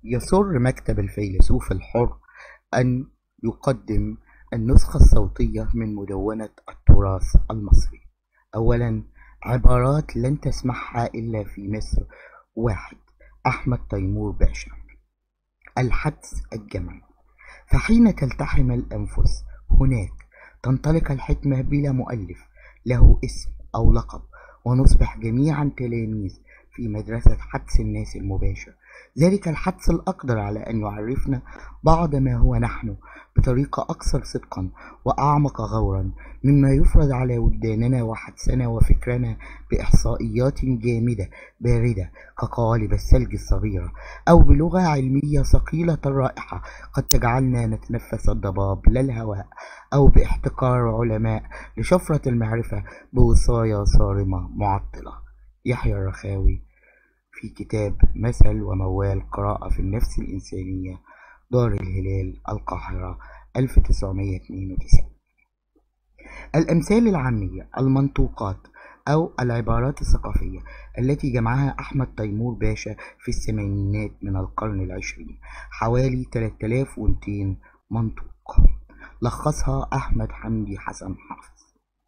يسر مكتب الفيلسوف الحر أن يقدم النسخة الصوتية من مدونة التراث المصري أولا عبارات لن تسمعها إلا في مصر واحد أحمد تيمور باشا الحدس الجمعي فحين تلتحم الأنفس هناك تنطلق الحكمة بلا مؤلف له اسم أو لقب ونصبح جميعا تلاميذ في مدرسة حدس الناس المباشر ذلك الحدس الأقدر على أن يعرفنا بعض ما هو نحن بطريقة أكثر صدقا وأعمق غورا مما يفرض على وجداننا وحدسنا وفكرنا بإحصائيات جامدة باردة كقوالب الثلج الصغيرة أو بلغة علمية ثقيلة الرائحة قد تجعلنا نتنفس الضباب لا الهواء أو باحتكار علماء لشفرة المعرفة بوصايا صارمة معطلة يحيى الرخاوي في كتاب مثل وموال قراءة في النفس الإنسانية دار الهلال القاهرة 1992 الأمثال العامية المنطوقات أو العبارات الثقافية التي جمعها أحمد تيمور باشا في الثمانينات من القرن العشرين حوالي 3200 منطوق لخصها أحمد حمدي حسن حافظ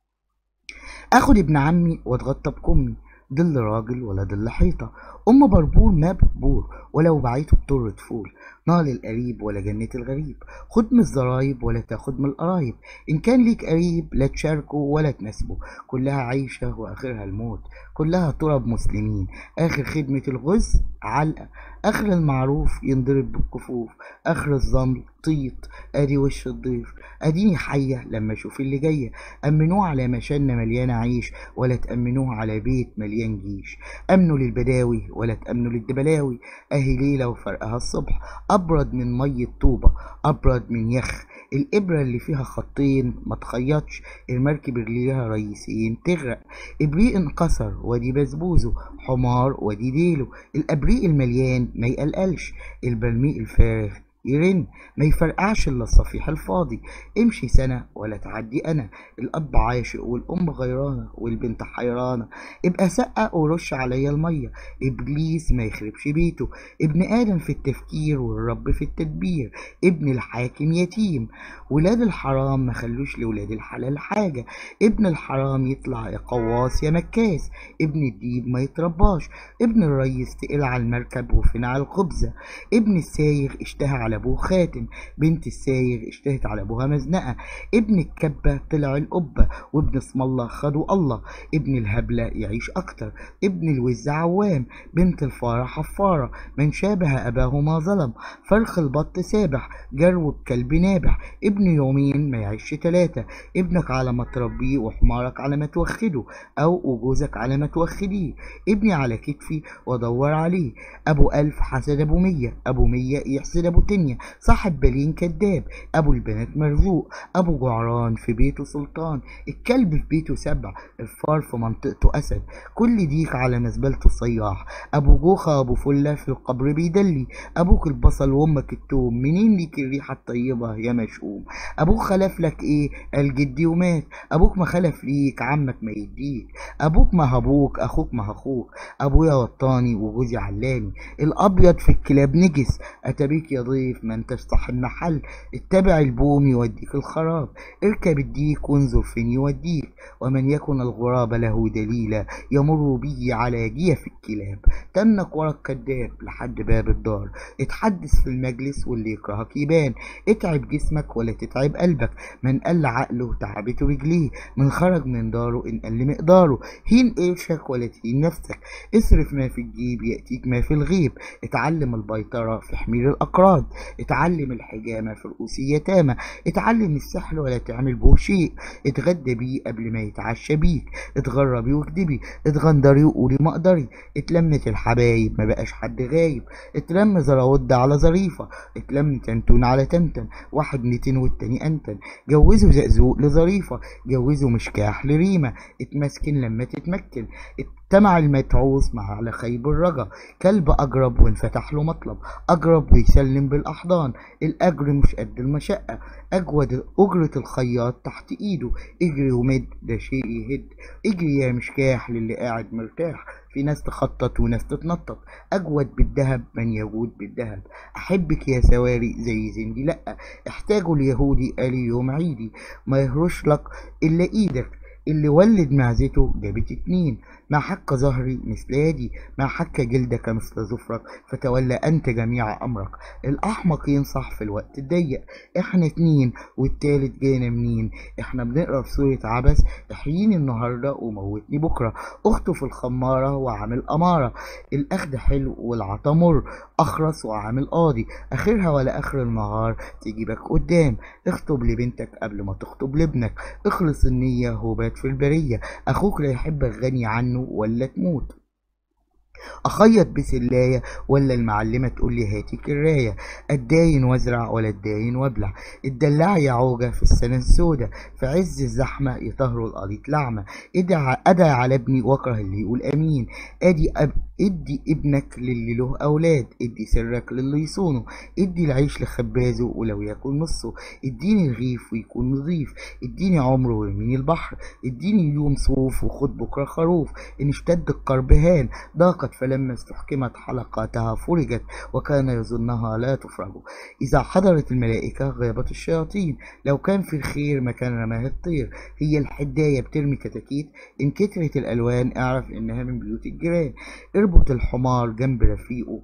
أخد ابن عمي واتغطى بكمي ظل راجل ولا ظل حيطة أم بربور ما بربور ولو بعيته بطر فول نار القريب ولا جنة الغريب خد من الزرايب ولا تاخد من القرايب إن كان ليك قريب لا تشاركه ولا تناسبه كلها عيشة وآخرها الموت كلها تراب مسلمين آخر خدمة الغز علقة آخر المعروف ينضرب بالكفوف آخر الظن طيط ادي وش الضيف اديني حية لما اشوف اللي جاية امنوه على مشانة مليانة عيش ولا تأمنوه على بيت مليان جيش امنوا للبداوي ولا تأمنوا للدبلاوي اهي ليلة وفرقها الصبح ابرد من مية طوبة ابرد من يخ الإبرة اللي فيها خطين ما تخيطش المركب اللي ليها رئيسين تغرق إبريق انكسر ودي بسبوزه حمار ودي ديله الأبريق المليان ما يقلقلش البرميق الفارغ يرن ما يفرقعش الا الصفيح الفاضي امشي سنة ولا تعدي انا الاب عاشق والام غيرانة والبنت حيرانة ابقى سقق ورش عليا المية ابليس ما يخربش بيته ابن ادم في التفكير والرب في التدبير ابن الحاكم يتيم ولاد الحرام ما خلوش لولاد الحلال حاجة ابن الحرام يطلع يا قواص يا مكاس ابن الديب ما يترباش ابن الريس تقل على المركب وفين على الخبزة ابن السايغ اشتهى على ابوه خاتم بنت السايغ اشتهت على ابوها مزنقة ابن الكبة طلع القبة وابن اسم الله خدوا الله ابن الهبلة يعيش اكتر ابن الوز عوام بنت الفارة حفارة من شابه اباه ما ظلم فرخ البط سابح جرو الكلب نابح ابن يومين ما يعيش تلاتة ابنك على ما تربيه وحمارك على ما توخده او وجوزك على ما توخديه ابني على كتفي وادور عليه ابو الف حسد ابو مية ابو مية يحسد ابو تانية صاحب بالين كداب ابو البنات مرزوق ابو جعران في بيته سلطان الكلب في بيته سبع الفار في منطقته اسد كل ديك على مزبلته صياح ابو جوخة ابو فلة في القبر بيدلي ابوك البصل وامك التوم منين ليك الريحة الطيبة يا مشؤوم ابوك خلف لك ايه قال جدي ومات ابوك ما خلف ليك عمك ما يديك ابوك ما هبوك اخوك ما هخوك ابويا وطاني وجوزي علاني الابيض في الكلاب نجس اتبيك يا ضيف ما انتش صاحب محل اتبع البوم يوديك الخراب اركب الديك وانظر فين يوديك ومن يكن الغراب له دليلا يمر به على جيف الكلاب تنك ورا الكداب لحد باب الدار اتحدث في المجلس واللي يكرهك يبان اتعب جسمك ولا تتعب قلبك من قل عقله تعبته رجليه من خرج من داره ان قل مقداره هين قرشك ولا تهين نفسك اصرف ما في الجيب يأتيك ما في الغيب اتعلم البيطرة في حمير الأقراض اتعلم الحجامة في رؤوس اليتامى اتعلم السحر ولا تعمل به شيء اتغدى بيه قبل ما يتعشى بيك اتغربي واكدبي اتغندري وقولي مقدري اتلمت الحبايب ما بقاش حد غايب اتلم زراود على ظريفة اتلم تنتون على تمتم واحد نتن والتاني انتن جوزوا زقزوق لظريفة جوزوا مشكاح لريمة اتمسكن لما تتمكن اجتمع المتعوس مع على خيب الرجا كلب أجرب وانفتح له مطلب أجرب ويسلم بالأحضان الأجر مش قد المشقة أجود أجرة الخياط تحت إيده اجري ومد ده شيء يهد اجري يا مشكاح للي قاعد مرتاح في ناس تخطط وناس تتنطط أجود بالذهب من يجود بالذهب أحبك يا سواري زي زندي لأ احتاجوا اليهودي قال يوم عيدي ما يهرش لك إلا إيدك اللي ولد معزته جابت اتنين ما حك ظهري مثل يدي ما حك جلدك مثل ظفرك فتولى أنت جميع أمرك الأحمق ينصح في الوقت الضيق إحنا اتنين والتالت جانا منين إحنا بنقرا في سورة عبس احييني النهاردة وموتني بكرة أخطف الخمارة وعامل أمارة الأخد حلو والعطا مر أخرس وعامل قاضي آخرها ولا آخر النهار تجيبك قدام اخطب لبنتك قبل ما تخطب لابنك اخلص النية وبات في البرية أخوك لا يحبك غني عنه ولا تموت اخيط بسلاية ولا المعلمة تقول لي هاتي كراية اتداين وازرع ولا اتداين وابلع الدلاع يا عوجة في السنة السودة في عز الزحمة يطهروا القليط لعمة ادعى ادعي على ابني واكره اللي يقول امين ادي أب ادي ابنك للي له اولاد ادي سرك للي يصونه ادي العيش لخبازه ولو ياكل نصه اديني الغيف ويكون نظيف اديني عمره ويرميني البحر اديني يوم صوف وخد بكره خروف ان اشتد القربهان ضاقت فلما استحكمت حلقاتها فرجت وكان يظنها لا تفرج إذا حضرت الملائكة غابت الشياطين لو كان في الخير مكان رماه الطير هي الحداية بترمي كتاكيت إن كترت الألوان اعرف إنها من بيوت الجيران اربط الحمار جنب رفيقه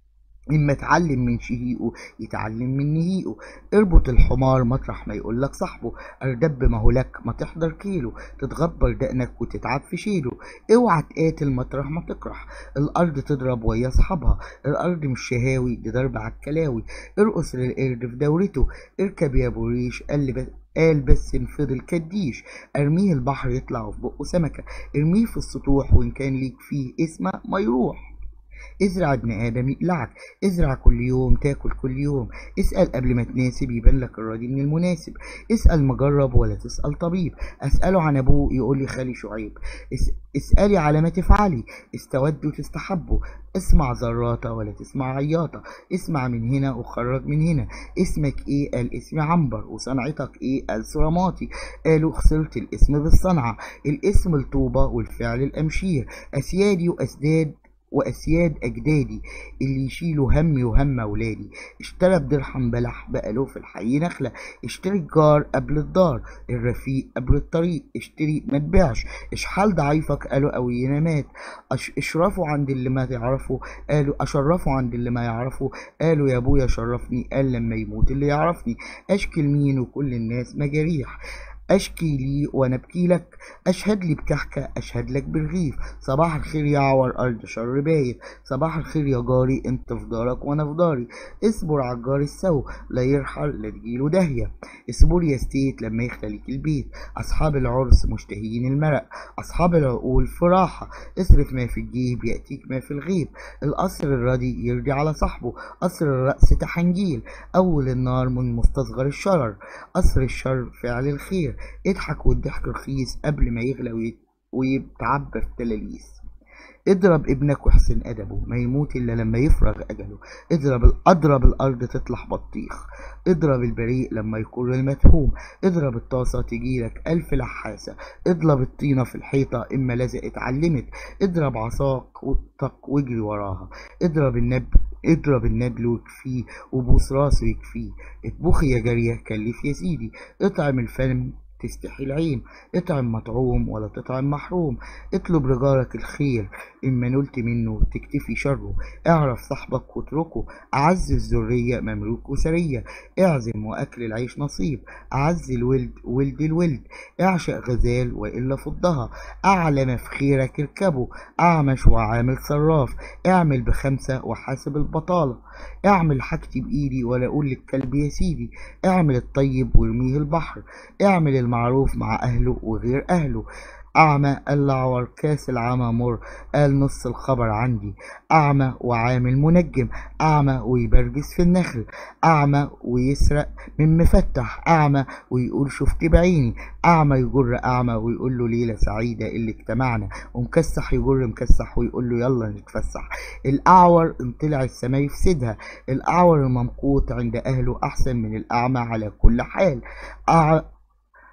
إما اتعلم من شهيقه يتعلم من نهيقه اربط الحمار مطرح ما يقولك صاحبه اردب ما هو لك ما تحضر كيلو تتغبر دقنك وتتعب في شيله اوعى تقاتل مطرح ما تقرح الارض تضرب ويا اصحابها الارض مش شهاوي دي ضرب على الكلاوي ارقص للقرد في دورته اركب يا ابو ريش قال بس قال بس انفضل كديش ارميه البحر يطلع في بقه سمكة ارميه في السطوح وان كان ليك فيه اسمه ما يروح ازرع ابن ادم يقلعك ازرع كل يوم تاكل كل يوم اسال قبل ما تناسب يبان لك الراضي من المناسب اسال مجرب ولا تسال طبيب اساله عن ابوه يقول لي خالي شعيب اس... اسالي على ما تفعلي استود وتستحبه اسمع زراطة ولا تسمع عياطة اسمع من هنا وخرج من هنا اسمك ايه قال اسمي عنبر وصنعتك ايه قال سرماطي قالوا خسرت الاسم بالصنعة الاسم الطوبة والفعل الامشير اسيادي واسداد وأسياد أجدادي اللي يشيلوا همي وهم أولادي اشترى بدرهم بلح بقاله في الحي نخلة اشتري الجار قبل الدار الرفيق قبل الطريق اشتري ما تبيعش اشحال ضعيفك قالوا قوينا مات أش اشرفوا عند اللي ما تعرفوا قالوا اشرفوا عند اللي ما يعرفوا قالوا يا ابويا شرفني قال لما يموت اللي يعرفني اشكي لمين وكل الناس مجاريح أشكي لي وأنا أبكي لك أشهد لي بكحكة أشهد لك بالرغيف صباح الخير يا عور أرض شر بايت صباح الخير يا جاري أنت في دارك وأنا في داري اصبر على الجار السو لا يرحل لا تجيله داهية اصبر يا ستيت لما يختليك البيت أصحاب العرس مشتهيين المرق أصحاب العقول في راحة اصرف ما في الجيب يأتيك ما في الغيب القصر الردي يرضي على صاحبه قصر الرأس تحنجيل أول النار من مستصغر الشرر قصر الشر فعل الخير اضحك والضحك رخيص قبل ما يغلى ويتعبى في تلاليس اضرب ابنك واحسن ادبه ما يموت الا لما يفرغ اجله اضرب اضرب الارض تطلع بطيخ اضرب البريء لما يكون المتهوم اضرب الطاسة تجيلك ألف لحاسة اضرب الطينة في الحيطة إما لزقت علمت اضرب عصاك وطق واجري وراها اضرب النب اضرب الندل ويكفيه وبوس راسه يكفيه اطبخي يا جارية كلف يا سيدي اطعم الفم تستحي العين اطعم مطعوم ولا تطعم محروم اطلب رجارك الخير إما نلت منه تكتفي شره اعرف صاحبك واتركه أعز الذرية مملوك وسرية اعزم وأكل العيش نصيب أعز الولد ولد الولد اعشق غزال وإلا فضها أعلم في خيرك اركبه أعمش وعامل صراف اعمل بخمسة وحاسب البطالة اعمل حاجتي بإيدي ولا أقول للكلب يا سيدي اعمل الطيب وارميه البحر اعمل المعروف مع أهله وغير أهله أعمى الأعور كاس العمى مر قال نص الخبر عندي أعمى وعامل منجم أعمى ويبرجس في النخل أعمى ويسرق من مفتح أعمى ويقول شفت بعيني أعمى يجر أعمى ويقول له ليلة سعيدة اللي اجتمعنا ومكسح يجر مكسح ويقول له يلا نتفسح الأعور ان طلع السما يفسدها الأعور الممقوت عند أهله أحسن من الأعمى على كل حال أع...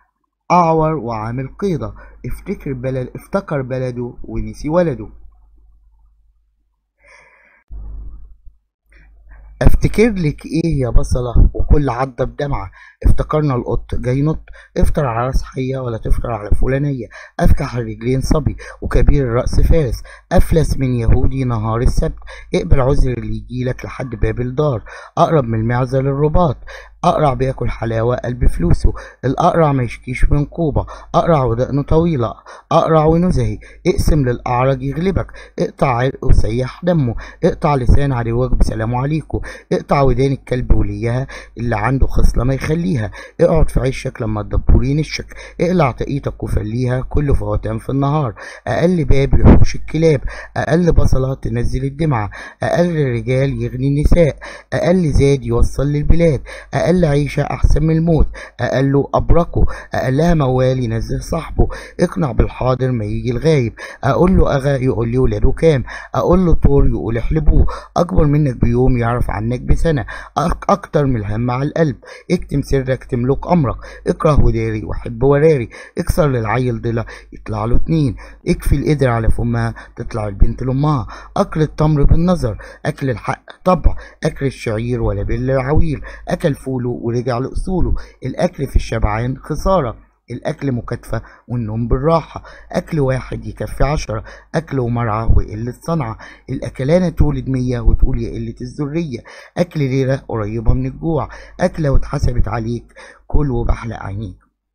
أعور وعامل قيضة افتكر بلد افتكر بلده ونسي ولده افتكر لك ايه يا بصلة وكل عضة بدمعة افتكرنا القط جاي ينط افطر على راس حية ولا تفطر على فلانية افكح الرجلين صبي وكبير الرأس فارس افلس من يهودي نهار السبت اقبل عذر اللي يجيلك لحد باب الدار اقرب من المعزة للرباط اقرع بياكل حلاوة قلب فلوسه الاقرع ما يشكيش من قوبة اقرع ودقنه طويلة اقرع ونزهي اقسم للاعرج يغلبك اقطع عرقه وسيح دمه اقطع لسان عدوك بسلام عليكم اقطع ودان الكلب وليها اللي عنده خصلة ما يخليها اقعد في عشك لما الدبور ينشك اقلع طاقيتك وفليها كل فواتان في النهار اقل باب يحوش الكلاب اقل بصلة تنزل الدمعة اقل رجال يغني النساء اقل زاد يوصل للبلاد اقل عيشة احسن من الموت اقله ابركه اقلها موال ينزه صاحبه اقنع بالحاضر ما يجي الغايب اقول له اغا يقول لي ولاده كام اقول له طور يقول احلبوه اكبر منك بيوم يعرف عنك بسنة أك اكتر من الهم على القلب اكتم سرك تملك امرك اكره وداري وحب وراري اكسر للعيل ضلع يطلع له اتنين اكفي القدر على فمها تطلع البنت لامها اكل التمر بالنظر اكل الحق طبع اكل الشعير ولا بالعويل اكل فوله ورجع لاصوله الاكل في الشبعان خساره الأكل مكاتفة والنوم بالراحة أكل واحد يكفي عشرة أكل ومرعى وقلة صنعة الأكلانة تولد مية وتقول يا قلة الذرية أكل ليلة قريبة من الجوع أكلة واتحسبت عليك كل وبحلق عينيك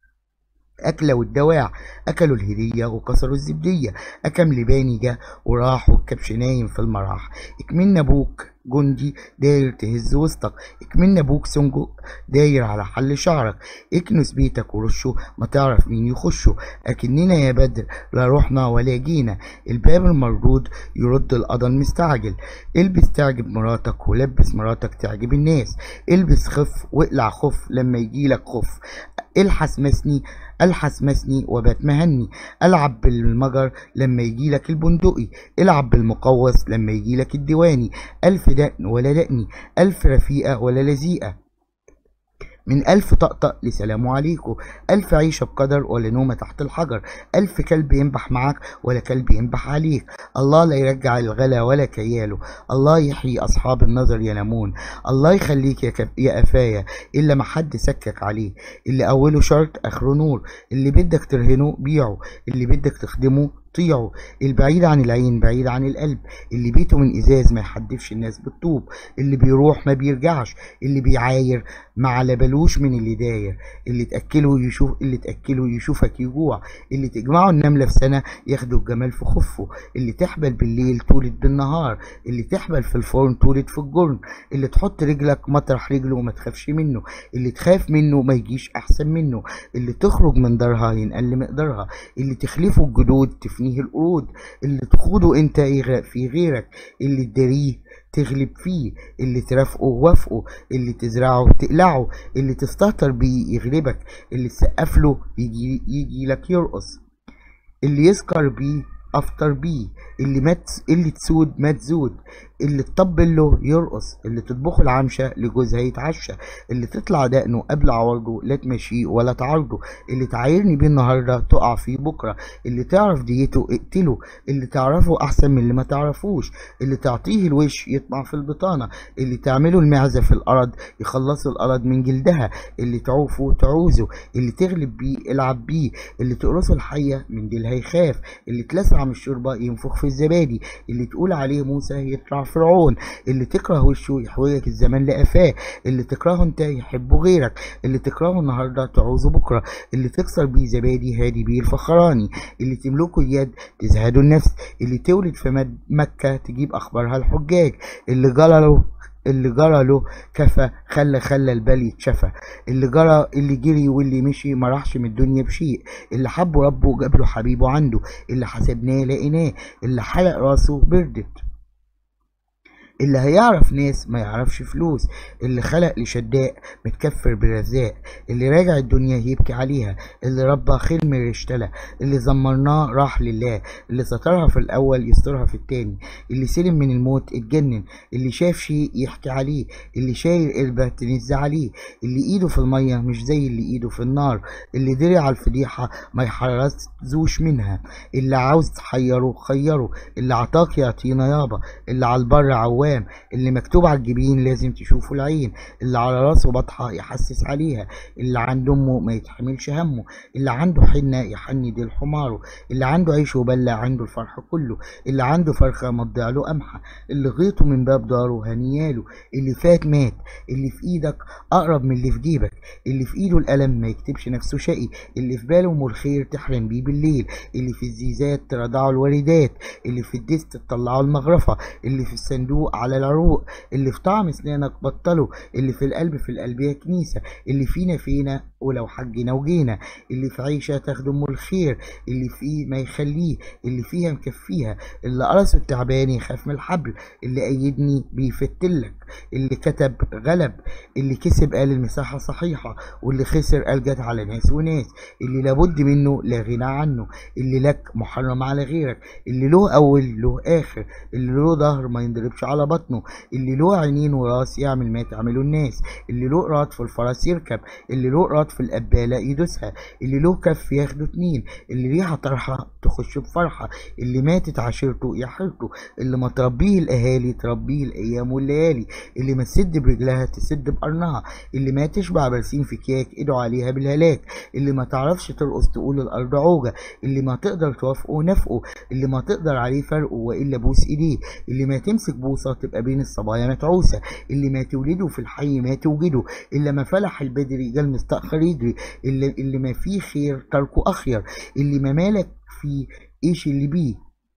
أكلة والدواع أكلوا الهدية وكسروا الزبدية أكم لباني جه وراح والكبش نايم في المراح اكملنا أبوك جندي داير تهز وسطك اكملنا ابوك سنجق داير على حل شعرك اكنس بيتك ورشه ما تعرف مين يخشه اكننا يا بدر لا رحنا ولا جينا الباب المردود يرد القضا المستعجل البس تعجب مراتك ولبس مراتك تعجب الناس البس خف واقلع خف لما يجيلك خف الحس مسني الحس مسني وبات مهني العب بالمجر لما يجيلك البندقي العب بالمقوس لما يجيلك الديواني الف دقن ولا دقني الف رفيقه ولا لزيقه من ألف طقطق لسلام عليكم ألف عيشة بقدر ولا نومة تحت الحجر ألف كلب ينبح معك ولا كلب ينبح عليك الله لا يرجع الغلا ولا كياله الله يحيي أصحاب النظر ينامون الله يخليك يا, كف... يا قفايا إلا ما حد سكك عليه اللي أوله شرط آخره نور اللي بدك ترهنه بيعه اللي بدك تخدمه طيعه البعيد عن العين بعيد عن القلب اللي بيته من ازاز ما يحدفش الناس بالطوب اللي بيروح ما بيرجعش اللي بيعاير ما على بالوش من اللي داير اللي تاكله يشوف اللي تاكله يشوفك يجوع اللي تجمعه النمله في سنه ياخدوا الجمال في خفه اللي تحبل بالليل تولد بالنهار اللي تحبل في الفرن تولد في الجرن اللي تحط رجلك مطرح رجله وما تخافش منه اللي تخاف منه ما يجيش احسن منه اللي تخرج من دارها ينقل مقدارها اللي تخلفه الجدود تفني تفنيه القرود اللي تخوضه انت يغرق في غيرك اللي تداريه تغلب فيه اللي ترافقه وافقه اللي تزرعه تقلعه اللي تستهتر بيه يغلبك اللي تسقف له يجي, يجي لك يرقص اللي يسكر بيه افطر بيه اللي مات اللي تسود ما تزود اللي تطبل له يرقص اللي تطبخه العمشة لجوزها يتعشى اللي تطلع دقنه قبل عوارضه لا تمشيه ولا تعارضه اللي تعايرني بيه النهارده تقع فيه بكره اللي تعرف ديته اقتله اللي تعرفه احسن من اللي ما تعرفوش اللي تعطيه الوش يطمع في البطانه اللي تعمله المعزه في الارض يخلص الارض من جلدها اللي تعوفه تعوزه اللي تغلب بيه العب بيه اللي تقرصه الحيه من ديلها يخاف اللي تلسع من الشوربه ينفخ في الزبادي اللي تقول عليه موسى يطلع فرعون اللي تكره وشه يحوجك الزمان لقفاه اللي تكرهه انت يحبه غيرك اللي تكرهه النهارده تعوزه بكره اللي تكسر بيه زبادي هادي بيه الفخراني اللي تملكه اليد تزهده النفس اللي تولد في مكة تجيب أخبارها الحجاج اللي جرى اللي جرى له كفى خلى خلى البال يتشفى اللي جرى اللي جري واللي مشي ما راحش من الدنيا بشيء اللي حبه ربه جاب له حبيبه عنده اللي حسبناه لقيناه اللي حلق راسه بردت اللي هيعرف ناس ما يعرفش فلوس اللي خلق لشداء متكفر برزاق اللي راجع الدنيا يبكي عليها اللي ربى خيل من اشتلى اللي زمرناه راح لله اللي سترها في الاول يسترها في التاني اللي سلم من الموت اتجنن اللي شاف شيء يحكي عليه اللي شايل قربة تنز عليه اللي ايده في المية مش زي اللي ايده في النار اللي دري على الفضيحة ما يحرزوش منها اللي عاوز تحيره خيره اللي عطاك يعطينا يابا اللي على البر عواه العوام اللي مكتوب على الجبين لازم تشوفه العين اللي على راسه بطحة يحسس عليها اللي عنده امه ما يتحملش همه اللي عنده حنة يحني ديل حماره اللي عنده عيش وبلة عنده الفرح كله اللي عنده فرخة مضيع له قمحة اللي غيطه من باب داره هنياله اللي فات مات اللي في ايدك اقرب من اللي في جيبك اللي في ايده القلم ما يكتبش نفسه شقي اللي في باله ام الخير تحلم بيه بالليل اللي في الزيزات ترضعه الوالدات اللي في الدست تطلعه المغرفة اللي في الصندوق على العروق اللي في طعم اسنانك بطله اللي في القلب في القلب يا كنيسة اللي فينا فينا ولو حجنا وجينا اللي في عيشة تخدم الخير اللي فيه ما يخليه اللي فيها مكفيها اللي قرصه التعبان يخاف من الحبل اللي أيدني بيفتلك اللي كتب غلب اللي كسب قال المساحة صحيحة واللي خسر قال جت على ناس وناس اللي لابد منه لا غنى عنه اللي لك محرم على غيرك اللي له أول له آخر اللي له ظهر ما ينضربش على بطنه اللي له عينين وراس يعمل ما تعمله الناس اللي له قراط في الفرس يركب اللي له قراط في القبالة يدوسها اللي له كف ياخده اتنين اللي ريحة طرحة تخش بفرحة اللي ماتت عشيرته يا حيرته اللي ما تربيه الأهالي تربيه الأيام والليالي اللي ما تسد برجلها تسد بقرنها اللي ما تشبع برسيم في كياك ادعوا عليها بالهلاك اللي ما تعرفش ترقص تقول الأرض عوجة اللي ما تقدر توافقه نفقه اللي ما تقدر عليه فرقه وإلا بوس إيديه اللي ما تمسك بوصة تبقى بين الصبايا متعوسة اللي ما تولده في الحي ما توجده إلا ما فلح البدري جال مستأخر يجري اللي, اللي ما فيه خير تركه أخير اللي ما مالك فيه إيش اللي بيه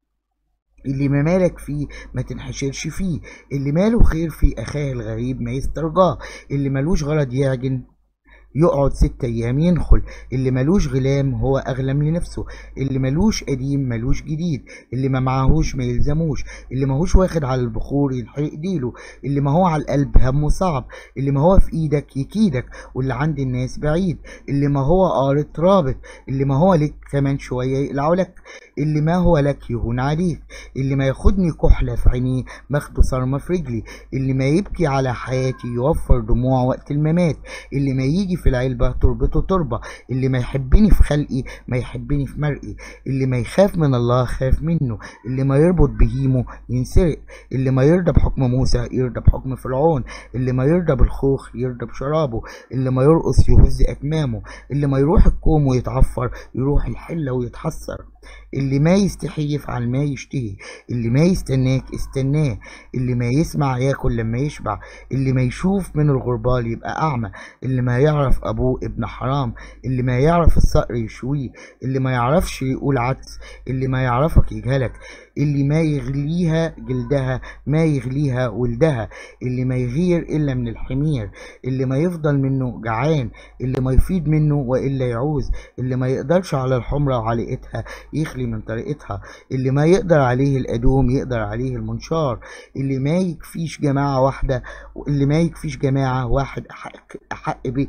اللي ما مالك فيه ما تنحشرش فيه اللي ماله خير في أخاه الغريب ما يسترجاه اللي ملوش غرض يعجن يقعد ست ايام ينخل اللي ملوش غلام هو اغلم لنفسه اللي ملوش قديم ملوش جديد اللي ما معهوش ما يلزموش اللي ماهوش واخد على البخور يلحق ديله اللي ما هو على القلب همه صعب اللي ما هو في ايدك يكيدك واللي عند الناس بعيد اللي ما هو قارط رابط اللي ما هو لك كمان شوية يقلعوا لك اللي ما هو لك يهون عليك اللي ما ياخدني كحلة في عينيه باخده صرمة في رجلي اللي ما يبكي على حياتي يوفر دموع وقت الممات اللي ما يجي في العلبة تربته تربة اللي ما يحبني في خلقي ما يحبني في مرئي اللي ما يخاف من الله خاف منه اللي ما يربط بهيمه ينسرق اللي ما يرضى بحكم موسى يرضى بحكم فرعون اللي ما يرضى بالخوخ يرضى بشرابه اللي ما يرقص يهز أكمامه اللي ما يروح الكوم ويتعفر يروح الحلة ويتحسر اللي ما يستحي يفعل ما يشتهي اللي ما يستناك استناه اللي ما يسمع ياكل لما يشبع اللي ما يشوف من الغربال يبقى أعمى اللي ما يعرف أبوه ابن حرام اللي ما يعرف الصقر يشويه اللي ما يعرفش يقول عدس اللي ما يعرفك يجهلك اللي ما يغليها جلدها ما يغليها ولدها اللي ما يغير إلا من الحمير اللي ما يفضل منه جعان اللي ما يفيد منه وإلا يعوز اللي ما يقدرش على الحمرة وعلقتها يخلي من طريقتها اللي ما يقدر عليه الأدوم يقدر عليه المنشار اللي ما يكفيش جماعة واحدة اللي ما يكفيش جماعة واحد أحق, أحق به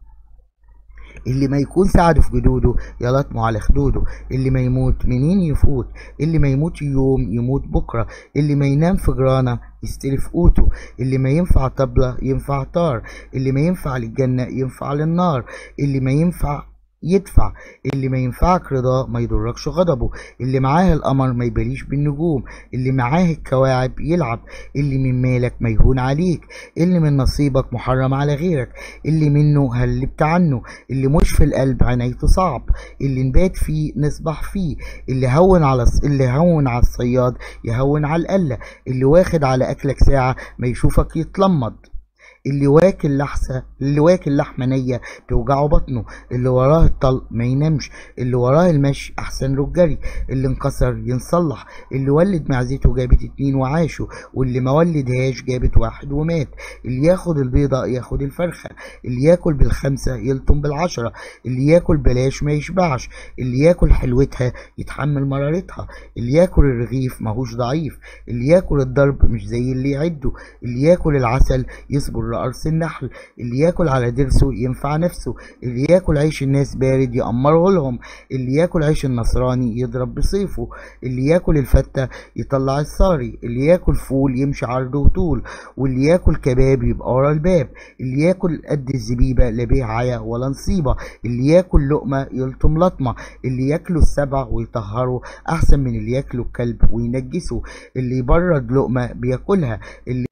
اللي ما يكون سعده في جدوده يلطمه على خدوده اللي ما يموت منين يفوت اللي ما يموت يوم يموت بكرة اللي ما ينام في جرانة يستلف قوته اللي ما ينفع طبلة ينفع طار اللي ما ينفع للجنة ينفع للنار اللي ما ينفع يدفع اللي ما ينفعك رضاه ما يضركش غضبه اللي معاه القمر ما يباليش بالنجوم اللي معاه الكواعب يلعب اللي من مالك ما يهون عليك اللي من نصيبك محرم على غيرك اللي منه هلبت عنه اللي مش في القلب عنايته صعب اللي نبات فيه نصبح فيه اللي هون على اللي هون على الصياد يهون على القلة اللي واخد على أكلك ساعة ما يشوفك يتلمض اللي واكل لحسة اللي واكل لحمة نية توجعه بطنه اللي وراه الطلق ما ينامش اللي وراه المشي أحسن له الجري اللي انكسر ينصلح اللي ولد معزته جابت اتنين وعاشوا واللي ما ولدهاش جابت واحد ومات اللي ياخد البيضة ياخد الفرخة اللي ياكل بالخمسة يلطم بالعشرة اللي ياكل بلاش ما يشبعش اللي ياكل حلوتها يتحمل مرارتها اللي ياكل الرغيف ماهوش ضعيف اللي ياكل الضرب مش زي اللي يعده اللي ياكل العسل يصبر يجر قرص النحل اللي ياكل على ضرسه ينفع نفسه اللي ياكل عيش الناس بارد يأمره لهم اللي ياكل عيش النصراني يضرب بسيفه اللي ياكل الفتة يطلع الصاري اللي ياكل فول يمشي عرض وطول واللي ياكل كباب يبقى ورا الباب اللي ياكل قد الزبيبة لا بيه عيا ولا نصيبة اللي ياكل لقمة يلطم لطمة اللي ياكله السبع ويطهره أحسن من اللي ياكله الكلب وينجسه اللي يبرد لقمة بياكلها اللي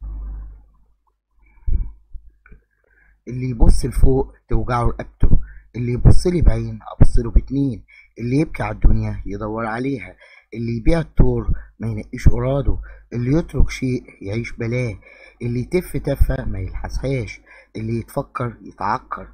اللي يبص لفوق توجعه رقبته اللي يبص لي بعين ابص له باتنين اللي يبكي على الدنيا يدور عليها اللي يبيع الطور ما ينقيش قراده اللي يترك شيء يعيش بلاه اللي يتف تفة ما يلحسهاش اللي يتفكر يتعكر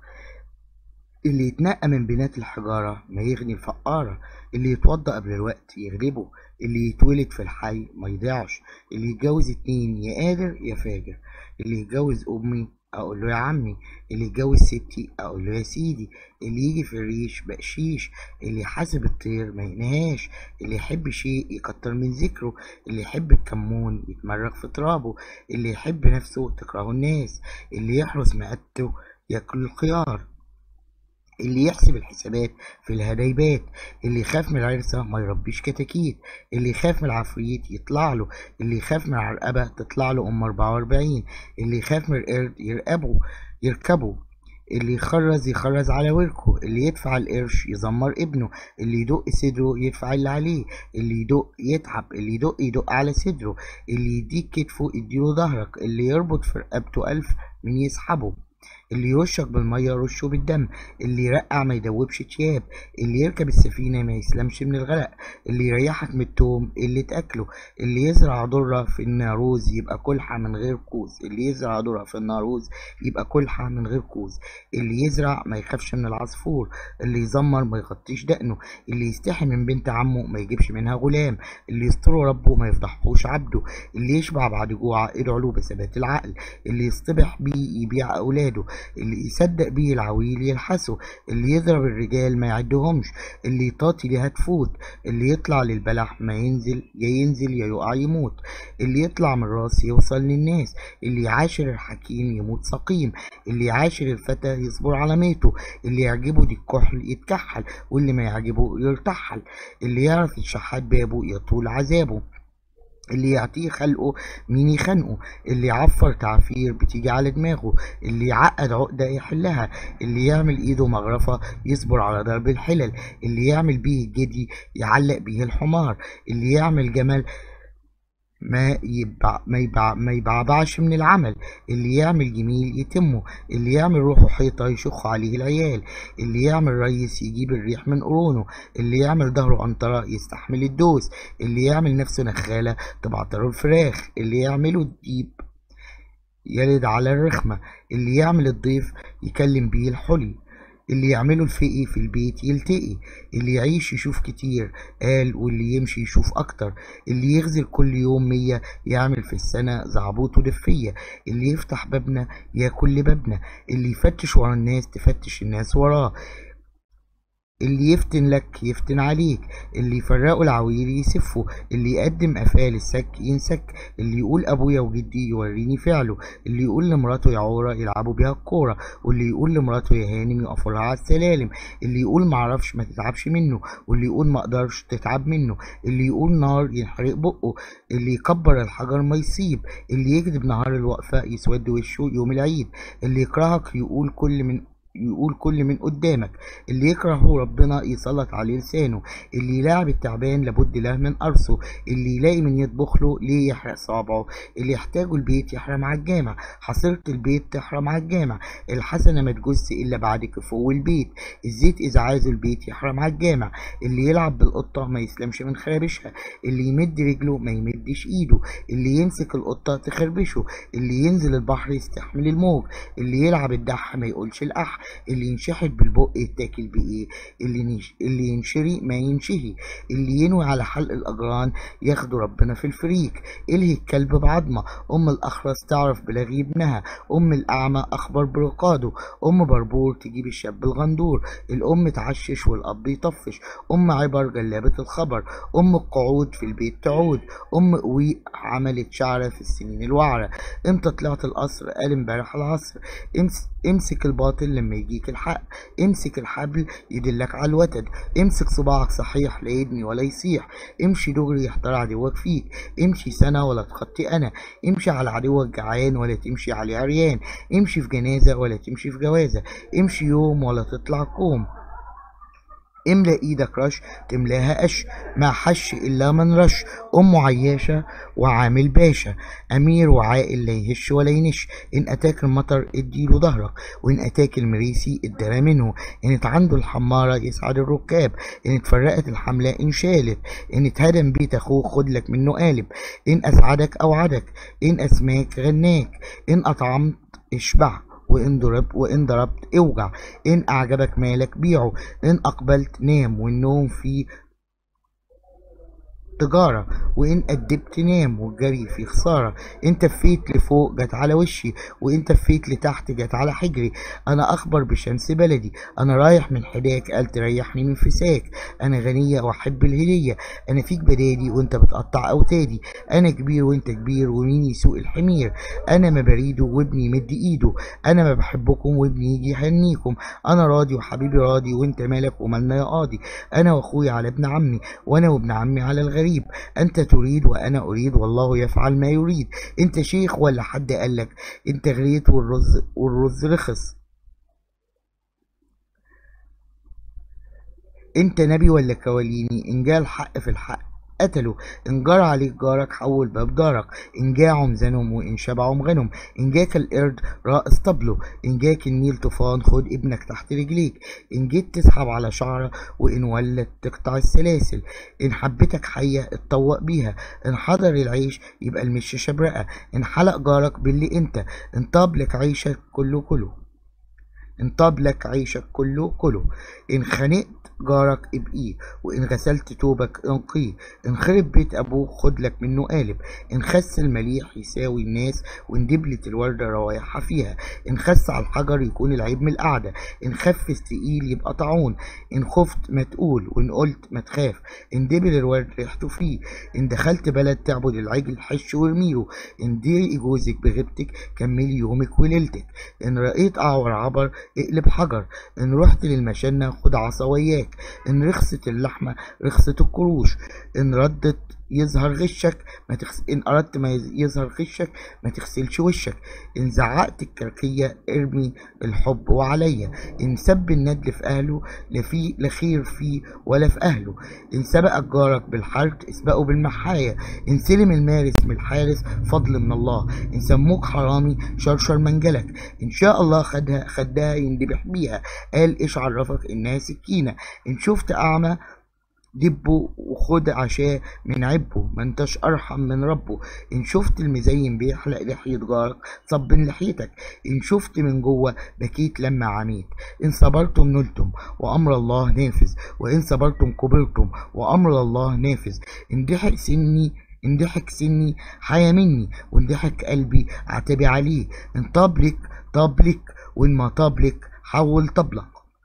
اللي يتنقى من بنات الحجارة ما يغني الفقارة اللي يتوضى قبل الوقت يغلبه اللي يتولد في الحي ما يضيعش اللي يتجوز اتنين يا قادر يا فاجر اللي يتجوز أمي أقول له يا عمي اللي يتجوز ستي أقول له يا سيدي اللي يجي في الريش بقشيش اللي يحاسب الطير ما ينهاش اللي يحب شيء يكتر من ذكره اللي يحب الكمون يتمرغ في ترابه اللي يحب نفسه تكرهه الناس اللي يحرس مقادته ياكل الخيار اللي يحسب الحسابات في الهدايبات اللي يخاف من العرسة ما يربيش كتاكيت اللي يخاف من العفريت يطلع له اللي يخاف من العرقبة تطلع له أم 44 اللي يخاف من القرد يرقبه يركبه اللي يخرز يخرز على وركه اللي يدفع القرش يزمر ابنه اللي يدق صدره يدفع اللي عليه اللي يدق يتعب اللي يدق يدق على صدره اللي يديك كتفه يديله ظهرك اللي يربط في رقبته ألف من يسحبه اللي يرشك بالمية رشه بالدم اللي يرقع ما يدوبش تياب اللي يركب السفينة ما يسلمش من الغرق اللي يريحك من التوم اللي تأكله اللي يزرع ذرة في الناروز يبقى كلحة من غير كوز اللي يزرع ذرة في الناروز يبقى كلحة من غير كوز اللي يزرع ما يخافش من العصفور اللي يزمر ما يغطيش دقنه اللي يستحي من بنت عمه ما يجيبش منها غلام اللي يستره ربه ما يفضحوش عبده اللي يشبع بعد جوع ادعوا له بثبات العقل اللي يصطبح بيه يبيع أولاده اللي يصدق بيه العويل يلحسه اللي يضرب الرجال ما يعدهمش اللي يطاطي ليها تفوت اللي يطلع للبلح ما ينزل يا ينزل يا يقع يموت اللي يطلع من الراس يوصل للناس اللي يعاشر الحكيم يموت سقيم اللي يعاشر الفتى يصبر على ميته اللي يعجبه دي الكحل يتكحل واللي ما يعجبه يرتحل اللي يعرف الشحات بابه يطول عذابه اللي يعطيه خلقه مين يخنقه اللي يعفر تعفير بتيجي على دماغه اللي يعقد عقدة يحلها اللي يعمل ايده مغرفة يصبر على ضرب الحلل اللي يعمل بيه الجدي يعلق بيه الحمار اللي يعمل جمل ما يبع ما يبع ما يبعبعش من العمل اللي يعمل جميل يتمه اللي يعمل روحه حيطة يشخ عليه العيال اللي يعمل ريس يجيب الريح من قرونه اللي يعمل ظهره قنطرة يستحمل الدوس اللي يعمل نفسه نخالة تبعتره الفراخ اللي يعمله الديب يلد على الرخمة اللي يعمل الضيف يكلم بيه الحلي اللي يعمله الفقي في البيت يلتقي اللي يعيش يشوف كتير قال واللي يمشي يشوف أكتر اللي يغزل كل يوم مية يعمل في السنة زعبوط ودفية اللي يفتح بابنا ياكل لبابنا اللي يفتش ورا الناس تفتش الناس وراه اللي يفتن لك يفتن عليك اللي يفرقوا العويل يسفوا اللي يقدم قفاه للسك ينسك اللي يقول ابويا وجدي يوريني فعله اللي يقول لمراته يا عوره يلعبوا بيها الكوره واللي يقول لمراته يا هانم يقفوا لها على السلالم اللي يقول معرفش ما تتعبش منه واللي يقول ما اقدرش تتعب منه اللي يقول نار ينحرق بقه اللي يكبر الحجر ما يصيب اللي يكذب نهار الوقفه يسود وشه يوم العيد اللي يكرهك يقول كل من يقول كل من قدامك اللي يكره ربنا يسلط عليه لسانه اللي يلاعب التعبان لابد له من قرصه اللي يلاقي من يطبخ له ليه يحرق صابعه اللي يحتاجه البيت يحرم على الجامع حصيرة البيت تحرم على الجامع الحسنة ما تجوز إلا بعد كفو البيت الزيت إذا عايزه البيت يحرم على الجامع اللي يلعب بالقطة ما يسلمش من خرابشها اللي يمد رجله ما يمدش إيده اللي يمسك القطة تخربشه اللي ينزل البحر يستحمل الموج اللي يلعب الدح ما يقولش الأح اللي ينشحت بالبق يتاكل بايه اللي نش... اللي ينشري ما ينشهي اللي ينوي على حلق الاجران ياخده ربنا في الفريق الهي الكلب بعظمه ام الاخرس تعرف بلغي ابنها ام الاعمى اخبر برقاده ام بربور تجيب الشاب الغندور الام تعشش والاب يطفش ام عبر جلابه الخبر ام القعود في البيت تعود ام قويق عملت شعره في السنين الوعره امتى طلعت القصر قال امبارح العصر امس امسك الباطل لما يجيك الحق امسك الحبل يدلك على الوتد امسك صباعك صحيح لا يدني ولا يصيح امشي دغري يحتار عدوك فيك امشي سنة ولا تخطي انا امشي على عدوك جعان ولا تمشي عليه عريان امشي في جنازة ولا تمشي في جوازة امشي يوم ولا تطلع كوم املى ايدك رش تملاها قش ما حش الا من رش امه عياشه وعامل باشا امير وعاقل لا يهش ولا ينش ان اتاك المطر اديله ظهرك وان اتاك المريسي ادرى منه ان اتعنده الحماره يسعد الركاب ان اتفرقت الحمله انشالت ان اتهدم بيت اخوك خد لك منه قالب ان اسعدك اوعدك ان اسماك غناك ان اطعمت اشبع وإن ضربت وإن ضربت اوجع إن أعجبك مالك بيعه إن أقبلت نام والنوم فيه تجارة وإن أدبت نام والجري في خسارة إن تفيت لفوق جت على وشي وإن تفيت لتحت جت على حجري أنا أخبر بشمس بلدي أنا رايح من حداك قال تريحني من فساك أنا غنية وأحب الهدية أنا فيك بدادي وإنت بتقطع أوتادي أنا كبير وإنت كبير ومين يسوق الحمير أنا ما بريده وابني يمد إيده أنا ما بحبكم وابني يجي يهنيكم أنا راضي وحبيبي راضي وإنت مالك ومالنا يا قاضي أنا وأخويا على ابن عمي وأنا وابن عمي على الغريب غريب أنت تريد وأنا أريد والله يفعل ما يريد أنت شيخ ولا حد قالك أنت غريت والرز, والرز رخص أنت نبي ولا كواليني إن جاء الحق في الحق قتلوا إن جار عليك جارك حول باب دارك إن جاعهم زنهم وإن شبعهم غنم إن جاك القرد رأس طبله إن جاك النيل طوفان خد ابنك تحت رجليك إن جيت تسحب على شعره وإن ولت تقطع السلاسل إن حبتك حية اتطوق بيها إن حضر العيش يبقى المش شبرقة إن حلق جارك باللي أنت إن طاب لك عيشك كله كله إن طاب لك عيشك كله كله إن خنقت جارك ابقيه وإن غسلت توبك انقيه إن خرب بيت أبوك خد لك منه قالب إن خس المليح يساوي الناس وإن دبلة الوردة روايحها فيها إن خس على الحجر يكون العيب من القعدة إن خفس تقيل يبقى طاعون إن خفت ما تقول وإن قلت ما تخاف إن دبل الورد ريحته فيه إن دخلت بلد تعبد العجل حش وارميله إن ديري جوزك بغيبتك كملي يومك وليلتك إن رأيت أعور عبر اقلب حجر إن رحت للمشنة خد عصا وياك إن رخصت اللحمة رخصت القروش إن ردت يظهر غشك ما تخس... إن أردت ما يظهر غشك ما تغسلش وشك إن زعقت الكركية ارمي الحب وعليا إن سب الندل في أهله لفي لخير فيه ولا في أهله إن سبقك جارك بالحرج اسبقه بالمحاية إن سلم المارس من الحارس فضل من الله إن سموك حرامي شرشر منجلك إن شاء الله خدها خدها يندبح بيها قال إيش عرفك إنها سكينة إن شفت أعمى دبه وخد عشاه من عبه ما انتش ارحم من ربه ان شفت المزين بيحلق لحية جارك صبن لحيتك ان شفت من جوه بكيت لما عانيت ان صبرتم نلتم وامر الله نافذ وان صبرتم كبرتم وامر الله نافذ ان ضحك سني ان ضحك سني حيا مني وان ضحك قلبي اعتبي عليه ان طابلك طابلك وان ما طابلك حول طبلك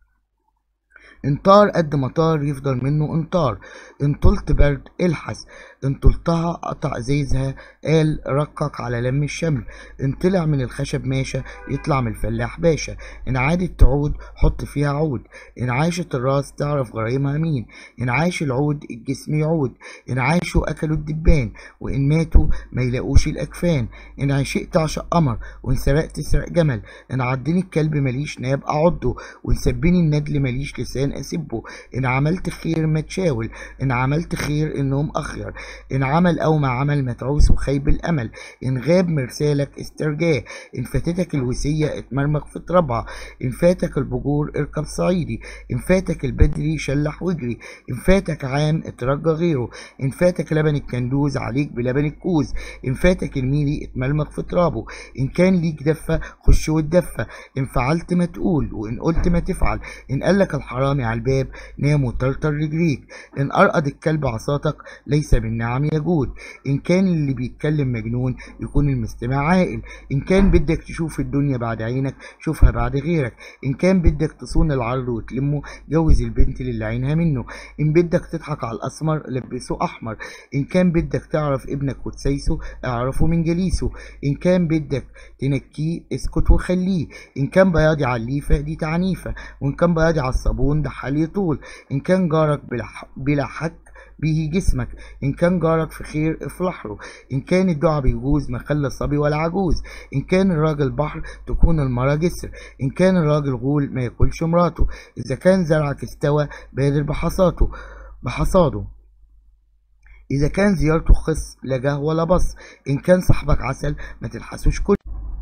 انطار قد ما طار يفضل منه انطار ان طلت برد الحس ان طلتها قطع زيزها قال رقق على لم الشمل ان طلع من الخشب ماشى يطلع من الفلاح باشا ان عادت تعود حط فيها عود ان عاشت الراس تعرف غرايمها مين ان عاش العود الجسم يعود ان عاشوا اكلوا الدبان وان ماتوا ما يلاقوش الاكفان ان عشقت عشق قمر وان سرقت سرق جمل ان عضني الكلب ماليش ناب اعضه وان سبني الندل ماليش لسان اسبه ان عملت خير ما تشاول ان عملت خير انهم اخير إن عمل أو ما عمل متعوس وخيب الأمل إن غاب مرسالك استرجاه إن فاتتك الوسية اتمرمغ في ترابها إن فاتك البجور اركب صعيدي إن فاتك البدري شلح واجري إن فاتك عام اترجى غيره إن فاتك لبن الكندوز عليك بلبن الكوز إن فاتك الميري اتملمغ في ترابه إن كان ليك دفة خش واتدفى إن فعلت ما تقول وإن قلت ما تفعل إن قالك الحرامي على الباب نام وطرطر رجليك إن أرقد الكلب عصاتك ليس بالنعم يجود إن كان اللي بيتكلم مجنون يكون المستمع عاقل إن كان بدك تشوف الدنيا بعد عينك شوفها بعد غيرك إن كان بدك تصون العرض وتلمه جوز البنت اللي عينها منه إن بدك تضحك على الأسمر لبسه أحمر إن كان بدك تعرف ابنك وتسيسه اعرفه من جليسه إن كان بدك تنكيه اسكت وخليه إن كان بياضي على الليفة دي تعنيفة وإن كان بياضي على الصابون ده حالي طول إن كان جارك بلا ح- بلا حك به جسمك إن كان جارك في خير افرح له إن كان الدعاء بيجوز ما خلى الصبي ولا عجوز إن كان الراجل بحر تكون المرأة جسر إن كان الراجل غول ما ياكلش مراته إذا كان زرعك استوى بادر بحصاته بحصاده إذا كان زيارته خص لا جه ولا بص إن كان صاحبك عسل ما تلحسوش كل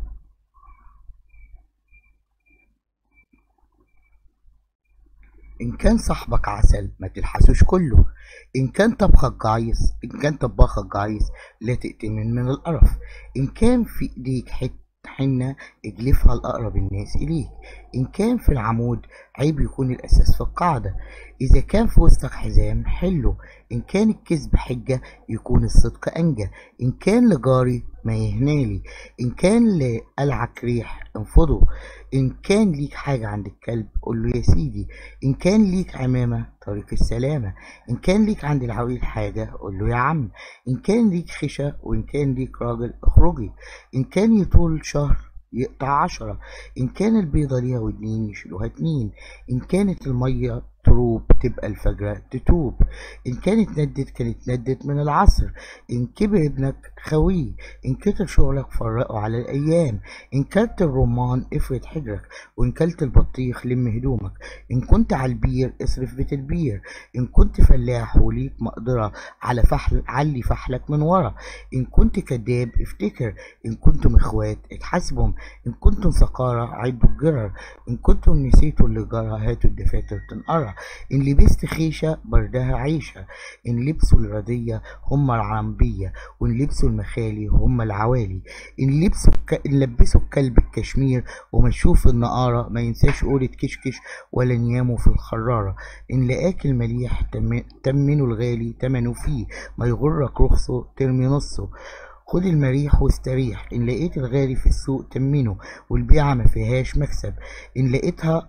إن كان صاحبك عسل ما تلحسوش كله إن كان طبخك جعيص إن كان طباخك جعيص لا تأتمن من القرف إن كان في إيديك حتة حنة اجلفها لأقرب الناس إليك إن كان في العمود عيب يكون الأساس في القاعدة إذا كان في وسطك حزام حله إن كان الكذب حجة يكون الصدق أنجى إن كان لجاري ما يهنالي إن كان لقلعك ريح انفضه إن كان ليك حاجة عند الكلب قول له يا سيدي إن كان ليك عمامة طريق السلامة إن كان ليك عند العويل حاجة قول له يا عم إن كان ليك خشة وإن كان ليك راجل اخرجي إن كان يطول شهر يقطع عشرة إن كان البيضة ليها ودنين يشيلوها اتنين إن كانت المية تروب تبقى الفجرة تتوب إن كانت ندت كانت ندت من العصر إن كبر ابنك خويه إن كتر شغلك فرقه على الأيام إن كلت الرمان افرد حجرك وإن كلت البطيخ لم هدومك إن كنت على البير اصرف بيت البير إن كنت فلاح وليك مقدرة على فحل علي فحلك من ورا إن كنت كذاب افتكر إن كنتم إخوات اتحاسبهم إن كنتم سقارة عدوا الجرر إن كنتم نسيتوا اللي جرى هاتوا الدفاتر تنقرا إن لبست خيشة بردها عيشة إن لبسوا الردية هم العنبية وإن لبسوا المخالي هم العوالي إن لبسوا الك... إن لبسوا الكلب الكشمير ومشوه في النقارة ما ينساش قولة كشكش ولا نيامه في الخرارة إن لقاك المليح تم... تمنه الغالي تمنه فيه ما يغرك رخصه ترمي نصه خد المريح واستريح إن لقيت الغالي في السوق تمنه والبيعة ما فيهاش مكسب إن لقيتها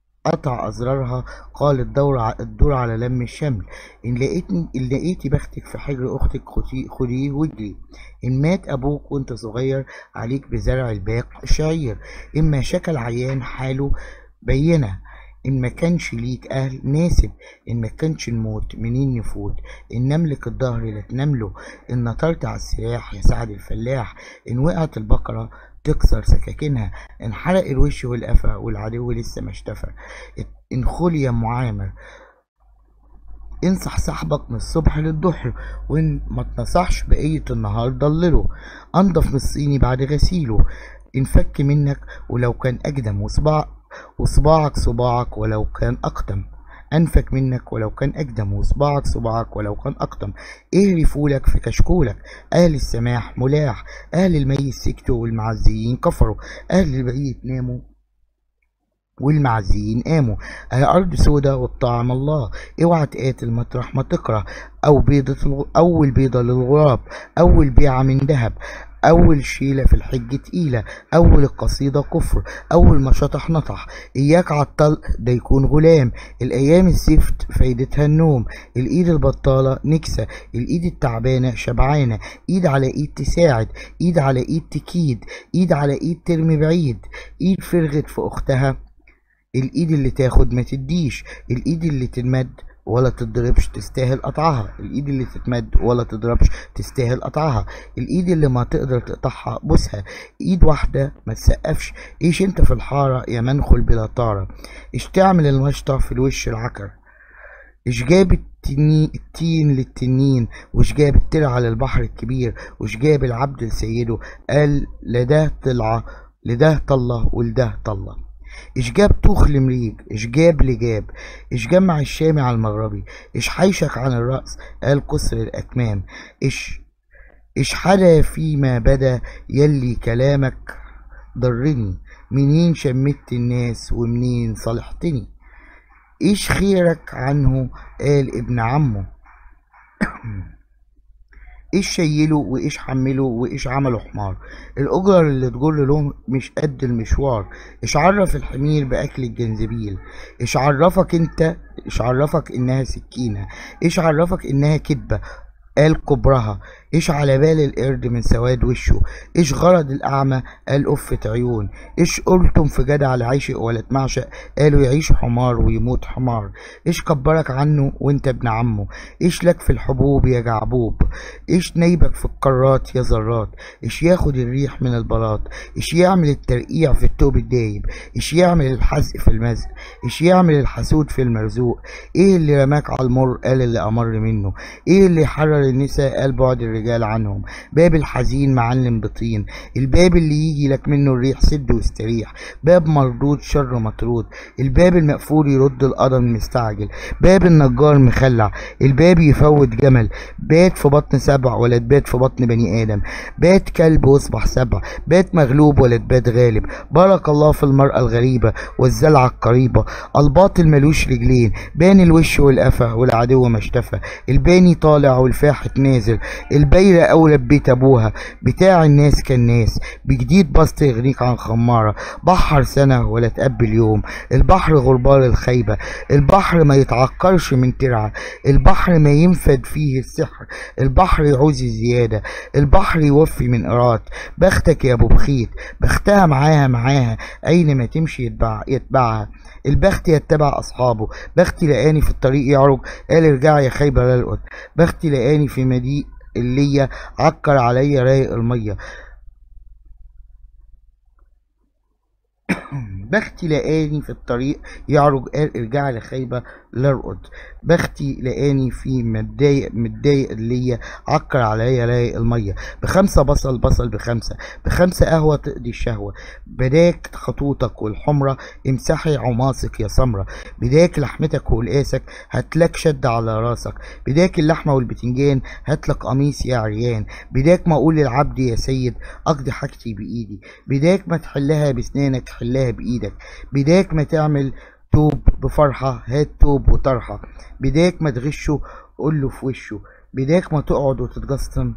قطع أزرارها قال الدور ع- الدور على لم الشمل إن لقيتني إن لقيتي بختك في حجر أختك خدي- خديه واجري إن مات أبوك وأنت صغير عليك بزرع الباق شعير إما شكى العيان حاله بينه إن ما كانش ليك أهل ناسب إن ما كانش الموت منين نفوت إن نملك الظهر لا تنمله إن نطرت على السلاح يا سعد الفلاح إن وقعت البقرة تكسر سكاكينها إن حرق الوش والقفا والعدو لسه ما اشتفى إن خلي يا معامر انصح صاحبك من الصبح للظهر وان ما تنصحش بقية النهار ضلله انضف من الصيني بعد غسيله انفك منك ولو كان اقدم وصباع وصباعك صباعك ولو كان اقدم انفك منك ولو كان اقدم وصباعك صباعك ولو كان اقدم اهري فولك في كشكولك اهل السماح ملاح اهل الميت سكتوا والمعزيين كفروا اهل البعيد ناموا والمعزيين قاموا اهي ارض سودا والطعم الله اوعى تقاتل مطرح ما تكره او بيضة الغ... اول بيضة للغراب اول بيعة من ذهب اول شيلة في الحج تقيلة اول القصيدة كفر اول ما شطح نطح اياك عالطلق ده يكون غلام الايام الزفت فايدتها النوم الايد البطالة نكسة الايد التعبانة شبعانة ايد على ايد تساعد ايد على ايد تكيد ايد على ايد ترمي بعيد ايد فرغت في اختها الايد اللي تاخد ما تديش الايد اللي تتمد ولا تضربش تستاهل قطعها الايد اللي تتمد ولا تضربش تستاهل قطعها الايد اللي ما تقدر تقطعها بوسها ايد واحدة ما تسقفش ايش انت في الحارة يا منخل بلا طارة ايش تعمل المشطة في الوش العكر ايش جاب التنين, التين للتنين وش جاب الترعة للبحر الكبير وش جاب العبد لسيده قال لده طلعة لده طلة ولده طلة ايش جاب توخ لمريج ايش جاب لجاب ايش جمع الشامي على المغربي ايش حيشك عن الرأس قال قصر الأكمام ايش ايش حدا فيما بدا يلي كلامك ضرني منين شمت الناس ومنين صالحتني ايش خيرك عنه قال ابن عمه ايش شيله وايش حمله وايش عمله حمار الاجر اللي تجر له مش قد المشوار ايش عرف الحمير باكل الجنزبيل ايش عرفك انت ايش عرفك انها سكينه ايش عرفك انها كدبه قال كبرها ايش على بال القرد من سواد وشه ايش غرض الاعمى قال قفة عيون ايش قلتم في جدع لعيشق ولا تمعشق قالوا يعيش حمار ويموت حمار ايش كبرك عنه وانت ابن عمه ايش لك في الحبوب يا جعبوب ايش نايبك في القارات يا ذرات ايش ياخد الريح من البلاط ايش يعمل الترقيع في التوب الدايب ايش يعمل الحزق في المزق ايش يعمل الحسود في المرزوق ايه اللي رماك على المر قال اللي امر منه ايه اللي حرر النساء قال بعد الرجال الرجال عنهم باب الحزين معلم بطين الباب اللي يجي لك منه الريح سد واستريح باب مردود شر مطرود الباب المقفول يرد القدم مستعجل باب النجار مخلع الباب يفوت جمل بات في بطن سبع ولا تبات في بطن بني ادم بات كلب واصبح سبع بات مغلوب ولا تبات غالب بارك الله في المرأة الغريبة والزلعة القريبة الباطل ملوش رجلين بان الوش والقفا والعدو ما اشتفى الباني طالع والفاحت نازل البايرة أولى ببيت أبوها بتاع الناس كالناس بجديد بسط يغنيك عن خمارة بحر سنة ولا تقبل يوم البحر غربال الخيبة البحر ما يتعكرش من ترعة البحر ما ينفد فيه السحر البحر يعوز الزيادة البحر يوفي من قرات بختك يا أبو بخيت بختها معاها معاها أينما تمشي يتبع يتبعها البخت يتبع أصحابه بختي لقاني في الطريق يعرج قال ارجع يا خيبة للقط بختي لقاني في مديء اللي عكر عليا رايق الميه بختي لقاني في الطريق يعرج قال ارجع لخيبة لارقد بختي لقاني في متضايق متضايق ليا عكر عليا رايق المية بخمسة بصل بصل بخمسة بخمسة قهوة تقضي الشهوة بداك خطوطك والحمرة امسحي عماصك يا سمرة بداك لحمتك وقلقاسك هاتلك شد على راسك بداك اللحمة والبتنجان هاتلك قميص يا عريان بداك ما اقول للعبد يا سيد اقضي حاجتي بايدي بداك ما تحلها بسنانك حلها بايدك بداك ما تعمل توب بفرحة هات توب وطرحة بداك ما تغشه قوله في وشه بداك ما تقعد وتتجسطن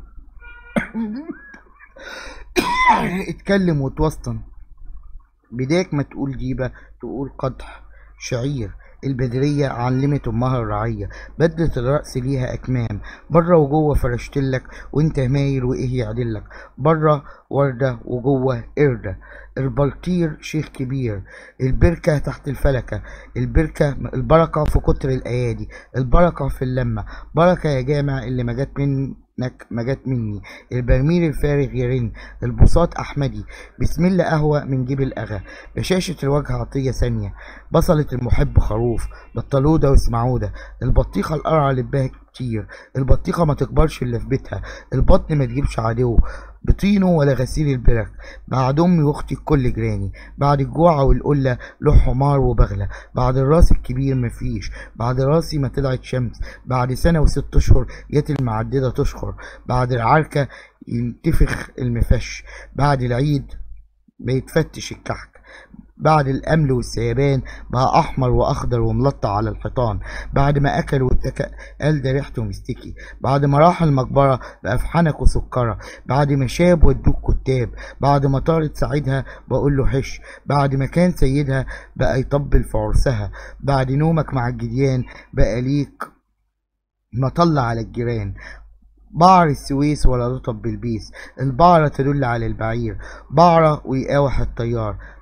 اتكلم وتوسطن بداك ما تقول جيبة تقول قدح شعير البدرية علمت أمها الرعية بدت الرأس ليها أكمام بره وجوه فرشتلك وانت مايل وإيه يعدلك بره وردة وجوه قردة البلطير شيخ كبير البركة تحت الفلكة البركة البركة في كتر الأيادي البركة في اللمة بركة يا جامع اللي ما جت منك ما جت مني البرميل الفارغ يرن البساط أحمدي بسم الله قهوة من جيب الأغا بشاشة الوجه عطية ثانية بصلة المحب خروف بطلودة واسمعودة البطيخة القرعة لبها كتير البطيخة ما تكبرش إلا في بيتها البطن ما تجيبش عدو بطينه ولا غسيل البرك بعد امي واختي الكل جيراني بعد الجوع والقله له حمار وبغله بعد الراس الكبير مفيش بعد راسي ما طلعت شمس بعد سنه وست اشهر جت المعدده تشخر بعد العركه ينتفخ المفش بعد العيد ما يتفتش الكحك بعد الأمل والسيبان بقى أحمر وأخضر وملطع على الحيطان بعد ما أكل واتكأ قال ده ريحته مستكي بعد ما راح المقبرة بقى في حنك وسكرة بعد ما شاب ودوك كتاب بعد ما طارت سعيدها بقول له حش بعد ما كان سيدها بقى يطبل في عرسها بعد نومك مع الجديان بقى ليك مطلع على الجيران بعر السويس ولا رطب بالبيس البعرة تدل على البعير بعرة ويقاوح الطيار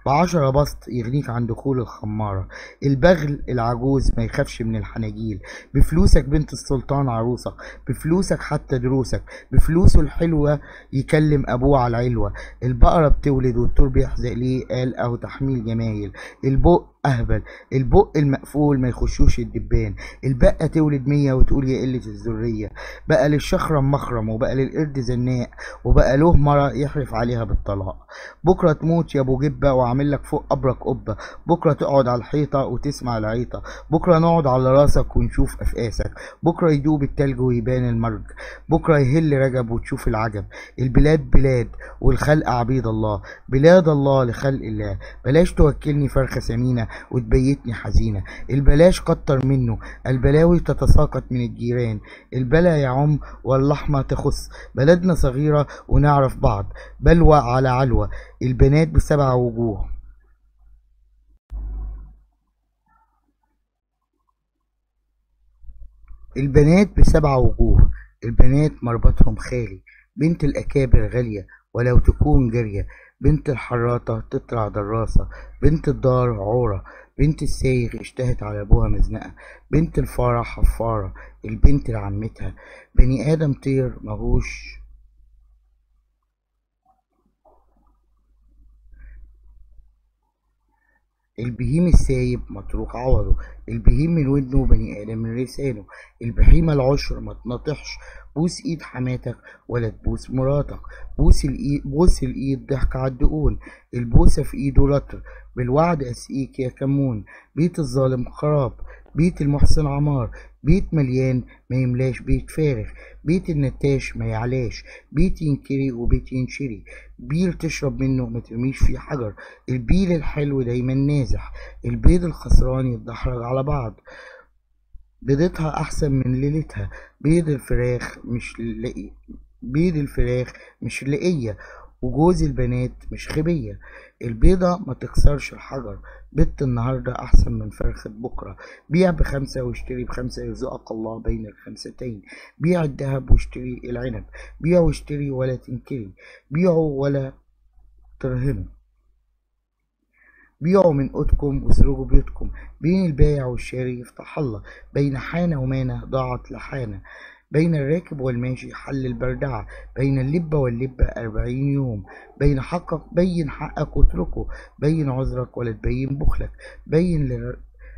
بعشرة بسط يغنيك عن دخول الخمارة البغل العجوز ما يخافش من الحناجيل بفلوسك بنت السلطان عروسك بفلوسك حتى دروسك بفلوسه الحلوة يكلم أبوه على العلوة البقرة بتولد والطور بيحزق ليه قال أهو تحميل جمايل البق اهبل البق المقفول ما يخشوش الدبان البقة تولد مية وتقول يا قلة الذرية بقى للشخرم مخرم وبقى للقرد زناق وبقى له مرة يحرف عليها بالطلاق بكرة تموت يا ابو جبة واعمل لك فوق قبرك قبة بكرة تقعد على الحيطة وتسمع العيطة بكرة نقعد على راسك ونشوف افقاسك بكرة يدوب التلج ويبان المرج بكرة يهل رجب وتشوف العجب البلاد بلاد والخلق عبيد الله بلاد الله لخلق الله بلاش توكلني فرخة سمينة وتبيتني حزينة البلاش كتر منه البلاوي تتساقط من الجيران البلا يعم واللحمة تخص بلدنا صغيرة ونعرف بعض بلوى على علوى البنات بسبع وجوه البنات بسبع وجوه البنات مربطهم خالي بنت الأكابر غالية ولو تكون جارية بنت الحراطة تطلع دراسة بنت الدار عورة بنت السايغ اشتهت على ابوها مزنقة بنت الفرح حفارة البنت لعمتها بني ادم طير مهوش البهيم السايب متروك عوضه البهيم من ودنه بني ادم من لسانه البهيمة العشر ما تنطحش بوس ايد حماتك ولا تبوس مراتك بوس الايد بوس الايد ضحك على الدقون البوسة في ايده لطر بالوعد اسقيك يا كمون بيت الظالم خراب بيت المحسن عمار بيت مليان ما يملاش بيت فارغ بيت النتاش ما يعلاش بيت ينكري وبيت ينشري بير تشرب منه ما ترميش فيه حجر البيل الحلو دايما نازح البيض الخسران يتدحرج على بعض بيضتها احسن من ليلتها بيض الفراخ مش لاقي بيض الفراخ مش لاقية وجوز البنات مش خبية البيضة ما تكسرش الحجر بيضة النهاردة أحسن من فرخة بكرة بيع بخمسة واشتري بخمسة يرزقك الله بين الخمستين بيع الذهب واشتري العنب بيع واشتري ولا تنكري بيعوا ولا ترهنوا بيعوا من قوتكم واسرقوا بيوتكم بين البايع والشاري يفتح الله بين حانة ومانة ضاعت لحانة بين الراكب والماشي حل البردعة بين اللبة واللبة أربعين يوم بين حقك بين حقك واتركه بين عذرك ولا تبين بخلك بين لل...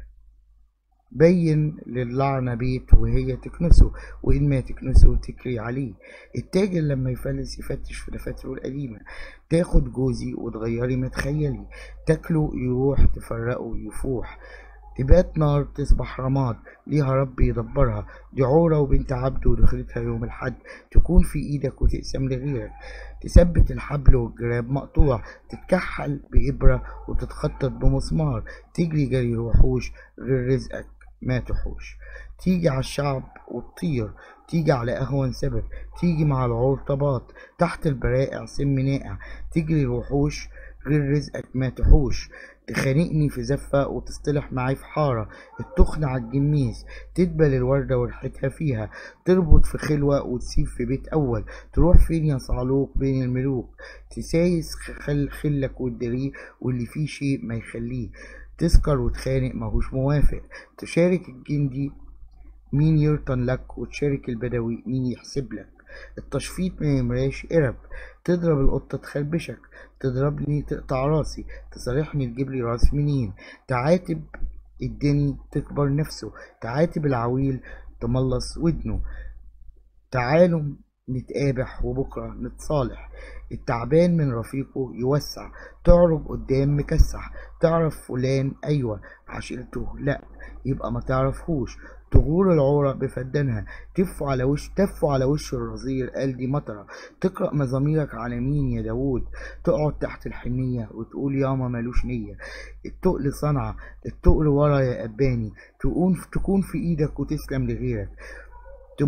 بين للعنة بيت وهي تكنسه وإن ما تكنسه تكري عليه التاجر لما يفلس يفتش في دفاتره القديمة تاخد جوزي وتغيري ما تخيلي تاكله يروح تفرقه يفوح تبات نار تصبح رماد ليها رب يدبرها دي عورة وبنت عبد ودخلتها يوم الحد تكون في ايدك وتقسم لغيرك تثبت الحبل والجراب مقطوع تتكحل بإبرة وتتخطط بمسمار تجري جري وحوش غير رزقك ما تحوش تيجي على الشعب وتطير تيجي على أهون سبب تيجي مع العرطبات تحت البرائع سم نائع تجري الوحوش غير رزقك ما تحوش تخانقني في زفة وتصطلح معي في حارة التخن على الجميز تدبل الوردة وريحتها فيها تربط في خلوة وتسيب في بيت أول تروح فين يا صعلوك بين الملوك تسايس خل خلك وتداريه واللي فيه شيء ما يخليه تسكر وتخانق ماهوش موافق تشارك الجندي مين يرطن لك وتشارك البدوي مين يحسب لك التشفيط ما يمراش قرب تضرب القطة تخربشك تضربني تقطع راسي تصارحني تجيبلي راس منين تعاتب الدني تكبر نفسه تعاتب العويل تملص ودنه تعالوا نتقابح وبكرة نتصالح التعبان من رفيقه يوسع تعرج قدام مكسح تعرف فلان أيوة عشيرته لأ يبقى ما تعرفهوش تغور العورة بفدانها تف على وش تف على وش الرزير قال دي مطرة تقرأ مزاميرك على مين يا داوود تقعد تحت الحنية وتقول ياما ملوش نية التقل صنعة التقل ورا يا أباني تكون تكون في إيدك وتسلم لغيرك تمت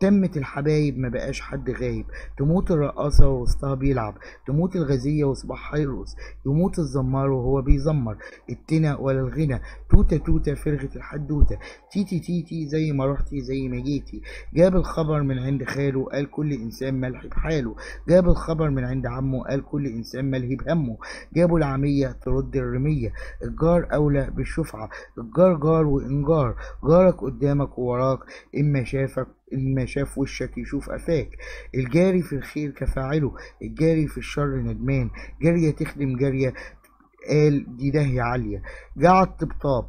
تمت الحبايب ما بقاش حد غايب تموت الرقاصة ووسطها بيلعب تموت الغزية وصباحها يرقص يموت الزمار وهو بيزمر التنا ولا الغنى توتة توتة فرغة الحدوتة تيتي تيتي زي ما رحتي زي ما جيتي جاب الخبر من عند خاله قال كل إنسان ملح بحاله جاب الخبر من عند عمه قال كل إنسان ملهي بهمه جابوا العمية ترد الرمية الجار أولى بالشفعة الجار جار وإنجار جارك قدامك ووراك إما شافك إما شاف وشك يشوف قفاك الجاري في الخير كفاعله الجاري في الشر ندمان جارية تخدم جارية قال دي داهية عالية جاع الطبطاب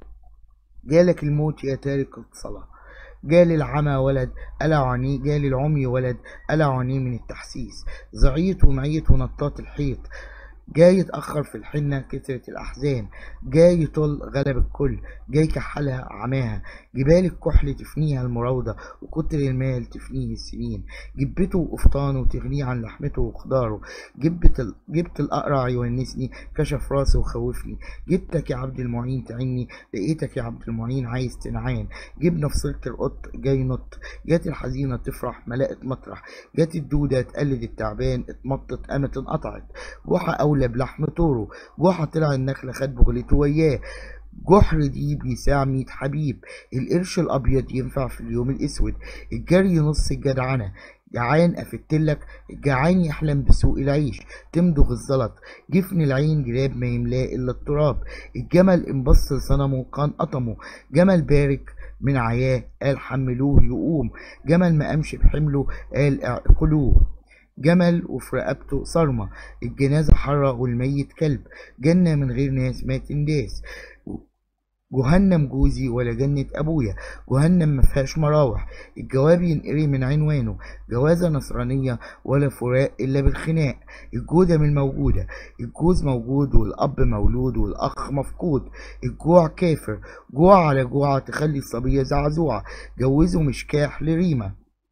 جالك الموت يا تارك الصلاة جال العمى ولد قلع عينيه جال العمي ولد قلع عينيه من التحسيس زعيط ومعيط ونطاط الحيط جاي يتأخر في الحنة كترة الأحزان جاي يطل غلب الكل جاي كحلها عماها جبال الكحل تفنيها المراودة وكتر المال تفنيه السنين جبته وقفطانه تغنيه عن لحمته وخضاره جبت ال... جبت الأقرع يونسني كشف راسه وخوفني جبتك يا عبد المعين تعني لقيتك يا عبد المعين عايز تنعان جبنا في صلة القط جاي نط جات الحزينة تفرح ملقت مطرح جات الدودة تقلد التعبان اتمطت قامت انقطعت جحا أولى بلحم طوره جحا طلع النخلة خد بغلته وياه جحر دي بيساع ميت حبيب القرش الأبيض ينفع في اليوم الأسود الجري نص الجدعنة جعان أفتلك الجعان يحلم بسوء العيش تمضغ الزلط جفن العين جراب ما يملاه إلا التراب الجمل انبص لصنمه كان قطمه جمل بارك من عياه قال حملوه يقوم جمل ما قامش بحمله قال اعقلوه جمل وفي رقبته صرمة الجنازة حرة والميت كلب جنة من غير ناس ما تنداس جهنم جوزي ولا جنة أبويا جهنم ما فيهاش مراوح الجواب ينقري من عنوانه جوازة نصرانية ولا فراق إلا بالخناق الجودة من موجودة الجوز موجود والأب مولود والأخ مفقود الجوع كافر جوع على جوع تخلي الصبية زعزوعة جوزه مشكاح لريمة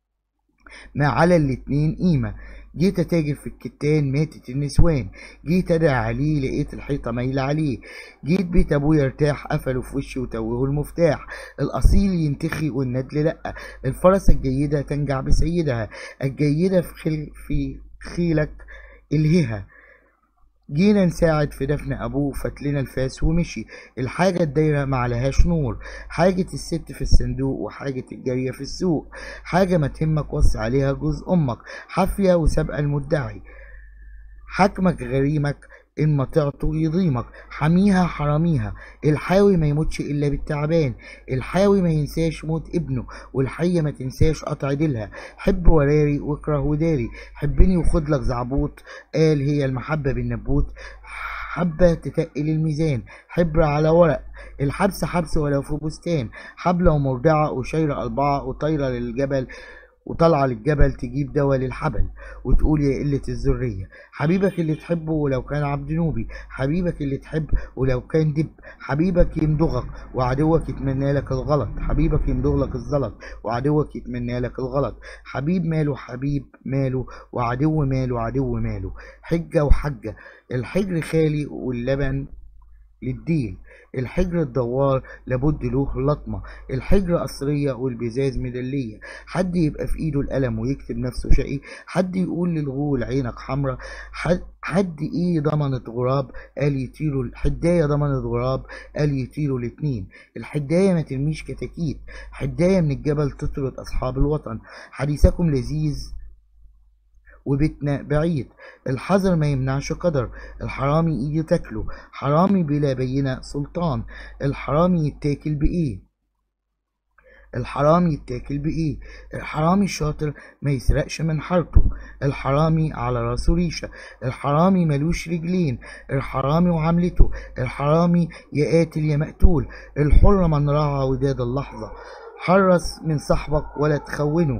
ما على الاتنين قيمة جيت اتاجر في الكتان ماتت النسوان جيت ادعي عليه لقيت الحيطه مايله عليه جيت بيت ابويا ارتاح قفلوا في وشي وتوهوا المفتاح الاصيل ينتخي والندل لا الفرس الجيده تنجع بسيدها الجيده في خل في خيلك الهها جينا نساعد في دفن ابوه فاتلنا الفاس ومشي الحاجة الدايرة معلهاش نور حاجة الست في الصندوق وحاجة الجارية في السوق حاجة ما تهمك وصي عليها جوز امك حافية وسابقة المدعي حكمك غريمك إن ما تعطوا يضيمك حميها حراميها الحاوي ما يموتش إلا بالتعبان الحاوي ما ينساش موت ابنه والحية ما تنساش قطع ديلها حب وراري واكره وداري حبني وخد لك زعبوط قال هي المحبة بالنبوت حبة تتقل الميزان حبر على ورق الحبس حبس ولو في بستان حبلة ومرضعة وشايرة أربعة وطايرة للجبل وطالعة للجبل تجيب دواء للحبل وتقول يا قلة الذرية حبيبك اللي تحبه ولو كان عبد نوبي حبيبك اللي تحب ولو كان دب حبيبك يمضغك وعدوك يتمنى لك الغلط حبيبك يمضغ لك الزلط وعدوك يتمنى لك الغلط حبيب ماله حبيب ماله وعدو ماله عدو ماله حجة وحجة الحجر خالي واللبن للديل الحجر الدوار لابد له لطمة الحجر قصرية والبزاز مدلية حد يبقى في ايده القلم ويكتب نفسه شقي حد يقول للغول عينك حمرا حد, حد ايه ضمنت غراب قال يطيروا الحداية ضمنت غراب قال يطيروا الاتنين الحداية ما ترميش كتاكيت حداية من الجبل تطرد اصحاب الوطن حديثكم لذيذ وبيتنا بعيد الحذر ما يمنعش قدر الحرامي ايدي تاكله حرامي بلا بينة سلطان الحرامي يتاكل بايه الحرامي يتاكل بايه الحرامي الشاطر ما يسرقش من حارته الحرامي على راسه ريشة الحرامي ملوش رجلين الحرامي وعملته الحرامي يا قاتل يا مقتول الحر من راعى وداد اللحظة حرص من صاحبك ولا تخونه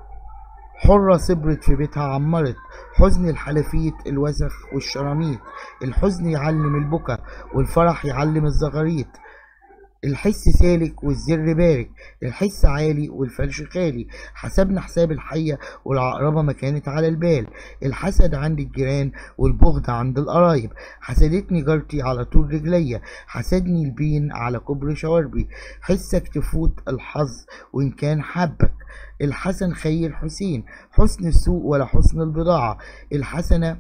حرة صبرت في بيتها عمرت حزن الحلفيت الوسخ والشراميط الحزن يعلم البكا والفرح يعلم الزغاريت الحس سالك والزر بارك الحس عالي والفرش خالي حسبنا حساب الحية والعقربة ما كانت على البال الحسد عند الجيران والبغض عند القرايب حسدتني جارتي على طول رجليا حسدني البين على كبر شواربي حسك تفوت الحظ وإن كان حبك الحسن خير حسين حسن السوق ولا حسن البضاعة الحسنة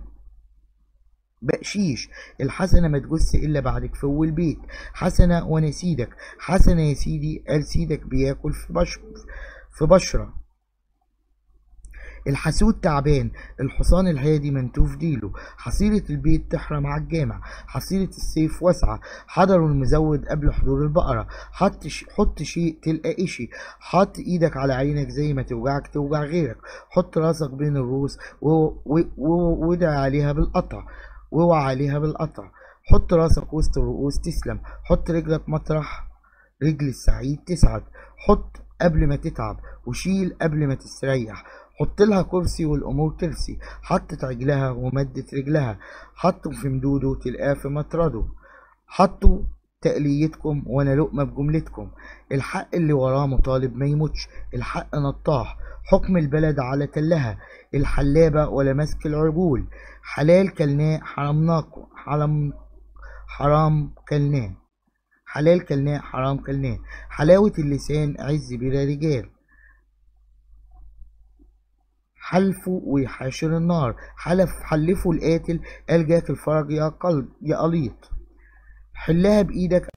بقشيش الحسنة ما تجس إلا بعد كفو البيت حسنة وأنا سيدك حسنة يا سيدي قال سيدك بياكل في بشر في بشرة الحسود تعبان الحصان الهادي منتوف ديله حصيلة البيت تحرم على الجامع حصيلة السيف واسعة حضروا المزود قبل حضور البقرة حط ش... حط شيء تلقى إشي حط إيدك على عينك زي ما توجعك توجع غيرك حط راسك بين الروس وادعي و... و... وادعي عليها بالقطع واوعى عليها بالقطع حط راسك وسط الرؤوس تسلم حط رجلك مطرح رجل السعيد تسعد حط قبل ما تتعب وشيل قبل ما تستريح حط لها كرسي والامور ترسي حطت رجلها ومدت رجلها حطوا في مدوده تلقاه في مطرده حطوا تقليتكم وانا لقمه بجملتكم الحق اللي وراه مطالب ما يموتش الحق نطاح حكم البلد على تلها الحلابه ولا ماسك العرجول حلال كلناه حرمناكم حرم حرام كلناه حلال كلناه حرام كلناه حلاوة اللسان عز بلا رجال حلفوا ويحاشر النار حلف حلفوا القاتل قال جاك الفرج يا قلب يا قليط حلها بإيدك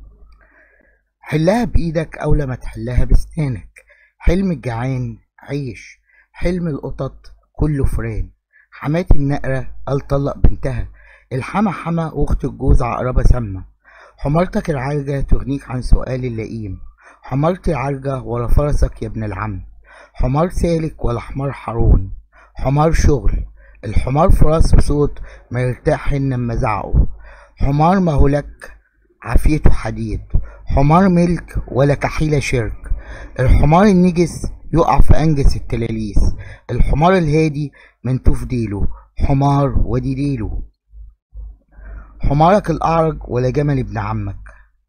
حلها بإيدك أو لما تحلها بسنانك حلم الجعان عيش حلم القطط كله فران حماتي منقرة قال طلق بنتها الحما حما واخت الجوز عقربة سامة حمارتك العرجة تغنيك عن سؤال اللئيم حمارتي عرجة ورا فرسك يا ابن العم حمار سالك ولا حمار حرون حمار شغل الحمار في راسه صوت ما يرتاح لما زعقه حمار ما هو لك عافيته حديد حمار ملك ولا كحيلة شرك الحمار النجس يقع في أنجس التلاليس الحمار الهادي منتوف ديله حمار ودي ديله حمارك الأعرج ولا جمل ابن عمك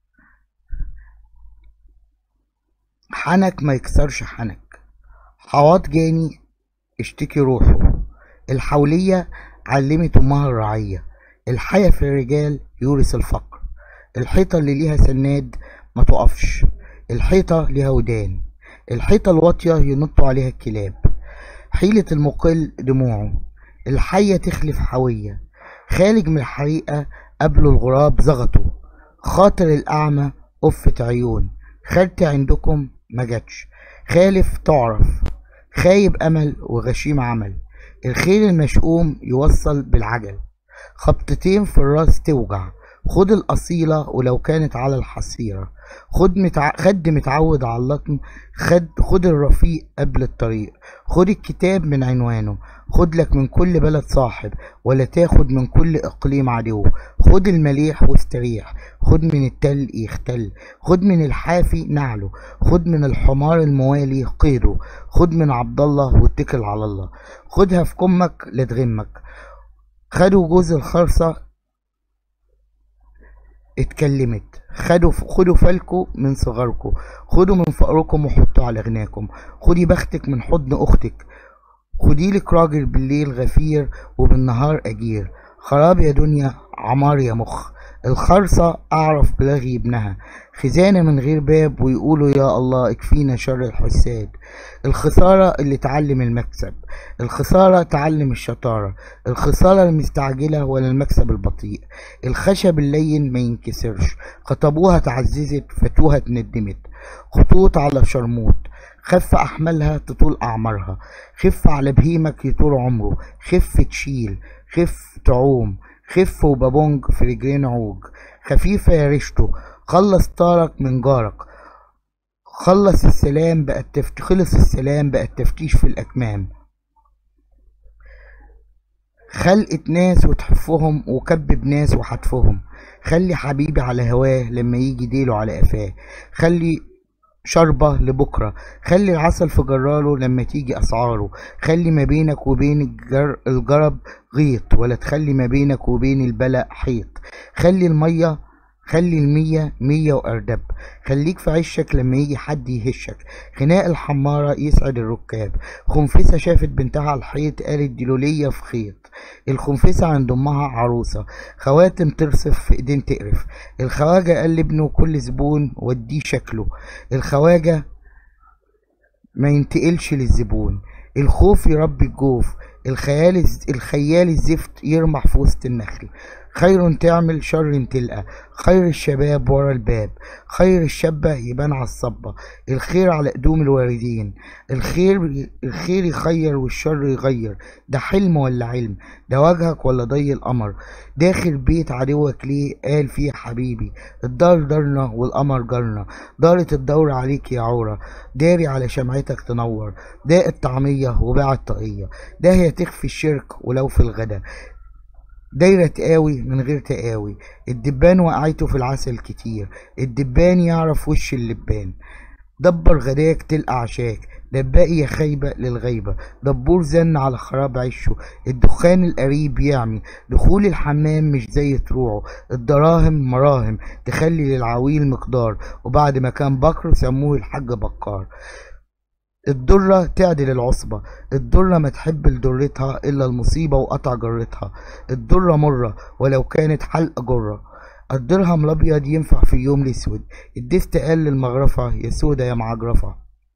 حنك ما يكسرش حنك حواط جاني اشتكي روحه الحولية علمت أمها الرعية الحياة في الرجال يورث الفقر الحيطة اللي ليها سناد ما تقفش الحيطة ليها ودان الحيطة الواطية ينطوا عليها الكلاب حيلة المقل دموعه الحية تخلف حوية خارج من الحريقة قبله الغراب زغطوا خاطر الأعمى قفة عيون خالتي عندكم ما جاتش خالف تعرف خايب أمل وغشيم عمل الخيل المشؤوم يوصل بالعجل خبطتين في الراس توجع خد الأصيلة ولو كانت على الحصيرة خد متع... خد متعود على اللطم خد خد الرفيق قبل الطريق خد الكتاب من عنوانه خد لك من كل بلد صاحب ولا تاخد من كل اقليم عدو خد المليح واستريح خد من التل يختل خد من الحافي نعله خد من الحمار الموالي قيده خد من عبد الله واتكل على الله خدها في كمك لا تغمك خدوا جوز الخرصة اتكلمت خدوا خدوا فالكم من صغركم خدوا من فقركم وحطوا على غناكم خدي بختك من حضن اختك خدي لك راجل بالليل غفير وبالنهار اجير خراب يا دنيا عمار يا مخ الخرصة أعرف بلغي ابنها خزانة من غير باب ويقولوا يا الله اكفينا شر الحساد الخسارة اللي تعلم المكسب الخسارة تعلم الشطارة الخسارة المستعجلة ولا المكسب البطيء الخشب اللين ما ينكسرش خطبوها تعززت فتوها اتندمت خطوط على شرموط خف أحملها تطول أعمارها خف على بهيمك يطول عمره خف تشيل خف تعوم خف وبابونج في رجلين عوج خفيفة يا ريشته خلص طارك من جارك خلص السلام بقى التفت... خلص السلام بقى التفتيش في الأكمام خلقت ناس وتحفهم وكبب ناس وحتفهم خلي حبيبي على هواه لما يجي ديله على قفاه خلي شربة لبكرة خلي العسل في جراله لما تيجي أسعاره خلي ما بينك وبين الجر... الجرب غيط ولا تخلي ما بينك وبين البلاء حيط خلي المية خلي المية مية وأردب خليك في عشك لما يجي حد يهشك خناق الحمارة يسعد الركاب خنفسة شافت بنتها على الحيط قالت دي لولية في خيط الخنفسة عند أمها عروسة خواتم ترصف في إيدين تقرف الخواجة قال لابنه كل زبون وديه شكله الخواجة ما ينتقلش للزبون الخوف يربي الجوف الخيال الز- الخيال الزفت يرمح في وسط النخل خير تعمل شر تلقى خير الشباب ورا الباب خير الشابة يبان على الصبة الخير على قدوم الواردين الخير الخير يخير والشر يغير ده حلم ولا علم ده وجهك ولا ضي القمر داخل بيت عدوك ليه قال فيه حبيبي الدار دارنا والقمر جارنا دارت الدورة عليك يا عورة داري على شمعتك تنور داء الطعمية وباع الطاقية ده هي تخفي الشرك ولو في الغدا دايرة تقاوي من غير تقاوي الدبان وقعته في العسل كتير الدبان يعرف وش اللبان دبر غداك تلقى عشاك دباقي يا خايبة للغيبة دبور زن على خراب عشه الدخان القريب يعمي دخول الحمام مش زي طروعه الدراهم مراهم تخلي للعويل مقدار وبعد ما كان بكر سموه الحاج بكار الدرة تعدل العصبة الدرة ما تحب لدرتها إلا المصيبة وقطع جرتها الدرة مرة ولو كانت حلقة جرة الدرهم الأبيض ينفع في يوم الأسود الدست قال للمغرفة يا سودة يا معجرفة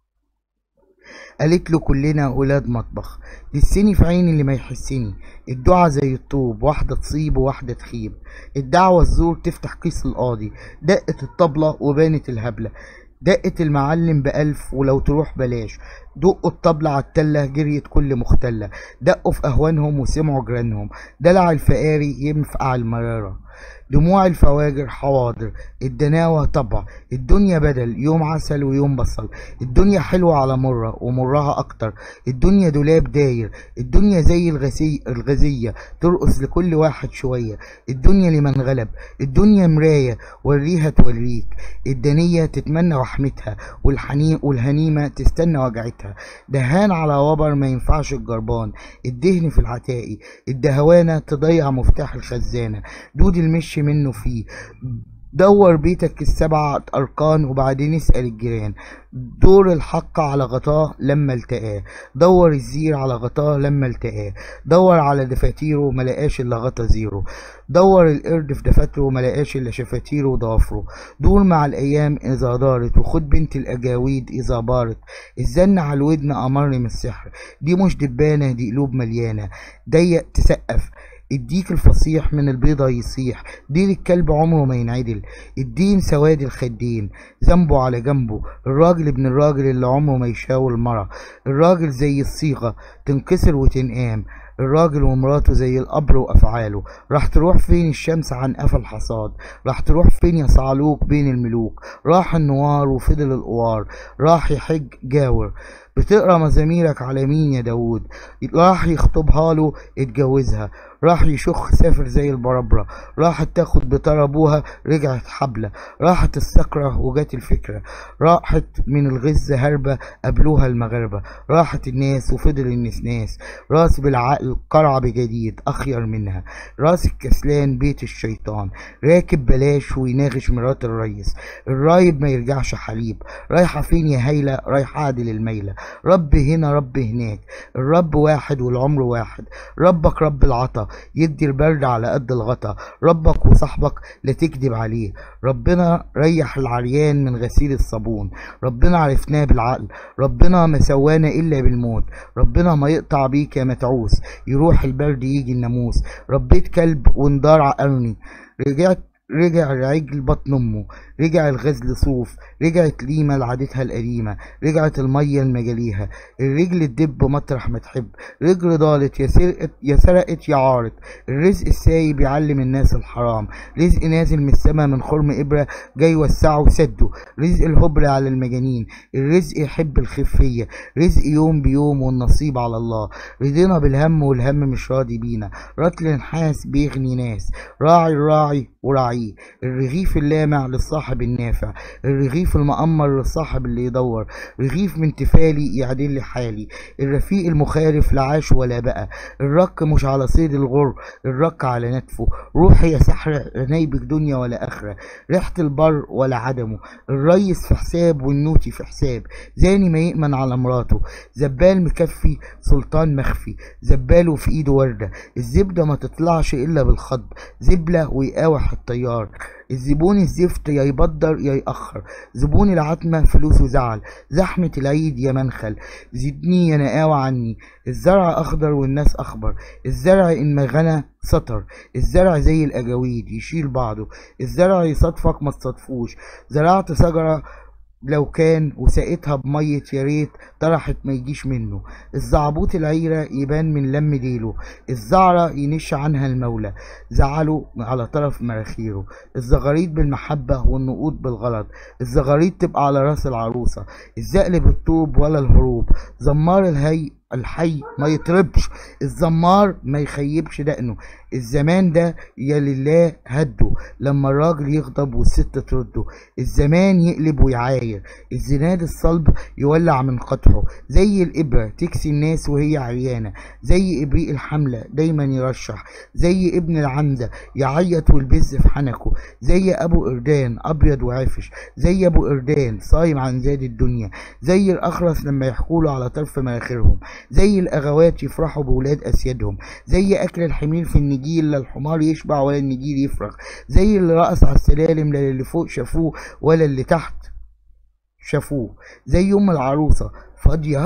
قالت له كلنا ولاد مطبخ دسني في عين اللي ما يحسني الدعاء زي الطوب واحدة تصيب وواحدة تخيب الدعوة الزور تفتح كيس القاضي دقت الطبلة وبانت الهبلة دقت المعلم بألف ولو تروح بلاش دقوا الطبلة على التلة جريت كل مختلة دقوا في أهوانهم وسمعوا جيرانهم دلع الفقاري ينفع المرارة دموع الفواجر حواضر الدناوة طبع الدنيا بدل يوم عسل ويوم بصل الدنيا حلوة على مرة ومرها أكتر الدنيا دولاب داير الدنيا زي الغسي الغزية ترقص لكل واحد شوية الدنيا لمن غلب الدنيا مراية وريها توريك الدنية تتمنى وحمتها والحنين والهنيمة تستنى وجعتها دهان على وبر ما ينفعش الجربان الدهن في العتائي الدهوانة تضيع مفتاح الخزانة دود المشي منه فيه دور بيتك السبع أركان وبعدين اسأل الجيران دور الحق على غطاه لما التقاه دور الزير على غطاه لما التقاه دور على دفاتيره ملقاش الا غطا زيرو دور القرد في دفاتره ملقاش الا شفاتيره وضوافره دور مع الايام اذا دارت وخد بنت الاجاويد اذا بارت الزن على الودن امرني من السحر دي مش دبانه دي قلوب مليانه ضيق تسقف الديك الفصيح من البيضة يصيح دين الكلب عمره ما ينعدل الدين سواد الخدين ذنبه على جنبه الراجل ابن الراجل اللي عمره ما يشاور المرة الراجل زي الصيغة تنكسر وتنقام الراجل ومراته زي القبر وافعاله راح تروح فين الشمس عن قفا الحصاد راح تروح فين يا صعلوك بين الملوك راح النوار وفضل القوار راح يحج جاور بتقرا مزاميرك على مين يا داود راح يخطبها له اتجوزها راح يشخ سافر زي البربرة راحت تاخد بطار ابوها رجعت حبلة راحت السكرة وجات الفكرة راحت من الغز هربة قابلوها المغاربة راحت الناس وفضل النسناس راس بالعقل قرع بجديد اخير منها راس الكسلان بيت الشيطان راكب بلاش ويناغش مرات الريس الرايب ما يرجعش حليب رايحة فين يا هيلة رايحة عادل الميلة رب هنا رب هناك الرب واحد والعمر واحد ربك رب العطا يدي البرد على قد الغطا ربك وصاحبك لا تكذب عليه ربنا ريح العريان من غسيل الصابون ربنا عرفناه بالعقل ربنا ما سوانا الا بالموت ربنا ما يقطع بيك يا متعوس يروح البرد يجي الناموس ربيت كلب وندار عقرني رجعت رجع العجل بطن امه رجع الغزل صوف رجعت ليمة لعادتها القديمة رجعت المية لمجاليها الرجل تدب مطرح ما تحب رجل ضالت يا سرقت يا سرقت يا عارت الرزق السايب يعلم الناس الحرام رزق نازل من السما من خرم إبرة جاي يوسعه وسده رزق الهبل على المجانين الرزق يحب الخفية رزق يوم بيوم والنصيب على الله رضينا بالهم والهم مش راضي بينا رطل نحاس بيغني ناس راعي الراعي وراعيه الرغيف اللامع للصاحب النافع الرغيف المأمر للصاحب اللي يدور رغيف من تفالي يعدل لي حالي الرفيق المخالف لا عاش ولا بقى الرك مش على صيد الغر الرك على نتفه روحي يا سحر نايبك دنيا ولا آخرة ريحة البر ولا عدمه الريس في حساب والنوتي في حساب زاني ما يأمن على مراته زبال مكفي سلطان مخفي زباله في ايده وردة الزبدة ما تطلعش الا بالخض زبلة ويقاوح الطيار الزبون الزفت يا يبدر يا يأخر زبون العتمة فلوسه زعل زحمة العيد يا منخل زدني يا نقاوة عني الزرع أخضر والناس أخبر الزرع إن ما غنى سطر الزرع زي الأجاويد يشيل بعضه الزرع يصادفك ما تصادفوش زرعت شجرة لو كان وسقيتها بمية يا ريت طرحت ما يجيش منه الزعبوط العيرة يبان من لم ديله الزعرة ينش عنها المولى زعله على طرف مراخيره الزغاريد بالمحبة والنقود بالغلط الزغاريد تبقى على راس العروسة الزقل بالطوب ولا الهروب زمار الهي الحي ما يطربش الزمار ما يخيبش دقنه الزمان ده يا لله هده لما الراجل يغضب والست ترده الزمان يقلب ويعاير الزناد الصلب يولع من قطعه زي الإبرة تكسي الناس وهي عريانة زي إبريق الحملة دايما يرشح زي ابن العمدة يعيط والبز في حنكه زي أبو إردان أبيض وعفش زي أبو إردان صايم عن زاد الدنيا زي الأخرس لما يحكوله على طرف مناخيرهم زي الأغوات يفرحوا بولاد أسيادهم زي أكل الحمير في النجيل لا الحمار يشبع ولا النجيل يفرغ زي اللي رقص على السلالم لا اللي فوق شافوه ولا اللي تحت شافوه زي أم العروسة فاضية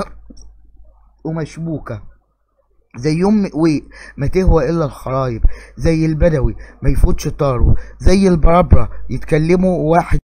ومشبوكة زي ام قويق ما تهوى الا الخرايب زي البدوي ما يفوتش طاره زي البربرة يتكلموا واحد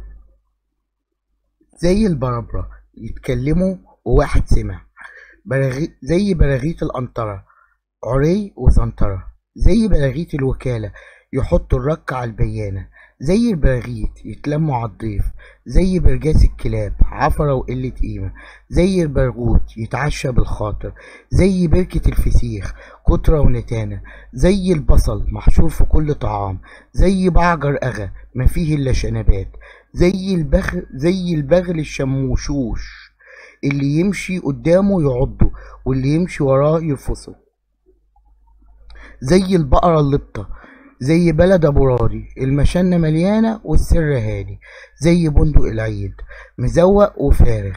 زي البربرة يتكلموا وواحد سمع براغي زي براغيث القنطرة عري وزنطرة زي براغيث الوكالة يحطوا الرك على البيانة زي البراغيث يتلموا على الضيف زي برجاس الكلاب عفرة وقلة قيمة زي البرغوث يتعشى بالخاطر زي بركة الفسيخ كترة ونتانة زي البصل محشور في كل طعام زي بعجر أغا ما فيه إلا شنبات زي البغل زي البغل الشموشوش اللي يمشي قدامه يعضه واللي يمشي وراه يرفصه زي البقرة اللبطة زي بلد ابو راضي المشنة مليانة والسر هادي زي بندق العيد مزوق وفارغ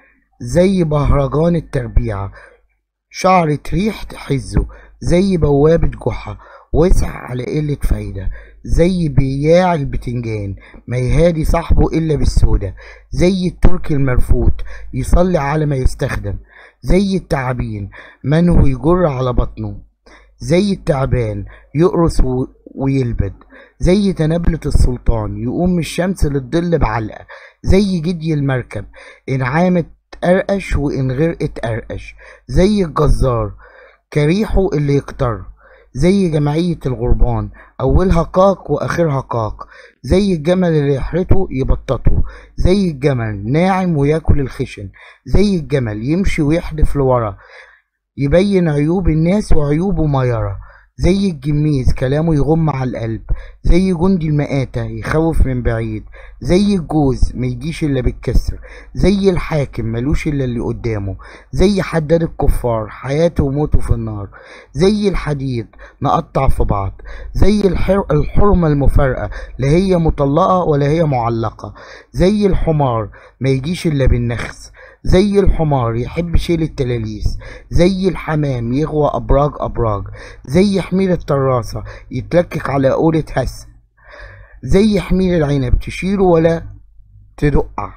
زي بهرجان التربيعة شعرة ريح تحزه زي بوابة جحا وسع على قلة فايدة زي بياع البتنجان ما يهادي صاحبه إلا بالسودة زي الترك المرفوت يصلي على ما يستخدم زي التعابين منه يجر على بطنه زي التعبان يقرص و- ويلبد زي تنابلة السلطان يقوم من الشمس للظل بعلقة زي جدي المركب إن عامت أرقش وإن غرقت أرقش زي الجزار كريحه اللي يكتر زي جمعية الغربان أولها قاق وآخرها قاق زي الجمل اللي يحرته يبططه زي الجمل ناعم وياكل الخشن زي الجمل يمشي ويحدف لورا يبين عيوب الناس وعيوبه ما يرى زي الجميز كلامه يغم على القلب زي جندي المآتة يخوف من بعيد زي الجوز ما يجيش إلا بالكسر زي الحاكم ملوش إلا اللي قدامه زي حداد الكفار حياته وموته في النار زي الحديد نقطع في بعض زي الحر... الحرمة المفارقة لا هي مطلقة ولا هي معلقة زي الحمار ما يجيش إلا بالنخس زي الحمار يحب شيل التلاليس زي الحمام يغوى أبراج أبراج زي حمير الطراسة يتلكك على قولة هس زي حمير العنب تشيله ولا تدقع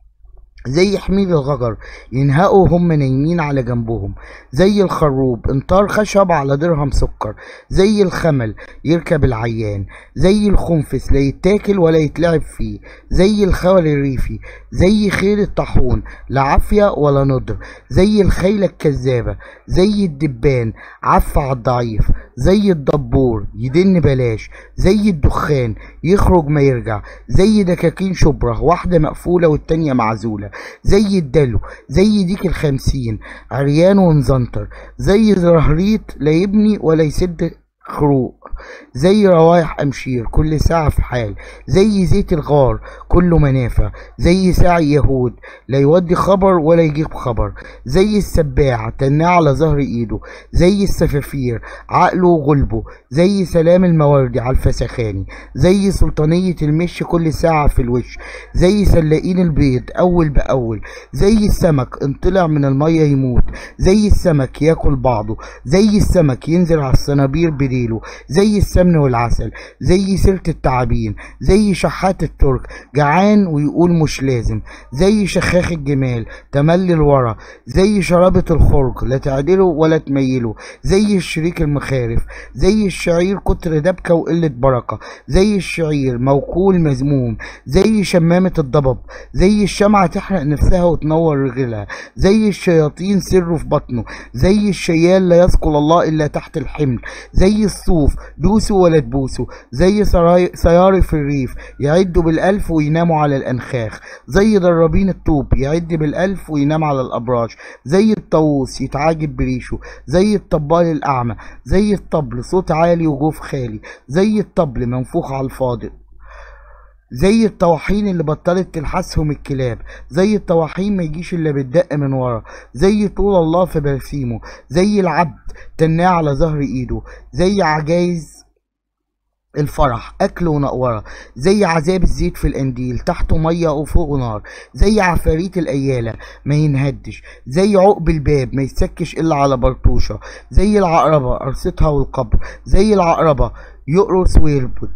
زي حمير الغجر ينهقوا هم نايمين على جنبهم زي الخروب انطار خشب على درهم سكر زي الخمل يركب العيان زي الخنفس لا يتاكل ولا يتلعب فيه زي الخول الريفي زي خير الطاحون لا عافية ولا نضر زي الخيلة الكذابة زي الدبان عف على الضعيف زي الدبور يدن بلاش زي الدخان يخرج ما يرجع زي دكاكين شبرة واحدة مقفولة والتانية معزولة زي الدلو زي ديك الخمسين عريان ومزنطر زي زرهريط لا يبني ولا يسد خروق زي روايح أمشير كل ساعة في حال زي زيت الغار كله منافع زي ساعي يهود لا يودي خبر ولا يجيب خبر زي السباع تناه على ظهر ايده زي السفافير عقله وغلبه زي سلام المواردي على الفسخاني زي سلطانية المش كل ساعة في الوش زي سلاقين البيض أول بأول زي السمك ان طلع من المية يموت زي السمك ياكل بعضه زي السمك ينزل على الصنابير بديله زي السمن والعسل زي سيرة التعابين زي شحات الترك جعان ويقول مش لازم زي شخاخ الجمال تملي الورا زي شرابة الخرج لا تعدله ولا تميله زي الشريك المخارف زي الشعير كتر دبكة وقلة بركة زي الشعير موكول مذموم زي شمامة الضبب زي الشمعة تحرق نفسها وتنور رجلها زي الشياطين سره في بطنه زي الشيال لا يذكر الله إلا تحت الحمل زي الصوف دوسوا ولا تبوسوا زي سراي- سياري في الريف يعدوا بالألف ويناموا على الأنخاخ زي درابين الطوب يعد بالألف وينام على الأبراج زي الطاووس يتعاجب بريشه زي الطبال الأعمى زي الطبل صوت عالي وجوف خالي زي الطبل منفوخ على الفاضي زي الطواحين اللي بطلت تلحسهم الكلاب زي الطواحين ما يجيش الا بالدق من ورا زي طول الله في برسيمه زي العبد تناه على ظهر ايده زي عجايز الفرح اكل ونقوره زي عذاب الزيت في القنديل تحته ميه وفوقه نار زي عفاريت الاياله ما ينهدش زي عقب الباب ما يتسكش الا على برطوشه زي العقربه قرصتها والقبر زي العقربه يقرص ويربط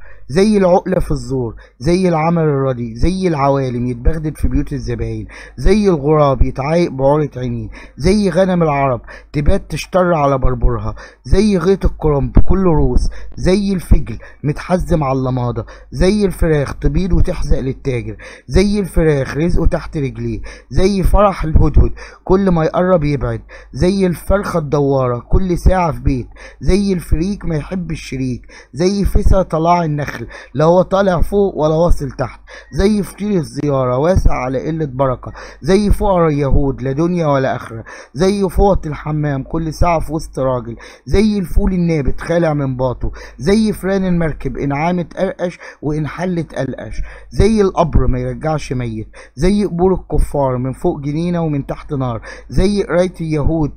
زي العقلة في الزور زي العمل الردي زي العوالم يتبغدد في بيوت الزباين زي الغراب يتعايق بعورة عينيه زي غنم العرب تبات تشتر على بربرها زي غيط الكرنب كله روس زي الفجل متحزم على اللماضة زي الفراخ تبيض وتحزق للتاجر زي الفراخ رزقه تحت رجليه زي فرح الهدهد كل ما يقرب يبعد زي الفرخة الدوارة كل ساعة في بيت زي الفريك ما يحب الشريك زي فسا طلاع النخل لا هو طالع فوق ولا واصل تحت زي فطير الزيارة واسع على قلة بركة زي فقراء اليهود لا دنيا ولا آخرة زي فوط الحمام كل ساعة في وسط راجل زي الفول النابت خالع من باطه زي فران المركب إن عامت قرقش وإن حلت قلقش زي القبر ما يرجعش ميت زي قبور الكفار من فوق جنينة ومن تحت نار زي قراية اليهود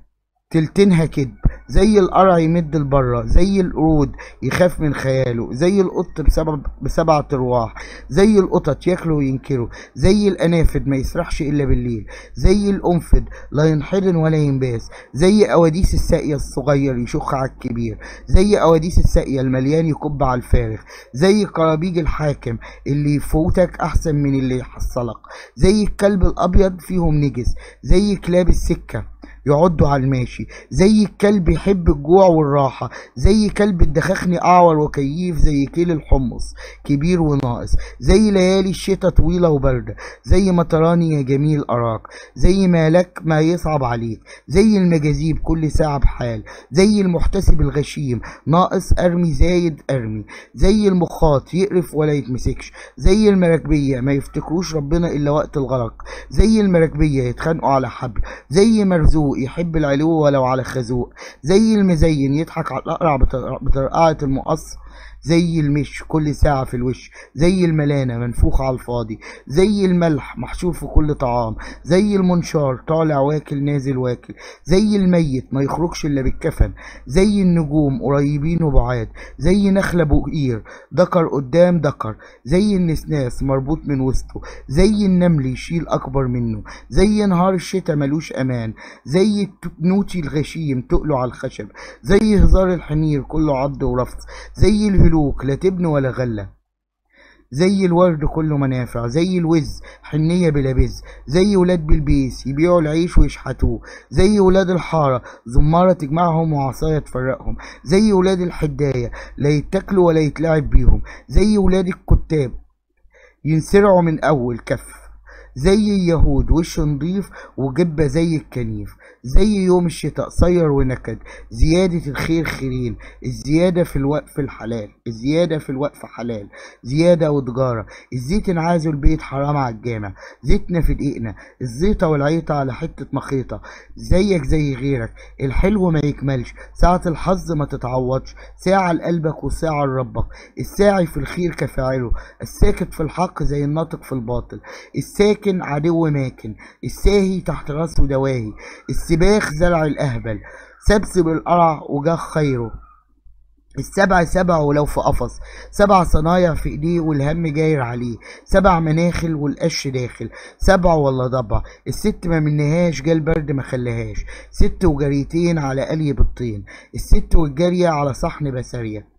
تلتينها كدب زي القرع يمد لبره زي القرود يخاف من خياله زي القط بسبب بسبعة ارواح زي القطط ياكلوا وينكروا زي الانافد ما يسرحش الا بالليل زي الانفد لا ينحضن ولا ينباس زي قواديس الساقية الصغير يشخ على الكبير زي قواديس الساقية المليان يكب على الفارغ زي قرابيج الحاكم اللي يفوتك احسن من اللي يحصلك زي الكلب الابيض فيهم نجس زي كلاب السكه يعضوا على الماشي زي الكلب يحب الجوع والراحة زي كلب الدخاخني أعور وكيف زي كيل الحمص كبير وناقص زي ليالي الشتاء طويلة وباردة زي ما تراني يا جميل أراك زي ما لك ما يصعب عليك زي المجاذيب كل ساعة بحال زي المحتسب الغشيم ناقص أرمي زايد أرمي زي المخاط يقرف ولا يتمسكش زي المراكبية ما يفتكروش ربنا إلا وقت الغرق زي المراكبية يتخانقوا على حبل زي مرزوق يحب العلو ولو على خازوق زي المزين يضحك على الأقرع بتر- بترقعة المقص زي المش كل ساعة في الوش زي الملانة منفوخة على الفاضي زي الملح محشور في كل طعام زي المنشار طالع واكل نازل واكل زي الميت ما يخرجش إلا بالكفن زي النجوم قريبين وبعاد زي نخلة بقير دكر قدام دكر زي النسناس مربوط من وسطه زي النمل يشيل أكبر منه زي نهار الشتاء ملوش أمان زي النوتي الغشيم تقله على الخشب زي هزار الحمير كله عض ورفض زي الهلوك لا تبن ولا غلة زي الورد كله منافع زي الوز حنية بلا بز زي ولاد بلبيس يبيعوا العيش ويشحتوه زي ولاد الحارة زمارة تجمعهم وعصاية تفرقهم زي ولاد الحداية لا يتاكلوا ولا يتلعب بيهم زي ولاد الكتاب ينسرعوا من أول كف زي اليهود وش نضيف وجبة زي الكنيف زي يوم الشتاء قصير ونكد زيادة الخير خيرين الزيادة في الوقف الحلال الزيادة في الوقف حلال زيادة وتجارة الزيت انعازل البيت حرام على الجامع زيتنا في دقيقنا الزيطة والعيطة على حتة مخيطة زيك زي غيرك الحلو ما يكملش ساعة الحظ ما تتعوضش ساعة لقلبك وساعة لربك الساعي في الخير كفاعله الساكت في الحق زي الناطق في الباطل الساكن عدو ماكن الساهي تحت راسه دواهي السباخ زرع الأهبل سبسب القرع وجاه خيره السبع سبع ولو في قفص سبع صنايع في ايديه والهم جاير عليه سبع مناخل والقش داخل سبع ولا ضبع الست ما منهاش جال برد ما خلاهاش ست وجريتين على قلي بالطين الست والجارية على صحن بسارية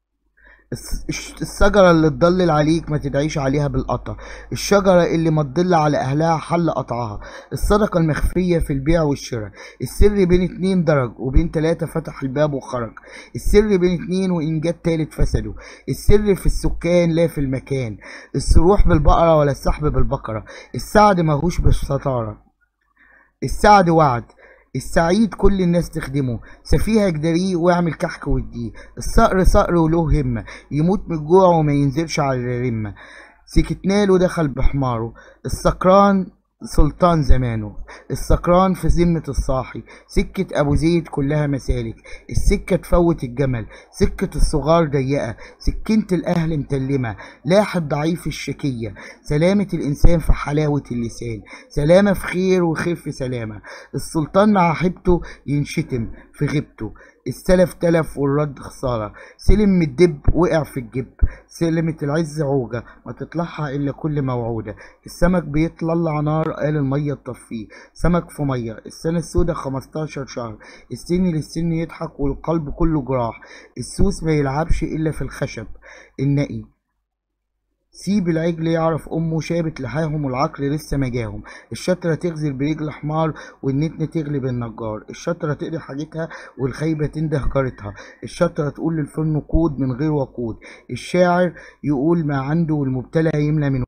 الشجرة اللي تضلل عليك ما تدعيش عليها بالقطع الشجرة اللي ما تضل على أهلها حل قطعها الصدقة المخفية في البيع والشراء السر بين اتنين درج وبين تلاتة فتح الباب وخرج السر بين اتنين وإن جت تالت فسدوا السر في السكان لا في المكان السروح بالبقرة ولا السحب بالبقرة السعد ماهوش بالستارة السعد وعد السعيد كل الناس تخدمه سفيها جدريه واعمل كحك وديه الصقر صقر وله همة يموت من الجوع وما ينزلش على الرمة سكتناله دخل بحماره السكران سلطان زمانه السكران في ذمة الصاحي سكة أبو زيد كلها مسالك السكة تفوت الجمل سكة الصغار ضيقة سكينة الأهل متلمة لاح الضعيف الشكية سلامة الإنسان في حلاوة اللسان سلامة في خير وخير في سلامة السلطان مع حبته ينشتم في غيبته السلف تلف والرد خسارة سلم من الدب وقع في الجب سلمة العز عوجة ما تطلعها إلا كل موعودة السمك بيطلع نار قال المية تطفيه سمك في مية السنة السودة خمستاشر شهر السن للسن يضحك والقلب كله جراح السوس ما يلعبش إلا في الخشب النقي سيب العجل يعرف امه شابت لحاهم والعقل لسه ما جاهم الشطره تغزل برجل حمار والنتن تغلب النجار الشطره تقضي حاجتها والخيبه تنده جارتها الشطره تقول للفن قود من غير وقود الشاعر يقول ما عنده والمبتلى يملى من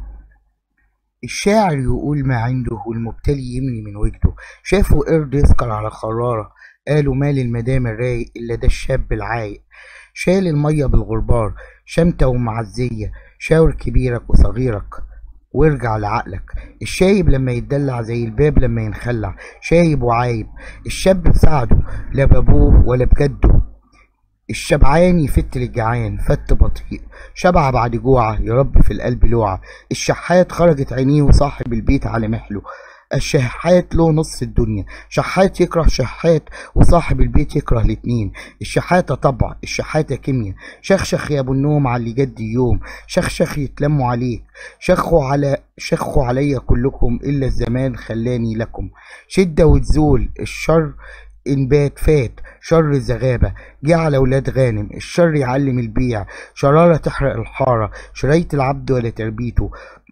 الشاعر يقول ما عنده والمبتلي يملي من وجده شافوا قرد يسكر على خرارة قالوا مال المدام الرايق إلا ده الشاب العايق شال المية بالغربار شمتة ومعزية شاور كبيرك وصغيرك وارجع لعقلك الشايب لما يتدلع زي الباب لما ينخلع شايب وعايب الشاب بساعده لا بابوه ولا بجده الشبعان يفت للجعان فت بطيء شبع بعد جوعه يربي في القلب لوعة الشحات خرجت عينيه وصاحب البيت على محله الشحات له نص الدنيا شحات يكره شحات وصاحب البيت يكره الاتنين الشحاتة طبع الشحاتة كيمياء شخشخ يا ابو النوم على اللي جد يوم شخشخ يتلموا عليك شخوا على شخوا عليا كلكم الا الزمان خلاني لكم شدة وتزول الشر إن بات فات شر الزغابة جه على ولاد غانم الشر يعلم البيع شرارة تحرق الحارة شريت العبد ولا تربيته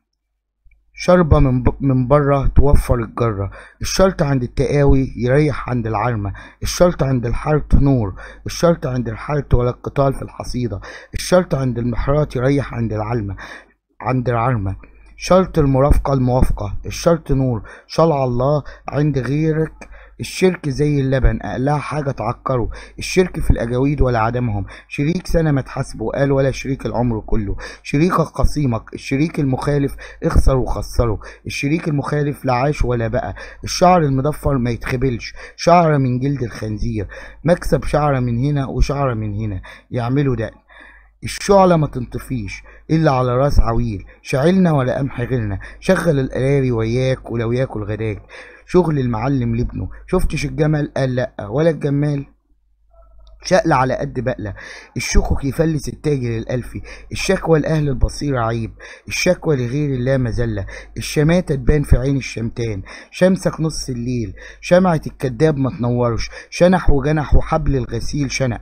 شربة من, ب... من بره توفر الجرة الشرط عند التقاوي يريح عند العرمة الشرط عند الحرط نور الشرط عند الحرط ولا القتال في الحصيدة الشرط عند المحرات يريح عند العلمة عند العرمة شرط المرافقة الموافقة الشرط نور شرع الله عند غيرك الشرك زي اللبن أقلها حاجة تعكره الشرك في الأجاويد ولا عدمهم شريك سنة ما تحاسبه قال ولا شريك العمر كله شريكك قصيمك الشريك المخالف اخسر وخسره الشريك المخالف لا عاش ولا بقى الشعر المضفر ما يتخبلش شعرة من جلد الخنزير مكسب شعرة من هنا وشعرة من هنا يعملوا دقن الشعلة ما تنطفيش إلا على راس عويل شعلنا ولا قمح غيرنا شغل القراري وياك ولو ياكل غداك شغل المعلم لابنه شفتش الجمل قال لأ ولا الجمال شقل على قد بقلة الشكك يفلس التاجر الألفي الشكوى لأهل البصيرة عيب الشكوى لغير الله مزلة الشماتة تبان في عين الشمتان شمسك نص الليل شمعة الكذاب ما تنورش شنح وجنح وحبل الغسيل شنق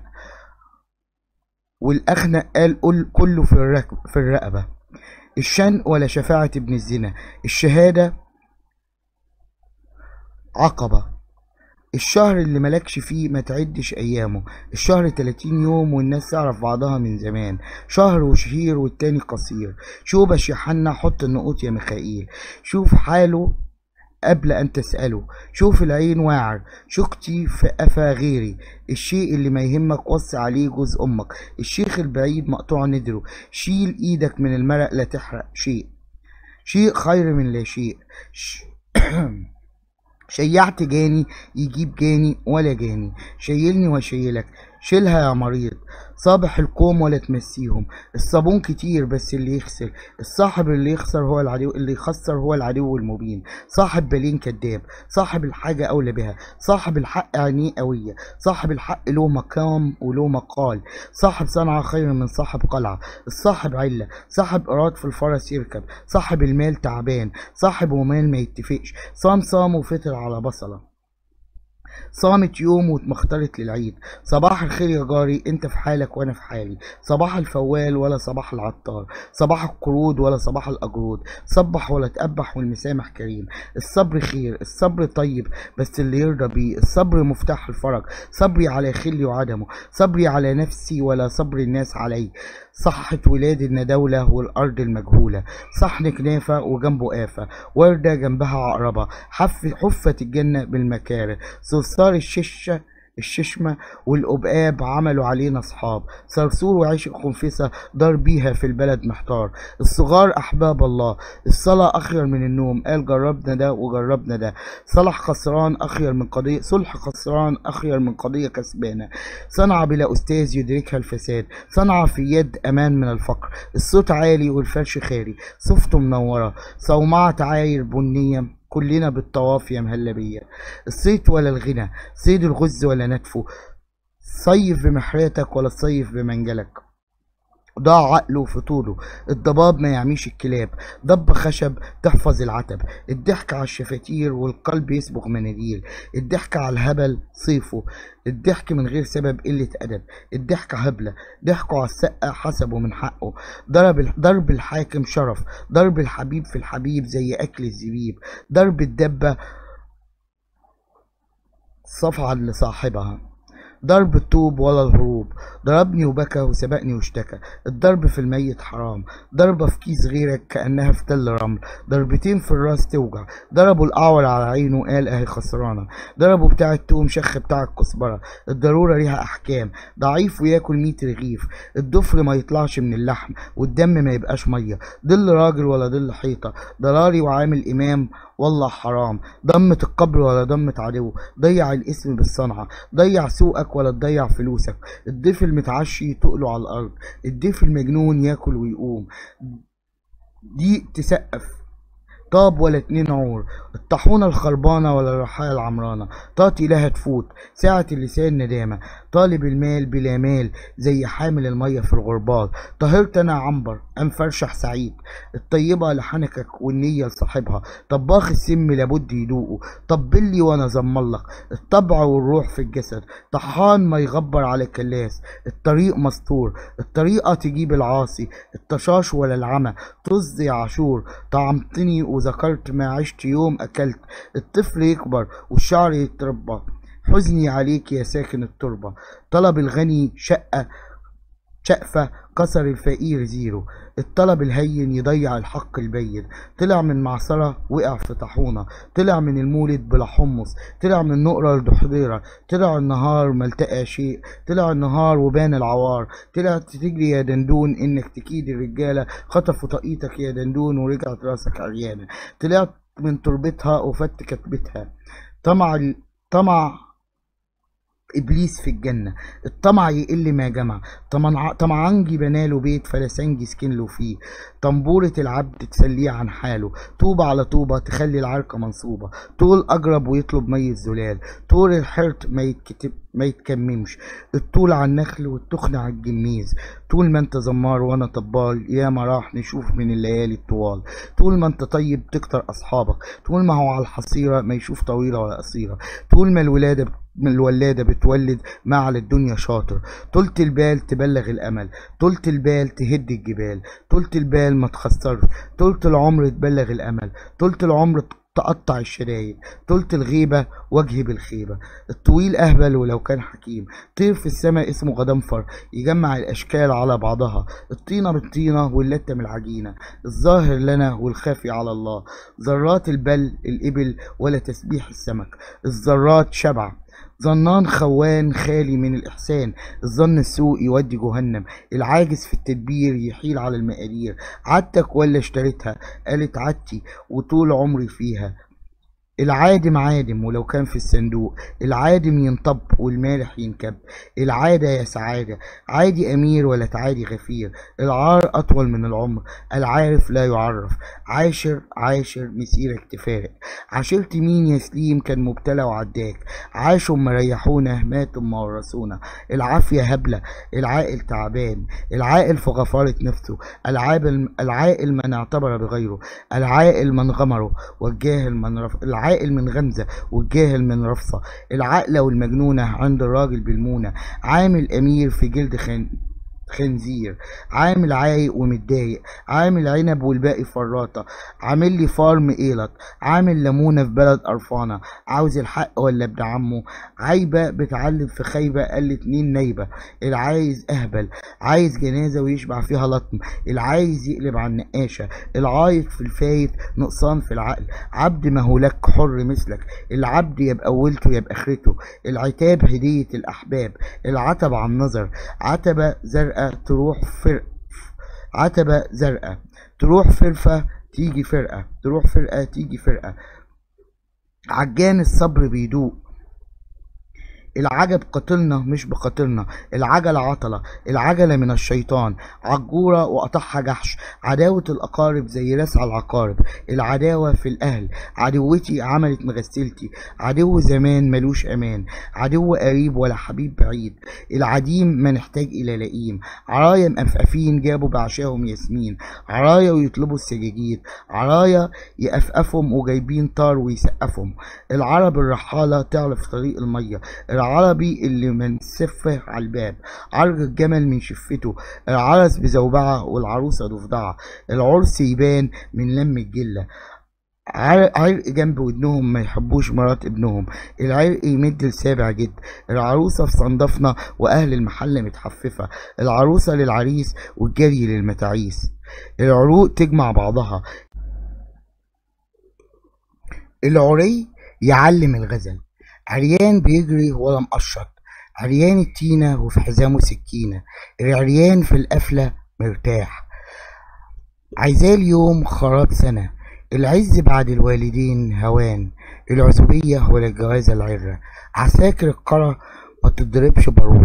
والأخنق قال قل كله في, الركب في الرقبة الشنق ولا شفاعة ابن الزنا الشهادة عقبة الشهر اللي ملكش فيه ما تعدش ايامه الشهر 30 يوم والناس تعرف بعضها من زمان شهر وشهير والتاني قصير شوبش يا حنا حط النقوط يا ميخائيل شوف حاله قبل أن تسأله شوف العين واعر شكتي في قفا غيري الشيء اللي ما يهمك وصي عليه جوز أمك الشيخ البعيد مقطوع ندره شيل إيدك من المرق لا تحرق شيء شيء خير من لا شيء ش... شيعت جاني يجيب جاني ولا جاني شيلني وشيلك شيلها يا مريض صابح القوم ولا تمسيهم الصابون كتير بس اللي يخسر الصاحب اللي يخسر هو العدو اللي يخسر هو العدو المبين صاحب بالين كذاب صاحب الحاجة أولى بها صاحب الحق عينيه قوية صاحب الحق له مقام وله مقال صاحب صنعة خير من صاحب قلعة الصاحب علة صاحب إراد في الفرس يركب صاحب المال تعبان صاحب ومال ما يتفقش صام صام وفطر على بصله صامت يوم واتمخترت للعيد صباح الخير يا جاري انت في حالك وانا في حالي صباح الفوال ولا صباح العطار صباح القرود ولا صباح الاجرود صبح ولا تقبح والمسامح كريم الصبر خير الصبر طيب بس اللي يرضى بيه الصبر مفتاح الفرج صبري على خلي وعدمه صبري على نفسي ولا صبر الناس علي صحة ولاد الندولة والأرض المجهولة صحن كنافة وجنبه آفة وردة جنبها عقربة حف حفت الجنة بالمكاره صرصار الششة الششمة والقبقاب عملوا علينا أصحاب صرصور وعشق خنفسة دار بيها في البلد محتار الصغار أحباب الله الصلاة أخير من النوم قال جربنا ده وجربنا ده صلح خسران أخير من قضية صلح خسران أخير من قضية كسبانة صنعة بلا أستاذ يدركها الفساد صنعة في يد أمان من الفقر الصوت عالي والفرش خالي صفته منورة صومعة عاير بنية كلنا بالطواف يا مهلبية الصيت ولا الغنى صيد الغز ولا نتفه صيف بمحراتك ولا صيف بمنجلك ضاع عقله في طوله الضباب ما يعميش الكلاب ضب خشب تحفظ العتب الضحك على الشفاتير والقلب يصبغ مناديل الضحك على الهبل صيفه الضحك من غير سبب قلة أدب الضحك هبلة ضحكوا على السقة حسبه من حقه ضرب ضرب الحاكم شرف ضرب الحبيب في الحبيب زي أكل الزبيب ضرب الدبة صفعا لصاحبها ضرب الطوب ولا الهروب ضربني وبكى وسبقني واشتكى الضرب في الميت حرام ضربة في كيس غيرك كأنها في تل رمل ضربتين في الراس توجع ضربوا الأعور على عينه قال أهي خسرانة ضربوا بتاع التوم شخ بتاع الكزبرة الضرورة ليها أحكام ضعيف وياكل ميت رغيف الضفر ما يطلعش من اللحم والدم ما يبقاش مية ظل راجل ولا ظل حيطة ضراري وعامل إمام والله حرام ضمة القبر ولا ضمة عدو ضيع الاسم بالصنعة ضيع سوقك ولا تضيع فلوسك الضيف المتعشي تقله على الأرض الضيف المجنون ياكل ويقوم دي تسقف طاب ولا اتنين عور الطاحونة الخربانة ولا الرحايا العمرانة طاطي لها تفوت ساعة اللسان ندامة طالب المال بلا مال زي حامل المية في الغربال طهرت أنا عنبر أم فرشح سعيد الطيبة لحنكك والنية لصاحبها طباخ السم لابد يدوقه طبلي وأنا زملك الطبع والروح في الجسد طحان ما يغبر على كلاس الطريق مستور الطريقة تجيب العاصي الطشاش ولا العمى طز يا عاشور طعمتني وذكرت ما عشت يوم أكلت الطفل يكبر والشعر يتربى حزني عليك يا ساكن التربة طلب الغني شقة شقفة كسر الفقير زيرو الطلب الهين يضيع الحق البين طلع من معصرة وقع في طاحونة طلع من المولد بلا حمص طلع من نقرة لدحضيرة طلع النهار ما التقى شيء طلع النهار وبان العوار طلع تجري يا دندون انك تكيد الرجالة خطفوا طاقيتك يا دندون ورجعت راسك عريانة طلعت من تربتها وفت كتبتها طمع ال- طمع ابليس في الجنه الطمع يقل ما جمع طمع طمعانجي بناله بيت فلسنجي سكن له فيه طنبورة العبد تسليه عن حاله طوبة على طوبة تخلي العركة منصوبة طول أجرب ويطلب مي الزلال طول الحرت ما يتكتب ما يتكممش الطول على النخل والتخن على الجميز طول ما انت زمار وانا طبال يا ما راح نشوف من الليالي الطوال طول ما انت طيب تكتر اصحابك طول ما هو على الحصيرة ما يشوف طويلة ولا قصيرة طول ما الولادة من الولادة بتولد ما على الدنيا شاطر طولة البال تبلغ الأمل طولة البال تهد الجبال طولة البال ما تخسرش طولة العمر تبلغ الأمل طولة العمر تقطع الشدايد طولة الغيبة وجه بالخيبة الطويل أهبل ولو كان حكيم طير في السماء اسمه غضنفر يجمع الأشكال على بعضها الطينة بالطينة واللتة من العجينة الظاهر لنا والخافي على الله ذرات البل الإبل ولا تسبيح السمك الذرات شبع ظنان خوان خالي من الإحسان الظن السوء يودي جهنم العاجز في التدبير يحيل على المقادير عدتك ولا اشتريتها قالت عدتي وطول عمري فيها العادم عادم ولو كان في الصندوق العادم ينطب والمالح ينكب العادة يا سعادة عادي أمير ولا تعادي غفير العار أطول من العمر العارف لا يعرف عاشر عاشر مسيرك تفارق عاشرت مين يا سليم كان مبتلى وعداك عاشوا مريحونا ماتوا ما ورثونا العافية هبلة العاقل تعبان العاقل في غفارة نفسه العاقل العاقل من اعتبر بغيره العاقل من غمره والجاهل من رف... العاقل من غمزة والجاهل من رفصة العاقلة والمجنونة عند الراجل بالمونة عامل أمير في جلد خن... خنزير عامل عايق ومتضايق عامل عنب والباقي فراطة عامل لي فارم ايلط عامل ليمونة في بلد قرفانة عاوز الحق ولا ابن عمه عايبة بتعلم في خايبة قال اتنين نايبة العايز اهبل عايز جنازة ويشبع فيها لطم العايز يقلب على النقاشة العايق في الفايت نقصان في العقل عبد ما هو لك حر مثلك العبد يبقى اولته يبقى اخرته العتاب هدية الاحباب العتب عن نظر عتبة زرقاء تروح فرق عتبة زرقاء تروح فرفة تيجي فرقة تروح فرقة تيجي فرقة عجان الصبر بيدوق العجب قاتلنا مش بقاتلنا العجلة عطلة العجلة من الشيطان عجورة وقطعها جحش عداوة الأقارب زي رسع العقارب العداوة في الأهل عدوتي عملت مغسلتي عدو زمان ملوش أمان عدو قريب ولا حبيب بعيد العديم ما نحتاج إلى لئيم عرايا مقفقفين جابوا بعشاهم ياسمين عرايا ويطلبوا السجاجيد عرايا يقفقفهم وجايبين طار ويسقفهم العرب الرحالة تعرف طريق المية العربي اللي منسفه على الباب عرج الجمل من شفته العرس بزوبعة والعروسة ضفدعة العرس يبان من لم الجلة عرق عرق جنب ودنهم ما يحبوش مرات ابنهم العرق يمد لسابع جد العروسة في صندفنا وأهل المحل متحففة العروسة للعريس والجري للمتاعيس العروق تجمع بعضها العري يعلم الغزل عريان بيجري ولا مقشط عريان التينة وفي حزامه سكينة العريان في القفلة مرتاح عايزاه اليوم خراب سنة العز بعد الوالدين هوان العزوبية ولا الجوازة العرة عساكر القرى ما تضربش بارود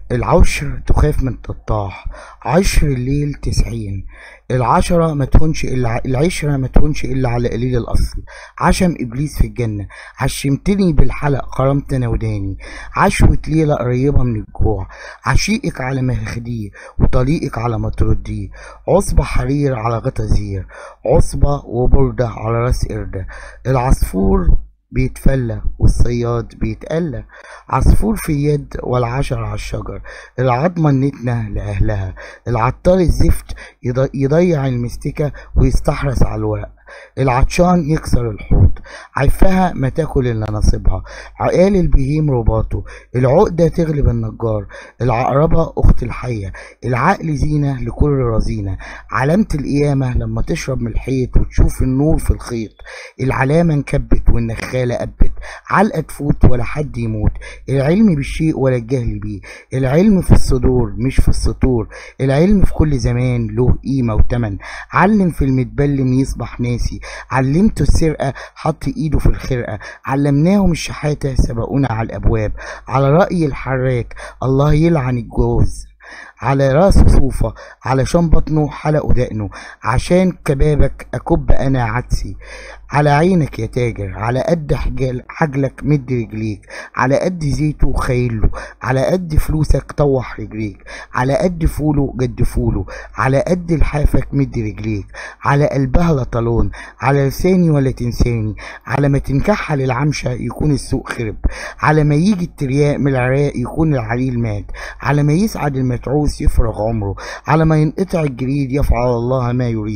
العشر تخاف من تطاح عشر الليل تسعين العشرة ما تهونش إلا العشرة ما تهونش إلا على قليل الأصل عشم إبليس في الجنة عشمتني بالحلق قرمت أنا وداني عشوة ليلة قريبة من الجوع عشيقك على ما هخديه وطليقك على ما ترديه عصبة حرير على غطا زير عصبة وبردة على راس قردة العصفور بيتفلى والصياد بيتقلى عصفور في يد والعشر على الشجر العظمة النتنة لأهلها العطار الزفت يض- يضيع المستكة ويستحرس على الورق العطشان يكسر الحوض عفها ما تاكل الا نصيبها عقال البهيم رباطه العقدة تغلب النجار العقربة أخت الحية العقل زينة لكل رزينة علامة القيامة لما تشرب من الحيط وتشوف النور في الخيط العلامة انكبت والنخالة قبت علقة تفوت ولا حد يموت العلم بالشيء ولا الجهل بيه العلم في الصدور مش في السطور العلم في كل زمان له قيمة وتمن علم في المتبلم يصبح ناسي علمته السرقة حط ايده في الخرقة علمناهم الشحاتة سبقونا على الابواب على رأي الحراك الله يلعن الجوز على راسه صوفة علشان بطنه حلق دقنه عشان كبابك أكب أنا عدسي على عينك يا تاجر على قد حجل حجلك مد رجليك على قد زيته خيله على قد فلوسك طوح رجليك على قد فوله جد فوله على قد لحافك مد رجليك على قلبها لا طالون على لساني ولا تنساني على ما تنكحل العمشة يكون السوق خرب على ما يجي الترياق من العراق يكون العليل مات على ما يسعد المتعوس يفرغ عمره على ما ينقطع الجريد يفعل الله ما يريد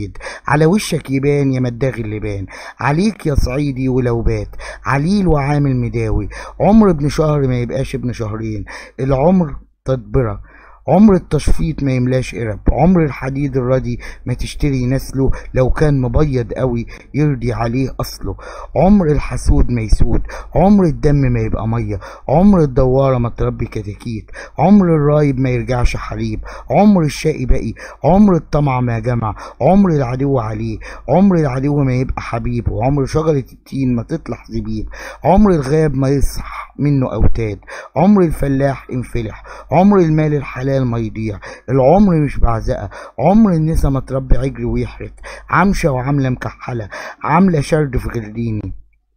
على وشك يبان يا مداغ اللبان عليك يا صعيدي ولو بات عليل وعامل مداوي عمر ابن شهر ما يبقاش ابن شهرين العمر تدبره عمر التشفيط ما يملاش قرب عمر الحديد الردي ما تشتري نسله لو كان مبيض قوي يرضي عليه اصله عمر الحسود ما يسود عمر الدم ما يبقى ميه عمر الدواره ما تربي كتاكيت عمر الرايب ما يرجعش حليب عمر الشقي بقي عمر الطمع ما جمع عمر العدو عليه عمر العدو ما يبقى حبيب وعمر شجرة التين ما تطلع زبيب عمر الغاب ما يصح منه أوتاد عمر الفلاح انفلح عمر المال الحلال ما يضيع العمر مش بعزقة عمر النسا ما تربي عجل ويحرت عمشة وعاملة مكحلة عاملة شرد في غرديني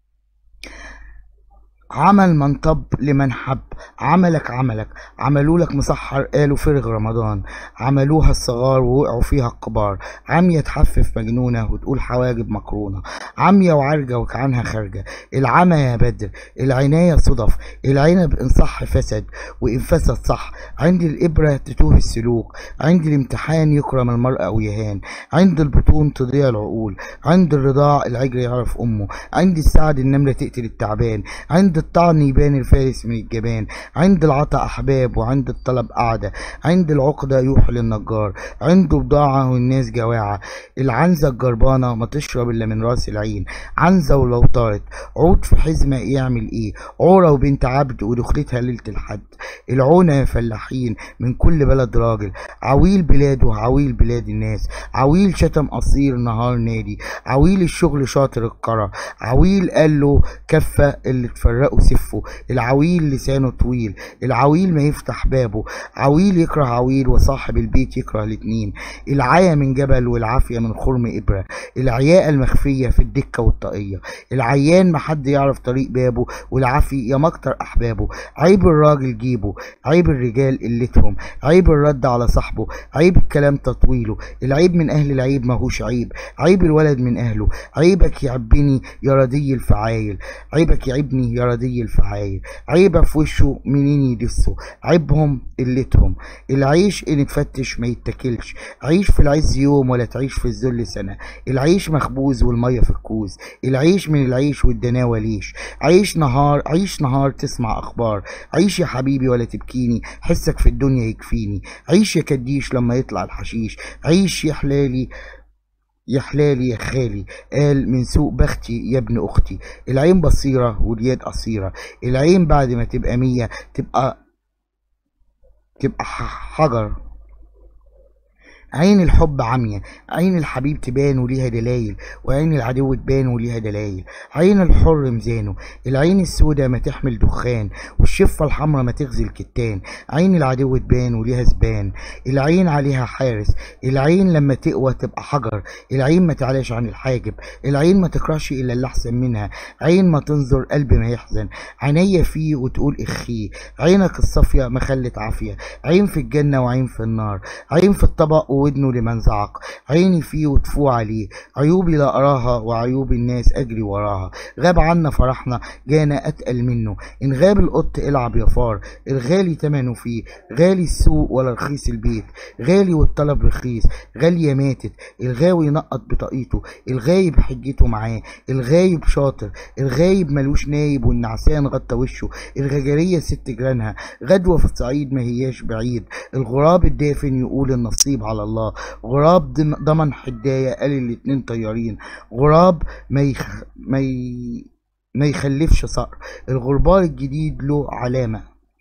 عمل من طب لمن حب عملك عملك عملوا لك مسحر قالوا فرغ رمضان عملوها الصغار ووقعوا فيها الكبار عمية تحفف مجنونة وتقول حواجب مقرونة عمية وعرجة وكعنها خارجة العمى يا بدر العناية صدف العنب إن صح فسد وإن فسد صح عند الإبرة تتوه السلوك عند الامتحان يكرم المرأة ويهان عند البطون تضيع العقول عند الرضاع العجل يعرف أمه عند السعد النملة تقتل التعبان عند الطعن يبان الفارس من الجبان عند العطا أحباب وعند الطلب قعدة عند العقدة يوحي للنجار عنده بضاعة والناس جواعة العنزة الجربانة ما تشرب إلا من راس العين عنزة ولو طارت عود في حزمة يعمل إيه عورة وبنت عبد ودخلتها ليلة الحد العونة يا فلاحين من كل بلد راجل عويل بلاده عويل بلاد الناس عويل شتم قصير نهار نادي عويل الشغل شاطر القرى عويل قال له كفة اللي تفرقوا سفه العويل لسانه طويل العويل ما يفتح بابه عويل يكره عويل وصاحب البيت يكره الاتنين العيا من جبل والعافية من خرم إبرة العياء المخفية في الدكة والطاقية العيان ما حد يعرف طريق بابه والعافي يا مكتر أحبابه عيب الراجل جيبه عيب الرجال قلتهم عيب الرد على صاحبه عيب الكلام تطويله العيب من أهل العيب ماهوش عيب عيب الولد من أهله عيبك يعبني يا ردي الفعايل عيبك يعبني يا ردي الفعايل عيبة في وشه منين يدسوا عيبهم قلتهم العيش ان اتفتش ما يتاكلش عيش في العز يوم ولا تعيش في الذل سنة العيش مخبوز والمية في الكوز العيش من العيش والدناوة ليش عيش نهار عيش نهار تسمع اخبار عيش يا حبيبي ولا تبكيني حسك في الدنيا يكفيني عيش يا كديش لما يطلع الحشيش عيش يا حلالي يا حلالي يا خالي قال من سوء بختي يا ابن اختي العين بصيرة واليد قصيرة العين بعد ما تبقى مية تبقى تبقى ح- حجر عين الحب عمية عين الحبيب تبان وليها دلايل وعين العدو تبان وليها دلايل عين الحر ميزانه العين السوداء ما تحمل دخان والشفة الحمراء ما تغزي الكتان عين العدو تبان وليها زبان العين عليها حارس العين لما تقوى تبقى حجر العين ما تعلاش عن الحاجب العين ما تكرهش الا اللي احسن منها عين ما تنظر قلب ما يحزن عينيا فيه وتقول اخيه عينك الصافية ما خلت عافية عين في الجنة وعين في النار عين في الطبق وودنه لمن زعق عيني فيه وتفو عليه عيوبي لا أراها وعيوب الناس أجري وراها غاب عنا فرحنا جانا أتقل منه إن غاب القط العب يا فار الغالي تمنه فيه غالي السوق ولا رخيص البيت غالي والطلب رخيص غالية ماتت الغاوي نقط بطاقيته الغايب حجته معاه الغايب شاطر الغايب ملوش نايب والنعسان غطى وشه الغجرية ست جيرانها غدوة في الصعيد ما هياش بعيد الغراب الدافن يقول النصيب على الله غراب ضم- ضمن حداية قال الاتنين طيارين غراب ما يخ... ما, ي... ما يخلفش صقر الغربال الجديد له علامة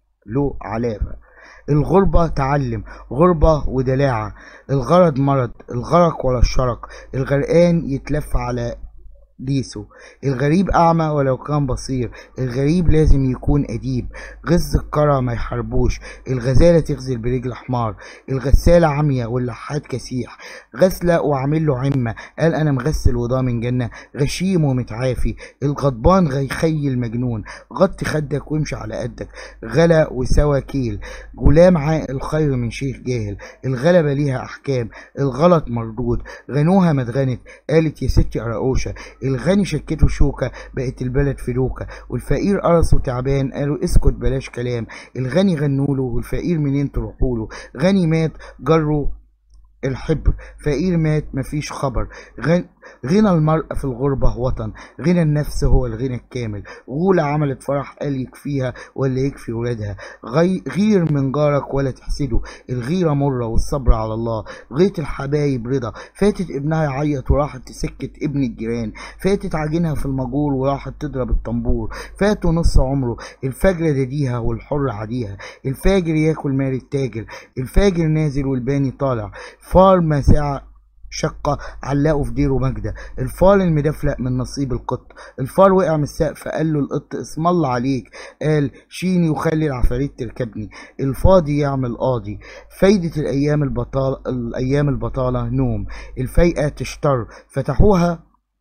له علامة الغربة تعلم غربة ودلاعة الغرض مرض الغرق ولا الشرق الغرقان يتلف على ديسه الغريب أعمى ولو كان بصير الغريب لازم يكون أديب غز الكرى ما يحاربوش الغزالة تغزل برجل حمار الغسالة عمية واللحات كسيح غسلة وعامل له عمة قال أنا مغسل وضامن جنة غشيم ومتعافي الغضبان غي خي المجنون غطي خدك وامشي على قدك غلا وسوى كيل غلام عاقل خير من شيخ جاهل الغلبة ليها أحكام الغلط مردود غنوها ما اتغنت قالت يا ستي قراقوشة الغني شكته شوكة بقت البلد فلوكة والفقير قرصه تعبان قالوا اسكت بلاش كلام الغني غنوله والفقير منين تروحوله غني مات جروا الحبر فقير مات مفيش خبر غن... غنى المرء في الغربة وطن غنى النفس هو الغنى الكامل غولة عملت فرح قال يكفيها ولا يكفي ولادها غي... غير من جارك ولا تحسده الغيرة مرة والصبر على الله غيت الحبايب رضا فاتت ابنها يعيط وراحت تسكت ابن الجيران فاتت عجينها في المجور وراحت تضرب الطنبور فاتوا نص عمره الفجر دديها والحر عديها الفاجر ياكل مال التاجر الفاجر نازل والباني طالع فار مساعة شقة علقه في ديره مجدة الفار المدفلق من نصيب القط الفار وقع من السقف قال له القط اسم الله عليك قال شيني وخلي العفاريت تركبني الفاضي يعمل قاضي فايدة الأيام البطالة الأيام البطالة نوم الفايقة تشتر فتحوها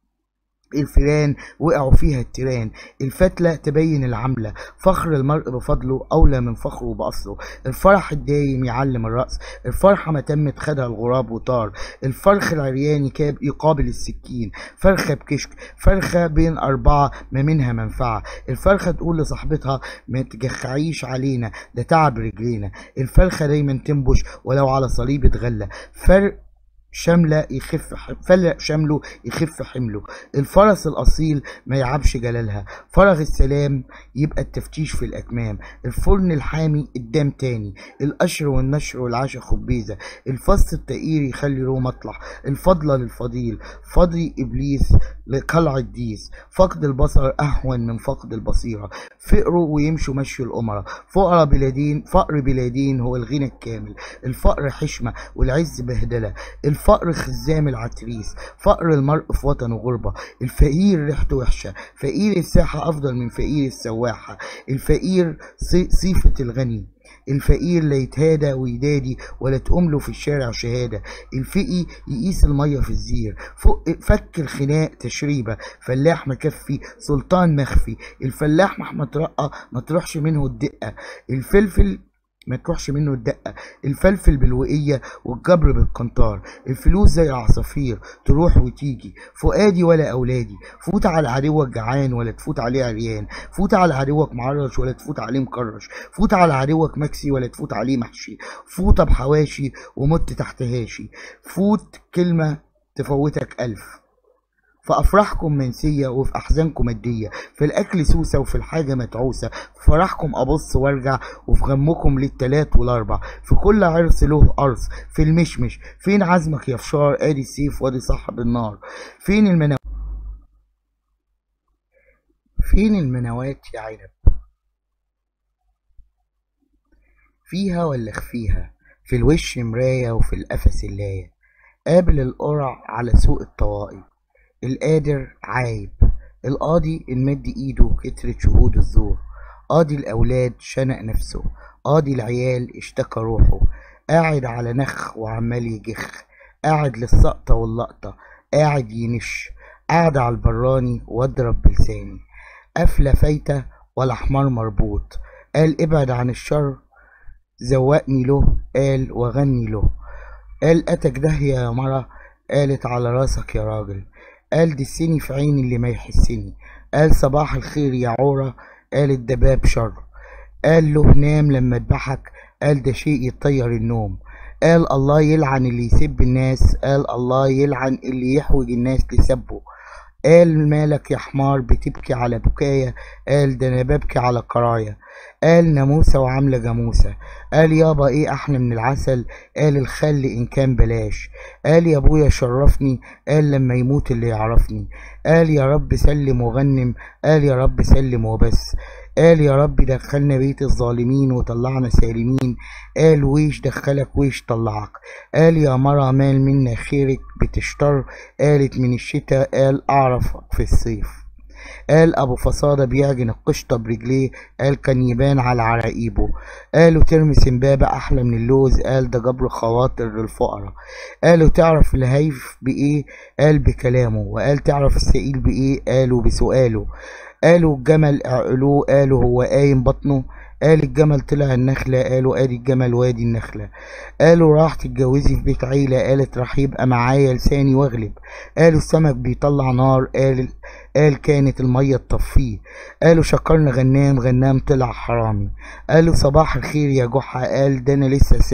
الفيران وقعوا فيها التيران الفتلة تبين العملة فخر المرء بفضله أولى من فخره بأصله الفرح الدايم يعلم الرأس الفرحة ما تمت خدها الغراب وطار الفرخ العريان يكاب يقابل السكين فرخة بكشك فرخة بين أربعة ما منها منفعة الفرخة تقول لصاحبتها ما تجخعيش علينا ده تعب رجلينا الفرخة دايما تنبش ولو على صليب اتغلى فرق شاملة يخف فلق شامله يخف حمله الفرس الأصيل ما يعبش جلالها فرغ السلام يبقى التفتيش في الأكمام الفرن الحامي قدام تاني القشر والنشر والعشا خبيزة الفص التقير يخلي له مطلع الفضلة للفضيل فضي إبليس لقلع الديس فقد البصر أهون من فقد البصيرة فقروا ويمشوا مشي الأمراء فقر بلادين فقر بلادين هو الغنى الكامل الفقر حشمة والعز بهدلة الفقر خزام العتريس فقر المرء في وطنه غربة الفقير ريحته وحشة فقير الساحة أفضل من فقير السواحة الفقير صيفة الغني الفقير لا يتهادى ويدادي ولا تقوم له في الشارع شهاده الفقي يقيس الميه في الزير فوق فك الخناق تشريبه فلاح مكفي سلطان مخفي الفلاح مهما ترقى ما تروحش منه الدقه الفلفل ما تروحش منه الدقة الفلفل بالوقية والجبر بالقنطار الفلوس زي العصافير تروح وتيجي فؤادي ولا أولادي فوت على عدوك جعان ولا تفوت عليه عريان فوت على عدوك معرش ولا تفوت عليه مكرش فوت على عدوك مكسي ولا تفوت عليه محشي فوت بحواشي ومت تحت هاشي فوت كلمة تفوتك ألف في أفراحكم منسية وفي أحزانكم مادية في الأكل سوسة وفي الحاجة متعوسة في فرحكم أبص وارجع وفي غمكم للتلات والأربع في كل عرس له قرص في المشمش فين عزمك يا فشار آدي السيف وادي صاحب النار فين المنوات فين المنوات يا عنب فيها ولا خفيها في الوش مراية وفي القفس اللاية قابل القرع على سوق الطوائي القادر عايب القاضي المد ايده كترة شهود الزور قاضي الأولاد شنق نفسه قاضي العيال اشتكى روحه قاعد على نخ وعمال يجخ قاعد للسقطة واللقطة قاعد ينش قاعد على البراني واضرب بلساني قفلة فايتة ولا حمار مربوط قال ابعد عن الشر زوقني له قال وغني له قال اتك داهية يا مرة قالت على راسك يا راجل قال دسني في عين اللي ما يحسني قال صباح الخير يا عورة قال الدباب شر قال له نام لما اذبحك قال ده شيء يطير النوم قال الله يلعن اللي يسب الناس قال الله يلعن اللي يحوج الناس لسبه قال مالك يا حمار بتبكي على بكاية قال ده انا ببكي على قراية قال ناموسة وعاملة جاموسة قال يابا ايه احلى من العسل قال الخل ان كان بلاش قال يا ابويا شرفني قال لما يموت اللي يعرفني قال يا رب سلم وغنم قال يا رب سلم وبس قال يا رب دخلنا بيت الظالمين وطلعنا سالمين قال ويش دخلك ويش طلعك قال يا مرة مال منا خيرك بتشتر قالت من الشتاء قال أعرفك في الصيف قال أبو فصادة بيعجن القشطة برجليه قال كان يبان على عراقيبه قالوا ترمي سمبابة أحلى من اللوز قال ده جبر خواطر للفقراء قالوا تعرف الهيف بإيه قال بكلامه وقال تعرف السئيل بإيه قالوا بسؤاله قالوا الجمل اعقلوه قالوا هو قايم بطنه قال الجمل طلع النخلة قالوا ادي الجمل وادي النخلة قالوا راح تتجوزي في بيت عيلة قالت راح يبقى معايا لساني واغلب قالوا السمك بيطلع نار قال قال كانت المية تطفيه قالوا شكرنا غنام غنام طلع حرامي قالوا صباح الخير يا جحا قال ده انا لسه سارح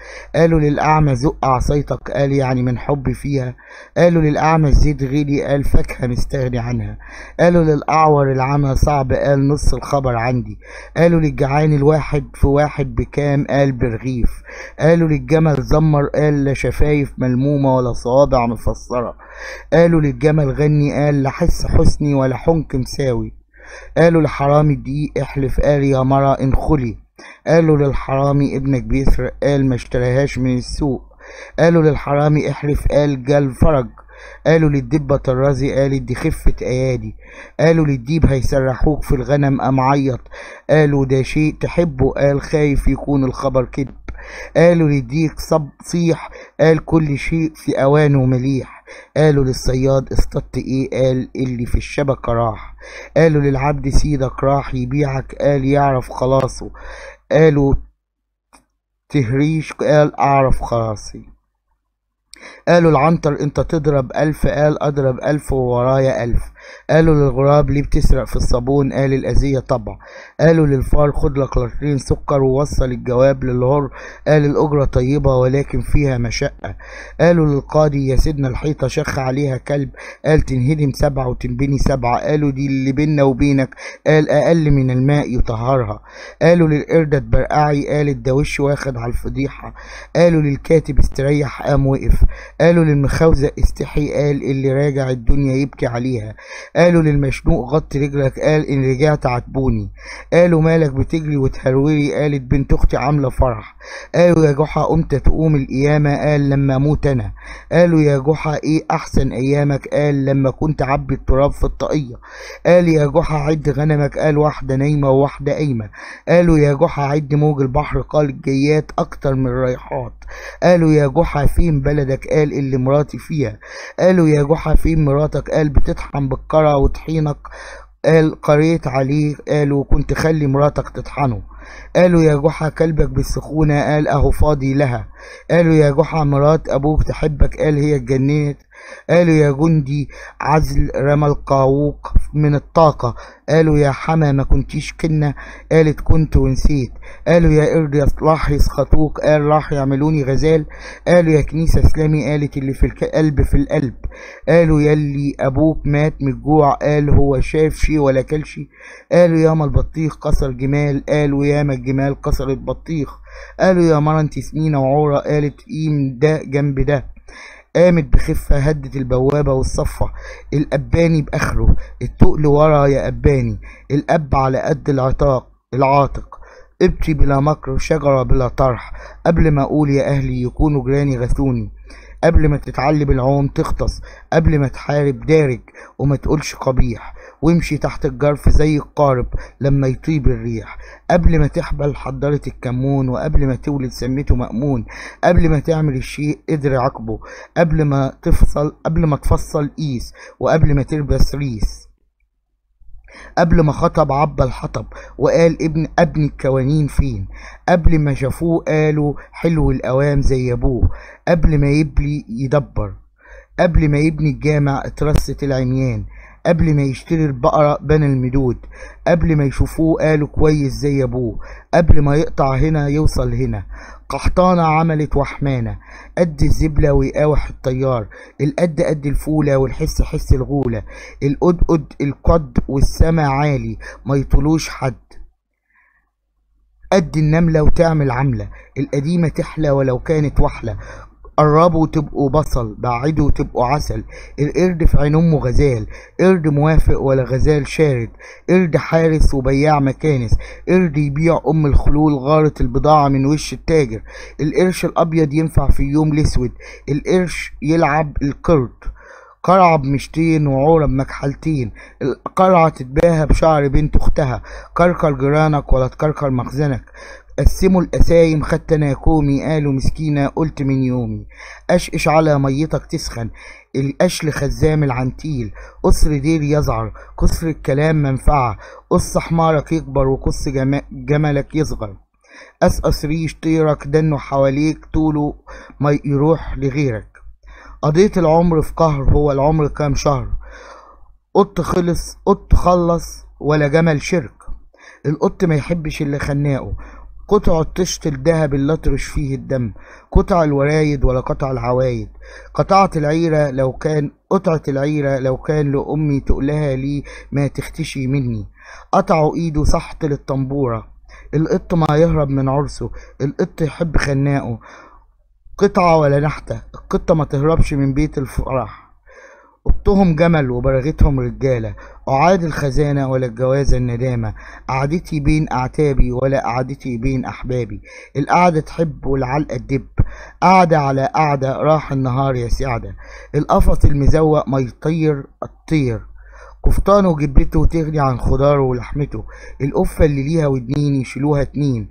قالوا للأعمى زق عصايتك قال يعني من حبي فيها قالوا للأعمى الزيت غلي قال فاكهة مستغني عنها قالوا للأعور العمى صعب قال نص الخبر عندي قالوا للجعان الواحد في واحد بكام قال برغيف قالوا للجمل زمر قال لا شفايف ملمومة ولا صوابع مفسرة قالوا للجمل غني قال لا حس حسني ولا حنك مساوي قالوا لحرامي الدقيق احلف قال يا مرة انخلي قالوا للحرامي ابنك بيسرق قال ما اشتراهاش من السوق قالوا للحرامي احلف قال جال فرج قالوا للدبة طرازي قالت دي خفة ايادي قالوا للديب هيسرحوك في الغنم قام عيط قالوا ده شيء تحبه قال خايف يكون الخبر كذب قالوا للديك صب صيح قال كل شيء في اوانه مليح قالوا للصياد اصطدت ايه قال اللي في الشبكة راح قالوا للعبد سيدك راح يبيعك قال يعرف خلاصه قالوا تهريش قال اعرف خلاصي قالوا العنتر انت تضرب الف قال اضرب الف وورايا الف قالوا للغراب ليه بتسرق في الصابون قال الأذية طبع قالوا للفار خد لك لترين سكر ووصل الجواب للهر قال الأجرة طيبة ولكن فيها مشقة قالوا للقاضي يا سيدنا الحيطة شخ عليها كلب قال تنهدم سبعة وتنبني سبعة قالوا دي اللي بينا وبينك قال أقل من الماء يطهرها قالوا للقردة تبرقعي قالت ده وش واخد على الفضيحة قالوا للكاتب استريح قام وقف قالوا للمخاوزة استحي قال اللي راجع الدنيا يبكي عليها قالوا للمشنوق غط رجلك قال ان رجعت عاتبوني قالوا مالك بتجري وتهرولي قالت بنت اختي عامله فرح قالوا يا جحا قمت تقوم القيامه قال لما اموت انا قالوا يا جحا ايه احسن ايامك قال لما كنت عبي التراب في الطاقيه قال يا جحا عد غنمك قال واحده نايمه وواحده قايمه قالوا يا جحا عد موج البحر قال الجيات اكتر من الريحات قالوا يا جحا فين بلدك قال اللي مراتي فيها قالوا يا جحا فين مراتك قال بتطحن بالكرة وطحينك قال قريت عليه قالوا كنت خلي مراتك تطحنه قالوا يا جحا كلبك بالسخونة قال اهو فاضي لها قالوا يا جحا مرات ابوك تحبك قال هي اتجننت قالوا يا جندي عزل رمى القاووق من الطاقة قالوا يا حما ما كنتيش كنا قالت كنت ونسيت قالوا يا قرد راح يسخطوك قال راح يعملوني غزال قالوا يا كنيسة اسلامي قالت اللي في القلب في القلب قالوا يلي ابوك مات من الجوع قال هو شاف شي ولا كل شي قالوا ياما البطيخ كسر جمال قالوا ياما الجمال كسرت بطيخ قالوا يا مرة انت سمينة وعورة قالت قيم ده جنب ده قامت بخفة هدت البوابة والصفة الأباني بآخره التقل ورا يا أباني الأب على قد العتاق العاتق ابكي بلا مكر شجرة بلا طرح قبل ما أقول يا أهلي يكونوا جيراني غثوني قبل ما تتعلم العوم تغطس قبل ما تحارب دارج وما تقولش قبيح وامشي تحت الجرف زي القارب لما يطيب الريح قبل ما تحبل حضرت الكمون وقبل ما تولد سميته مأمون قبل ما تعمل الشيء ادري عقبه قبل ما تفصل قبل ما تفصل قيس وقبل ما تلبس ريس قبل ما خطب عبى الحطب وقال ابن ابن الكوانين فين قبل ما شافوه قالوا حلو الاوام زي ابوه قبل ما يبلي يدبر قبل ما يبني الجامع اترست العميان قبل ما يشتري البقرة بنى المدود قبل ما يشوفوه قالوا كويس زي ابوه قبل ما يقطع هنا يوصل هنا قحطانة عملت وحمانة قد الزبلة ويقاوح الطيار القد قد الفولة والحس حس الغولة القدقد القد والسما عالي ما يطولوش حد قد النملة وتعمل عملة القديمة تحلى ولو كانت وحلة قربوا تبقوا بصل بعدوا تبقوا عسل القرد في عين امه غزال قرد موافق ولا غزال شارد قرد حارس وبياع مكانس قرد يبيع ام الخلول غارة البضاعة من وش التاجر القرش الابيض ينفع في يوم الاسود القرش يلعب القرد قرعة بمشتين وعورة بمكحلتين القرعة تتباهى بشعر بنت اختها كركر جيرانك ولا تكركر مخزنك قسموا القسايم خدت انا كومي قالوا مسكينة قلت من يومي اشقش على ميتك تسخن القشل خزام العنتيل قصر دير يزعر قصر الكلام منفعة قص حمارك يكبر وقص جما- جملك يصغر أسقس ريش طيرك دنه حواليك طوله ما يروح لغيرك قضيت العمر في قهر هو العمر كام شهر قط خلص قط خلص ولا جمل شرك القط ما يحبش اللي خناقه قطع الطشت الذهب اللي اطرش فيه الدم قطع الورايد ولا قطع العوايد قطعت العيرة لو كان قطعت العيرة لو كان لأمي تقلها لي ما تختشي مني قطعوا ايده سحط للطنبورة القط ما يهرب من عرسه القط يحب خناقه قطعة ولا نحتة القطة ما تهربش من بيت الفرح قطهم جمل وبرغتهم رجالة أعاد الخزانة ولا الجوازة الندامة قعدتي بين أعتابي ولا قعدتي بين أحبابي القعدة تحب والعلقة تدب قعدة على قعدة راح النهار يا سعدة القفص المزوق ما يطير الطير قفطانه وجبته تغني عن خضاره ولحمته القفة اللي ليها ودنين يشيلوها اتنين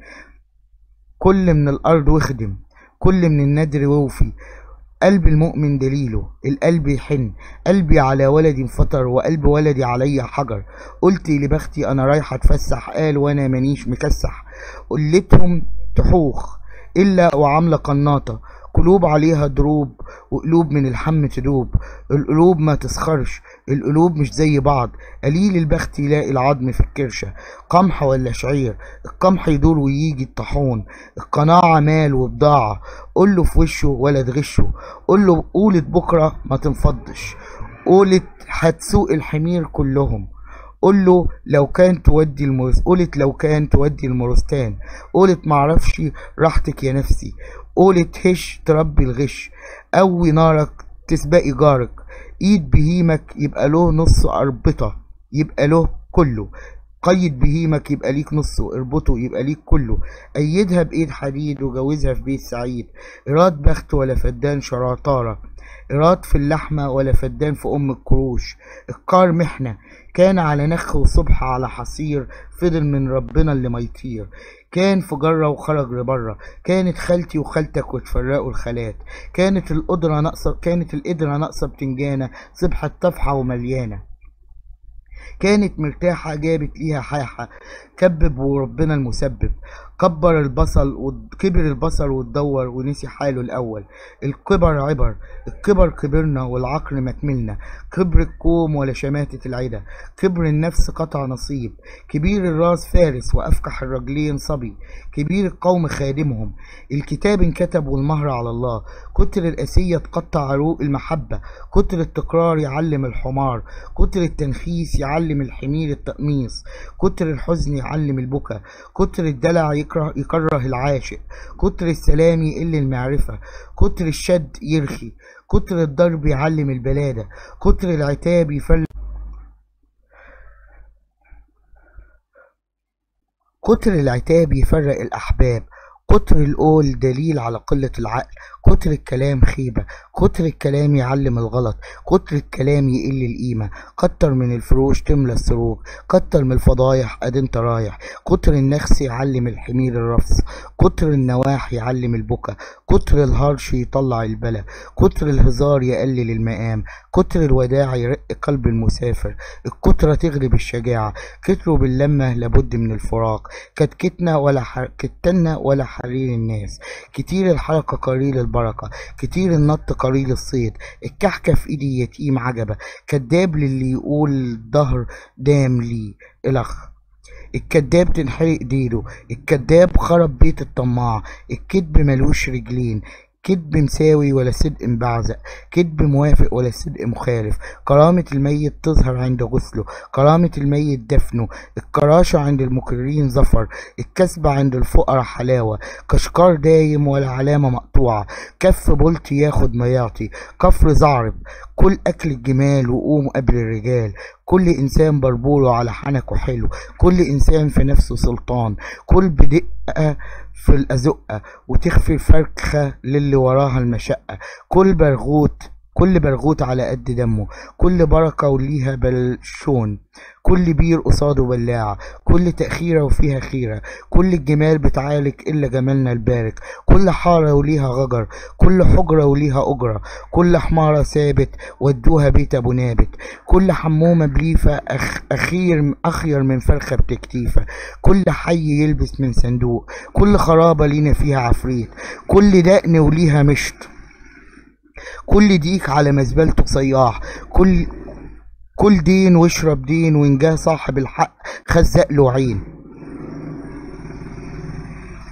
كل من الأرض وخدم كل من الندر ووفي قلب المؤمن دليله القلب يحن قلبي على ولدي انفطر وقلب ولدي عليا حجر قلت لبختي انا رايحه اتفسح قال وانا مانيش مكسح قلتهم تحوخ الا وعامله قناطه قلوب عليها دروب وقلوب من الحم تدوب القلوب ما تسخرش القلوب مش زي بعض قليل البخت يلاقي العظم في الكرشة قمح ولا شعير القمح يدور ويجي الطاحون القناعة مال وبضاعة قول له في وشه ولا تغشه قول له قولة بكرة ما تنفضش قولة هتسوق الحمير كلهم قول له لو كان تودي المرس قولت لو كان تودي المرستان قولت معرفش راحتك يا نفسي قولت هش تربي الغش قوي نارك تسبقي جارك ايد بهيمك يبقى له نص اربطة يبقى له كله قيد بهيمك يبقى ليك نصه اربطه يبقى ليك كله ايدها بايد حديد وجوزها في بيت سعيد ايراد بخت ولا فدان شراطارة ايراد في اللحمة ولا فدان في ام الكروش القار محنة كان على نخ وصبح على حصير فضل من ربنا اللي ما يطير كان في جرة وخرج لبره كانت خالتي وخالتك وتفرقوا الخالات كانت القدرة ناقصة كانت القدرة ناقصة بتنجانة صبحت طفحة ومليانة كانت مرتاحة جابت ليها حاحة كبب وربنا المسبب كبر البصل وكبر البصل واتدور ونسي حاله الأول الكبر عبر الكبر كبرنا والعقل مكملنا كبر الكوم ولا شماتة العدا كبر النفس قطع نصيب كبير الراس فارس وأفكح الرجلين صبي كبير القوم خادمهم الكتاب انكتب والمهر على الله كتر الأسية تقطع عروق المحبة كتر التكرار يعلم الحمار كتر التنخيس يعلم الحمير التقميص كتر الحزن يعلم البكا كتر الدلع يكره, يكره العاشق كتر السلام يقل المعرفة كتر الشد يرخي كتر الضرب يعلم البلادة كتر العتاب يفل كتر العتاب يفرق الأحباب كتر القول دليل على قلة العقل كتر الكلام خيبة كتر الكلام يعلم الغلط كتر الكلام يقل القيمة كتر من الفروش تملى السروج كتر من الفضايح ادي انت رايح كتر النخس يعلم الحمير الرفس كتر النواح يعلم البكا كتر الهرش يطلع البلا كتر الهزار يقلل المقام كتر الوداع يرق قلب المسافر الكترة تغلب الشجاعة كتروا باللمة لابد من الفراق كتكتنا ولا حر... كتنا ولا حرير الناس كتير الحركة قليل البركة كتير النط قليل الصيد الكحكة في ايدي يتيم عجبة كداب للي يقول الظهر دام لي الخ الكداب تنحرق ديله الكداب خرب بيت الطماع الكذب ملوش رجلين كذب مساوي ولا صدق مبعزق كذب موافق ولا صدق مخالف كرامة الميت تظهر عند غسله كرامة الميت دفنه الكراشة عند المكررين ظفر الكسب عند الفقراء حلاوة كشكار دايم ولا علامة مقطوعة كف بولت ياخد ما يعطي كفر زعرب كل أكل الجمال وقوم قبل الرجال كل إنسان بربوره على حنكه حلو كل إنسان في نفسه سلطان كل بدقة في الأزقة وتخفي الفرخة للي وراها المشقة كل برغوت كل برغوت على قد دمه كل بركة وليها بلشون كل بير قصاده بلاعة كل تأخيرة وفيها خيرة كل الجمال بتعالج إلا جمالنا البارك كل حارة وليها غجر كل حجرة وليها أجرة كل حمارة ثابت ودوها بيت أبو نابت كل حمومة بليفة أخ أخير أخير من فرخة بتكتيفة كل حي يلبس من صندوق كل خرابة لينا فيها عفريت كل دقن وليها مشط كل ديك على مزبلته صياح كل كل دين واشرب دين وإن جه صاحب الحق خزق له عين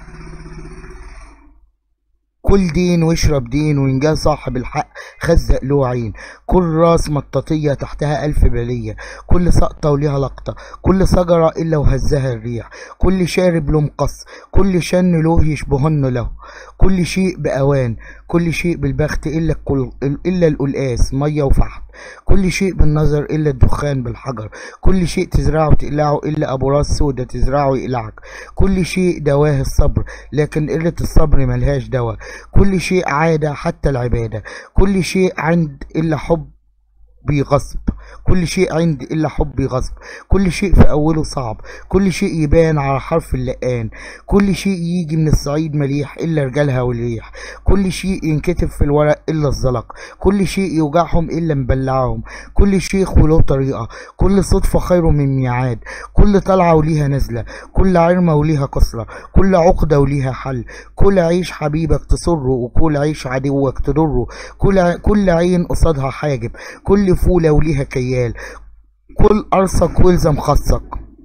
كل دين واشرب دين وإن جه صاحب الحق خزق له عين كل راس مطاطية تحتها ألف بلية كل سقطة وليها لقطة كل شجرة إلا وهزها الريح كل شارب له مقص كل شن له يشبهن له كل شيء بأوان كل شيء بالبخت إلا الكل إلا القلقاس مية وفحم كل شيء بالنظر إلا الدخان بالحجر كل شيء تزرعه تقلعه إلا أبو راس سودة تزرعه يقلعك كل شيء دواه الصبر لكن قلة الصبر ملهاش دواء كل شيء عادة حتى العبادة كل شيء عند إلا حب بغصب كل شيء عندي إلا حبي غصب كل شيء في أوله صعب كل شيء يبان على حرف اللقان كل شيء يجي من الصعيد مليح إلا رجالها والريح كل شيء ينكتب في الورق إلا الزلق كل شيء يوجعهم إلا مبلعهم كل شيخ وله طريقة كل صدفة خير من ميعاد كل طلعة وليها نزلة كل عرمة وليها كسرة كل عقدة وليها حل كل عيش حبيبك تسره وكل عيش عدوك تضره كل ع- كل عين قصادها حاجب كل فولة وليها كيال كل قرصك والزم خصك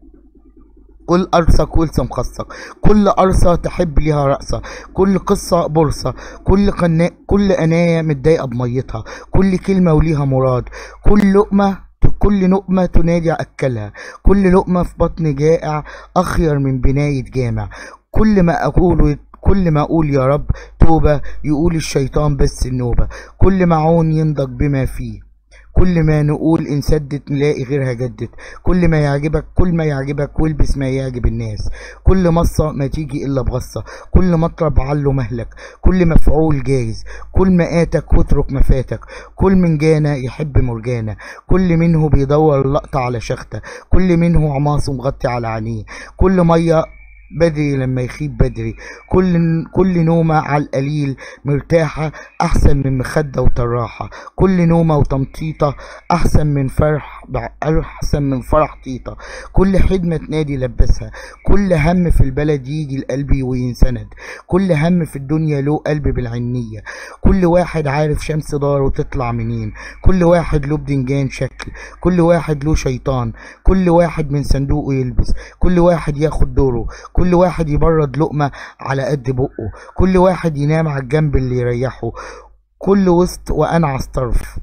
كل قرصك والزم خصك كل قرصة تحب ليها رقصة كل قصة بورصة كل قنا... كل قناية متضايقة بميتها كل كلمة وليها مراد كل لقمة كل لقمة تنادي أكلها كل لقمة في بطن جائع أخير من بناية جامع كل ما أقوله كل ما أقول يا رب توبة يقول الشيطان بس النوبة كل معون ينضج بما فيه كل ما نقول إن سدت نلاقي غيرها جدت كل ما يعجبك كل ما يعجبك والبس ما يعجب الناس كل مصة ما تيجي إلا بغصة كل مطرب عله مهلك كل مفعول جايز كل مقاتك واترك مفاتك كل من جانا يحب مرجانة كل منه بيدور اللقطة على شختة كل منه عماصه مغطي على عينيه كل مية بدري لما يخيب بدري كل كل نومة على القليل مرتاحة أحسن من مخدة وطراحة كل نومة وتمطيطة أحسن من فرح أحسن من فرح طيطة كل حدمة تنادي لبسها كل هم في البلد يجي لقلبي وينسند كل هم في الدنيا له قلب بالعنية كل واحد عارف شمس داره تطلع منين كل واحد له بدنجان شكل كل واحد له شيطان كل واحد من صندوقه يلبس كل واحد ياخد دوره كل واحد يبرد لقمة على قد بقه كل واحد ينام على الجنب اللي يريحه كل وسط وأنعس طرف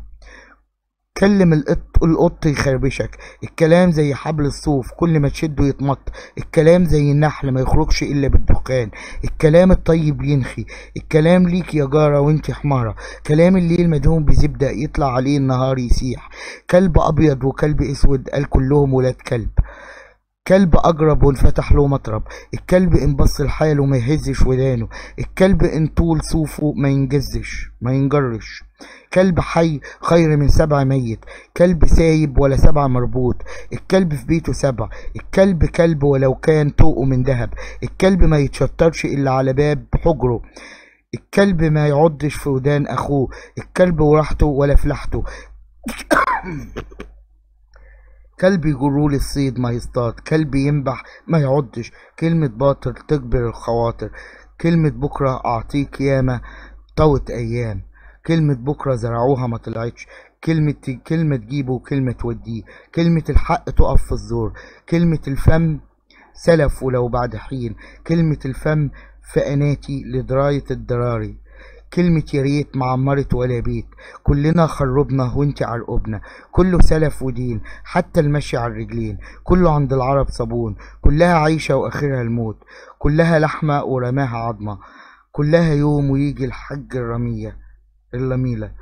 كلم القط القط يخربشك الكلام زي حبل الصوف كل ما تشده يتمط الكلام زي النحل ما يخرجش الا بالدخان الكلام الطيب ينخي الكلام ليك يا جارة وانت حمارة كلام الليل مدهون بزبدة يطلع عليه النهار يسيح كلب ابيض وكلب اسود قال كلهم ولاد كلب كلب أجرب وانفتح له مطرب الكلب إن بص لحاله ما يهزش ودانه الكلب إن طول صوفه ما ينجزش ما ينجرش كلب حي خير من سبع ميت كلب سايب ولا سبع مربوط الكلب في بيته سبع الكلب كلب ولو كان طوقه من ذهب الكلب ما يتشطرش إلا على باب حجره الكلب ما يعضش في ودان أخوه الكلب وراحته ولا فلحته كلب يجروا للصيد ما يصطاد كلب ينبح ما يعضش كلمة باطل تجبر الخواطر كلمة بكرة أعطيك ياما طوت أيام كلمة بكرة زرعوها ما طلعتش كلمة كلمة تجيبه وكلمة توديه كلمة الحق تقف في الزور كلمة الفم سلف ولو بعد حين كلمة الفم فأناتي لدراية الدراري كلمة يا ريت ما عمرت ولا بيت كلنا خربنا وانت عرقبنا كله سلف ودين حتى المشي على الرجلين كله عند العرب صابون كلها عيشة وآخرها الموت كلها لحمة ورماها عظمة كلها يوم ويجي الحج الرمية الرميلة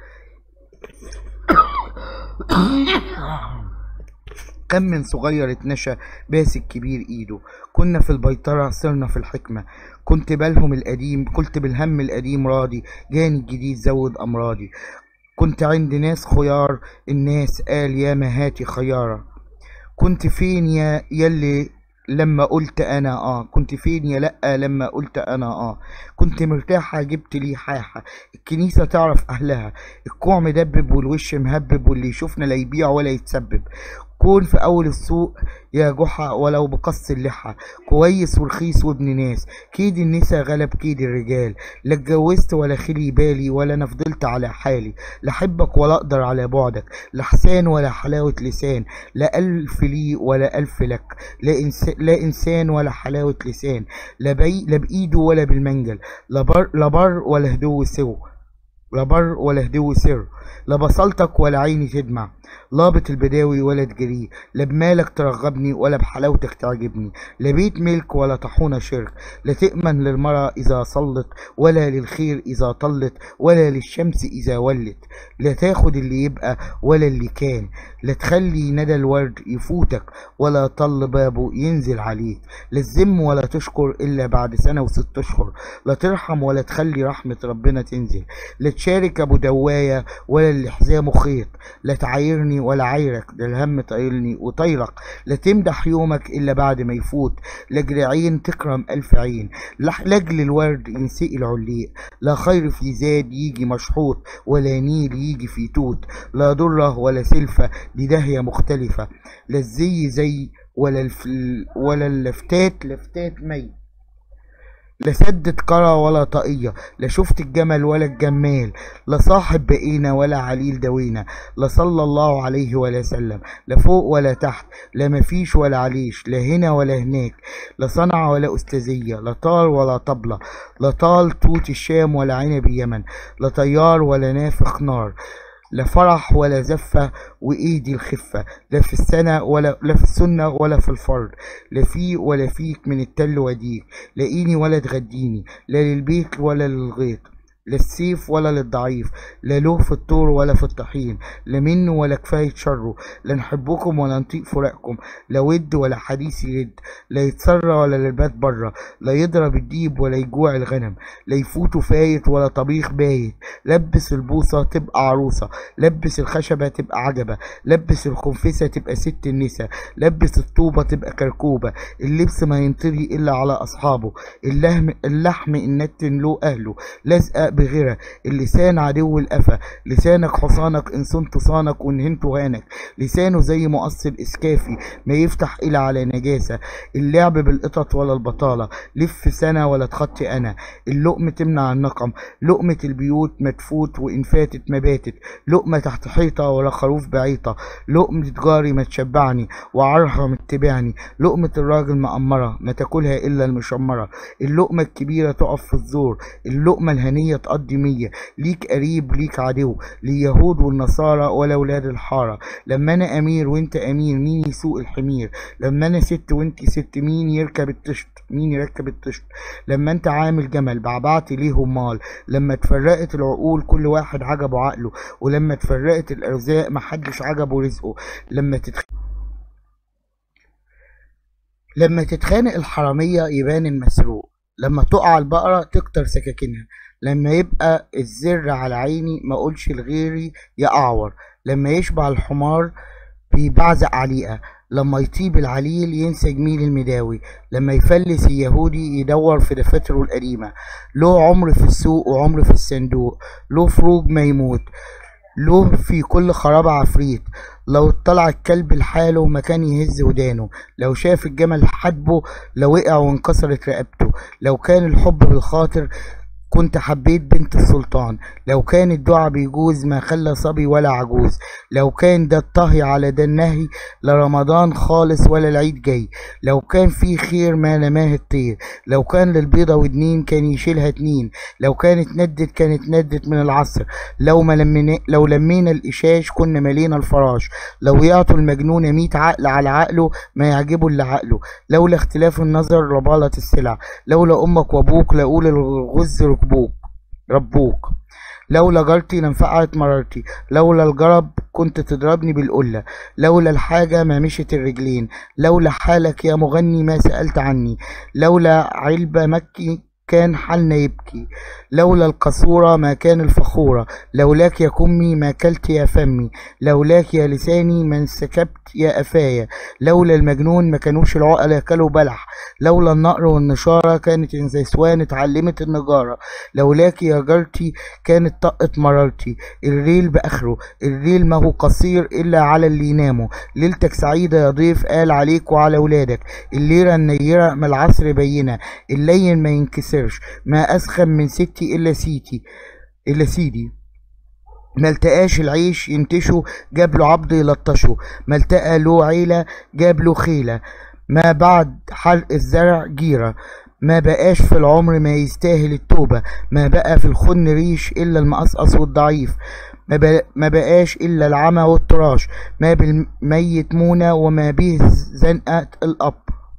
كم من صغير اتنشى باسك كبير ايده كنا في البيطرة صرنا في الحكمة كنت بالهم القديم كنت بالهم القديم راضي جاني الجديد زود امراضي كنت عند ناس خيار الناس قال يا مهاتي خيارة كنت فين يا يلي لما قلت انا اه كنت فين يا لا لما قلت انا اه كنت مرتاحة جبت لي حاحة الكنيسة تعرف اهلها الكوع مدبب والوش مهبب واللي يشوفنا لا يبيع ولا يتسبب كون في أول السوق يا جحا ولو بقص اللحى كويس ورخيص وابن ناس كيد النسا غلب كيد الرجال لا اتجوزت ولا خلي بالي ولا انا فضلت على حالي لا احبك ولا اقدر على بعدك لا حسان ولا حلاوة لسان لا ألف لي ولا ألف لك لا, إنس... لا إنسان ولا حلاوة لسان لا, بي... لا بإيده ولا بالمنجل لا بر, لا بر ولا هدوء سو لا بر ولا هدوء سر لا بصلتك ولا عيني تدمع لابط البداوي ولا تجريه لا بمالك ترغبني ولا بحلاوتك تعجبني لا بيت ملك ولا طاحونة شرك لا تأمن للمرأة إذا صلت ولا للخير إذا طلت ولا للشمس إذا ولت لا تاخد اللي يبقى ولا اللي كان لا تخلي ندى الورد يفوتك ولا طل بابه ينزل عليك لا تذم ولا تشكر إلا بعد سنة وست أشهر لا ترحم ولا تخلي رحمة ربنا تنزل لا تشارك أبو دواية ولا اللي حزامه خيط لا تعايرني ولا عايرك ده الهم طايلني وطايرك لا تمدح يومك إلا بعد ما يفوت لاجل عين تكرم ألف عين لا لاجل الورد ينسقي العليق لا خير في زاد يجي مشحوط ولا نيل يجي في توت لا ضرة ولا سلفة دي داهية مختلفة لا الزي زي ولا الف... ولا اللفتات لفتات ميت لا سدت كرة ولا طاقية لا شفت الجمل ولا الجمال لا صاحب بقينا ولا عليل دوينا لا صلى الله عليه ولا سلم لا فوق ولا تحت لا مفيش ولا عليش لا هنا ولا هناك لا صنعة ولا أستاذية لا طال ولا طبلة لا طال توت الشام ولا عنب اليمن لا طيار ولا نافخ نار لا فرح ولا زفة وإيدي الخفة لا في السنة ولا لا في السنة ولا في الفرد لا في ولا فيك من التل وديك لاقيني ولا تغديني لا للبيت ولا للغيط لا السيف ولا للضعيف لا له في الطور ولا في الطحين لا منه ولا كفاية شره لا نحبكم ولا نطيق فراقكم لا ود ولا حديث يرد لا يتسرى ولا للبات بره لا يضرب الديب ولا يجوع الغنم لا يفوتوا فايت ولا طبيخ بايت لبس البوصة تبقى عروسة لبس الخشبة تبقى عجبة لبس الخنفسة تبقى ست النسا لبس الطوبة تبقى كركوبة اللبس ما ينطري إلا على أصحابه اللحم, اللحم النتن له أهله لازقة بغيرها اللسان عدو القفا لسانك حصانك إن صنت صانك وإن هنت هانك لسانه زي مقص الإسكافي ما يفتح إلا على نجاسة اللعب بالقطط ولا البطالة لف سنة ولا تخطي أنا اللقم تمنع النقم لقمة البيوت ما تفوت وإن فاتت ما باتت لقمة تحت حيطة ولا خروف بعيطة لقمة جاري ما تشبعني وعرها ما تتبعني لقمة الراجل مقمرة ما تاكلها إلا المشمرة اللقمة الكبيرة تقف في الزور اللقمة الهنية تقضي مية ليك قريب ليك عدو لليهود والنصارى ولا ولاد الحارة لما أنا أمير وأنت أمير مين يسوق الحمير لما أنا ست وأنت ست مين يركب الطشت مين يركب الطشت لما أنت عامل جمل بعبعت ليه مال لما اتفرقت العقول كل واحد عجبه عقله ولما اتفرقت الأرزاق محدش عجبه رزقه لما تتخ... لما تتخانق الحرامية يبان المسروق لما تقع البقرة تكتر سكاكينها لما يبقى الزر على عيني ما اقولش لغيري يا اعور لما يشبع الحمار بيبعزق عليقة لما يطيب العليل ينسى جميل المداوي لما يفلس اليهودي يدور في دفاتره القديمة له عمر في السوق وعمر في الصندوق له فروج ما يموت له في كل خراب عفريت لو طلع الكلب لحاله مكان يهز ودانه لو شاف الجمل حدبه لو وقع وانكسرت رقبته لو كان الحب بالخاطر كنت حبيت بنت السلطان لو كان الدعاء بيجوز ما خلى صبي ولا عجوز لو كان ده الطهي على ده النهي لا رمضان خالص ولا العيد جاي لو كان في خير ما نماه الطير لو كان للبيضة ودنين كان يشيلها اتنين لو كانت ندت كانت ندت من العصر لو ما لمنا لو لمينا الإشاش كنا ملينا الفراش لو يعطوا المجنون ميت عقل على عقله ما يعجبه اللي عقله لولا اختلاف النظر ربالة السلع لولا أمك وأبوك لأقول الغز ركبوك ربوك لولا جارتي لانفقعت مرارتي لولا الجرب كنت تضربني بالقلة لولا الحاجة ما مشت الرجلين لولا حالك يا مغني ما سألت عني لولا علبة مكي كان حالنا يبكي لولا القصورة ما كان الفخورة لولاك يا كمي ما كلت يا فمي لولاك يا لساني ما انسكبت يا قفايا لولا المجنون ما كانوش العقل ياكلوا بلح لولا النقر والنشارة كانت النسوان اتعلمت النجارة لولاك يا جارتي كانت طقت مرارتي الليل بآخره الليل ما هو قصير إلا على اللي يناموا ليلتك سعيدة يا ضيف قال عليك وعلى ولادك الليلة النيرة من العصر بينة اللين ما ينكسرش ما أسخن من ستي إلا سيتي إلا سيدي ما التقاش العيش ينتشه جاب له عبد يلطشه ما التقى له عيلة جاب له خيلة ما بعد حرق الزرع جيرة ما بقاش في العمر ما يستاهل التوبة ما بقى في الخن ريش إلا المقصقص والضعيف ما, بق- ما بقاش إلا العمى والتراش ما بالميت مونة وما به زنقة الأب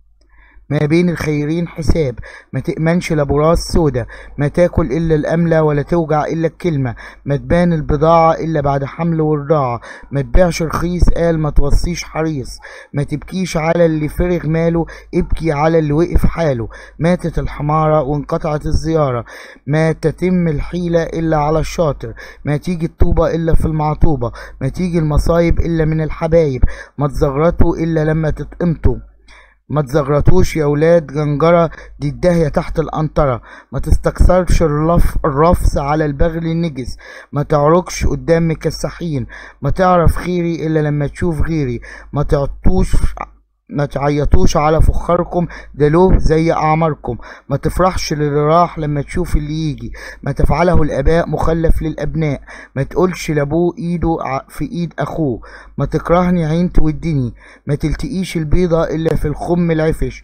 ما بين الخيرين حساب ما تأمنش لابوراس سودا ما تاكل إلا الأملة ولا توجع إلا الكلمة ما تبان البضاعة إلا بعد حمل ورضاعة ما تبيعش رخيص قال ما توصيش حريص ما تبكيش على اللي فرغ ماله ابكي على اللي وقف حاله ماتت الحمارة وانقطعت الزيارة ما تتم الحيلة إلا على الشاطر ما تيجي الطوبة إلا في المعطوبة ما تيجي المصايب إلا من الحبايب ما تزغرطوا إلا لما تتقمطوا ما تزغرطوش يا ولاد جنجرة دي الداهية تحت القنطرة ما تستكثرش الرف الرفس على البغل النجس ما تعركش قدام مكسحين ما تعرف خيري إلا لما تشوف غيري ما تعطوش ما تعيطوش على فخاركم ده له زي أعماركم ما تفرحش للي راح لما تشوف اللي يجي ما تفعله الآباء مخلف للأبناء ما تقولش لأبوه إيده ع- في إيد أخوه ما تكرهني عين تودني ما تلتقيش البيضة إلا في الخم العفش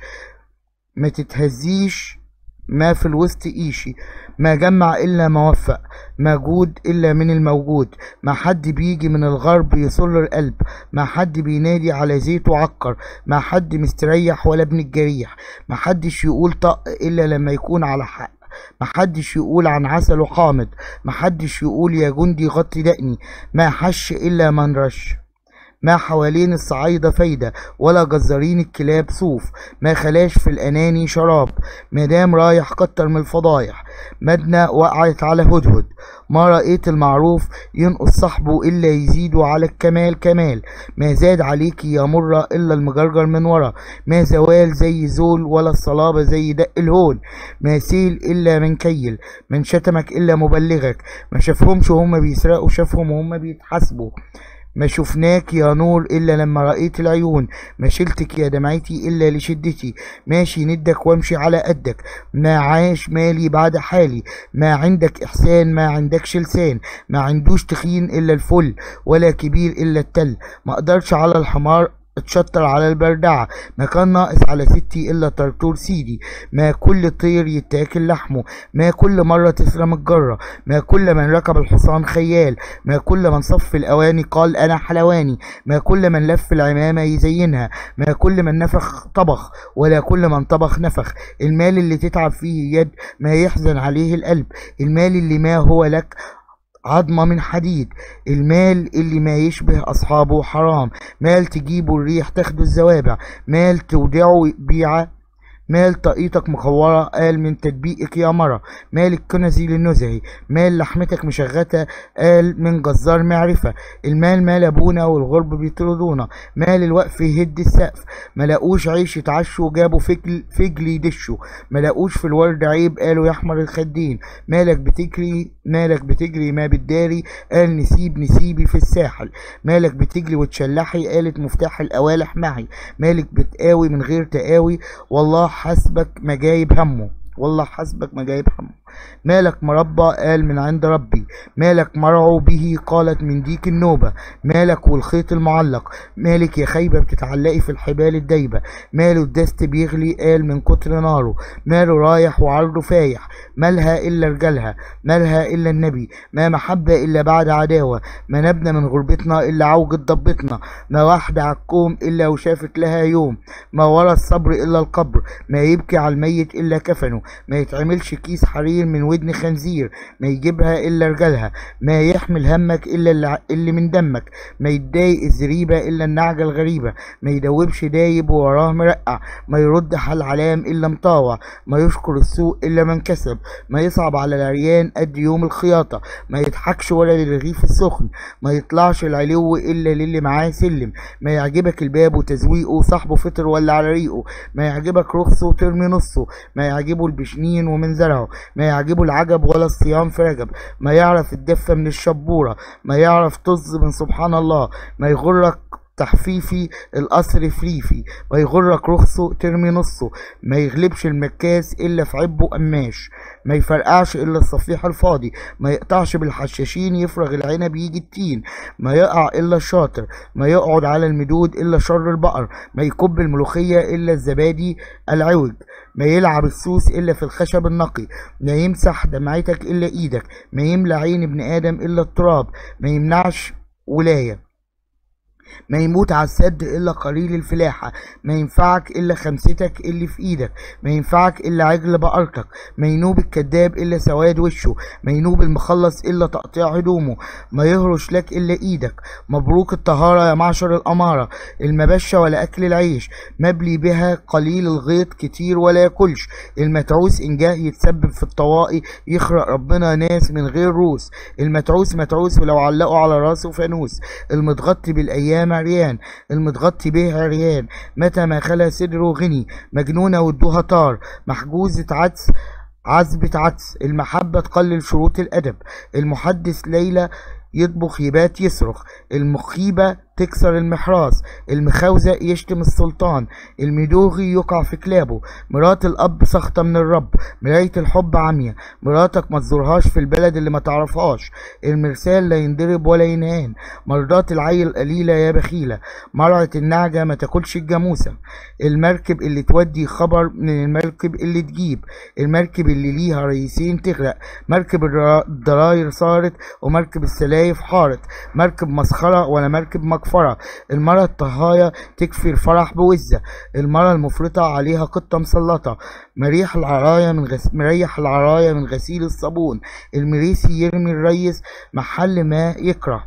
ما تتهزيش ما في الوسط إيشي ما جمع إلا ما وفق ما جود إلا من الموجود ما حد بيجي من الغرب يصل القلب ما حد بينادي على زيته عكر ما حد مستريح ولا ابن الجريح ما حدش يقول طق إلا لما يكون على حق محدش يقول عن عسله حامض محدش يقول يا جندي غطي دقني ما حش إلا من رش ما حوالين الصعايدة فايدة ولا جزارين الكلاب صوف ما خلاش في الأناني شراب مادام رايح كتر من الفضايح مدنة وقعت على هدهد ما رأيت المعروف ينقص صاحبه إلا يزيدوا على الكمال كمال ما زاد عليك يا مرة إلا المجرجر من ورا ما زوال زي زول ولا الصلابة زي دق الهون ما سيل إلا من كيل من شتمك إلا مبلغك ما شافهمش وهم بيسرقوا شافهم وهم بيتحاسبوا ما شفناك يا نور إلا لما رأيت العيون ما شلتك يا دمعتي إلا لشدتي ماشي ندك وامشي على قدك ما عاش مالي بعد حالي ما عندك إحسان ما عندكش لسان ما عندوش تخين إلا الفل ولا كبير إلا التل ما أقدرش على الحمار اتشطر على البردعة ما كان ناقص على ستي إلا طرطور سيدي ما كل طير يتاكل لحمه ما كل مرة تسرم الجرة ما كل من ركب الحصان خيال ما كل من صف الأواني قال أنا حلواني ما كل من لف العمامة يزينها ما كل من نفخ طبخ ولا كل من طبخ نفخ المال اللي تتعب فيه يد ما يحزن عليه القلب المال اللي ما هو لك عظمة من حديد المال اللي ما يشبه أصحابه حرام مال تجيبه الريح تاخده الزوابع مال تودعه بيعة مال طاقيتك مخورة قال من تدبيقك يا مرة مال الكنزي للنزهي مال لحمتك مشغتة قال من جزار معرفة المال مال أبونا والغرب بيطردونا مال الوقف يهد السقف ملاقوش عيش يتعشوا جابوا فجل, فجل يدشوا ملاقوش في الورد عيب قالوا يحمر الخدين مالك بتجري مالك بتجري ما بتداري قال نسيب نسيبي في الساحل مالك بتجري وتشلحي قالت مفتاح القوالح معي مالك بتقاوي من غير تقاوي والله حسبك ما جايب همه والله حسبك ما جايب همه مالك مربى قال من عند ربي مالك مرعو به قالت من ديك النوبة مالك والخيط المعلق مالك يا خيبة بتتعلقي في الحبال الدايبة ماله الدست بيغلي قال من كتر ناره ماله رايح وعرضه فايح مالها إلا رجالها مالها إلا النبي ما محبة إلا بعد عداوة ما نبنى من غربتنا إلا عوجة ضبتنا ما واحدة عالكوم إلا وشافت لها يوم ما ورا الصبر إلا القبر ما يبكي على الميت إلا كفنه ما يتعملش كيس حرير يتكلم من ودن خنزير ما يجيبها إلا رجالها ما يحمل همك إلا اللي, اللي من دمك ما يتضايق الزريبة إلا النعجة الغريبة ما يدوبش دايب ووراه مرقع ما يرد حل علام إلا مطاوع ما يشكر السوق إلا من كسب ما يصعب على العريان قد يوم الخياطة ما يضحكش ولا للرغيف السخن ما يطلعش العلو إلا للي معاه سلم ما يعجبك الباب وتزويقه صاحبه فطر ولا على ريقه ما يعجبك رخصه وترمي نصه ما يعجبه البشنين ومن زرعه ما يعجبه العجب ولا الصيام في رجب ما يعرف الدفة من الشبورة ما يعرف طز من سبحان الله ما يغرك تحفيفي القصر فريفي ما يغرك رخصه ترمي نصه ما يغلبش المكاس الا في عبه قماش ما يفرقعش الا الصفيح الفاضي ما يقطعش بالحشاشين يفرغ العنب يجي التين ما يقع الا الشاطر ما يقعد على المدود الا شر البقر ما يكب الملوخية الا الزبادي العوج ما يلعب السوس الا في الخشب النقي ما يمسح دمعتك الا ايدك ما يملى عين ابن ادم الا التراب ما يمنعش ولايه ما يموت على السد الا قليل الفلاحة ما ينفعك الا خمستك اللي في ايدك ما ينفعك الا عجل بقرتك ما ينوب الكذاب الا سواد وشه ما ينوب المخلص الا تقطيع هدومه ما يهرش لك الا ايدك مبروك الطهارة يا معشر الامارة المبشة ولا اكل العيش مبلي بها قليل الغيط كتير ولا ياكلش المتعوس ان جاء يتسبب في الطوائي يخرق ربنا ناس من غير روس المتعوس متعوس ولو علقوا على راسه فانوس المتغطي بالايام عريان المتغطي به عريان متى ما خلا صدره غني مجنونة ودوها طار محجوزة عدس عزبة عدس المحبة تقلل شروط الأدب المحدث ليلى يطبخ يبات يصرخ المخيبة تكسر المحراس المخاوزة يشتم السلطان المدوغي يقع في كلابه مرات الأب سخطة من الرب مراية الحب عمية مراتك ما تزورهاش في البلد اللي ما تعرفهاش المرسال لا ينضرب ولا ينهان مرضات العيل قليلة يا بخيلة مرعة النعجة ما تاكلش الجاموسة المركب اللي تودي خبر من المركب اللي تجيب المركب اللي ليها رئيسين تغرق مركب الضراير صارت ومركب السلايف حارت مركب مسخرة ولا مركب مكفرة المرة الطهاية تكفي الفرح بوزة المرة المفرطة عليها قطة مسلطة مريح العراية من غس... مريح العراية من غسيل الصابون المريسي يرمي الريس محل ما يكره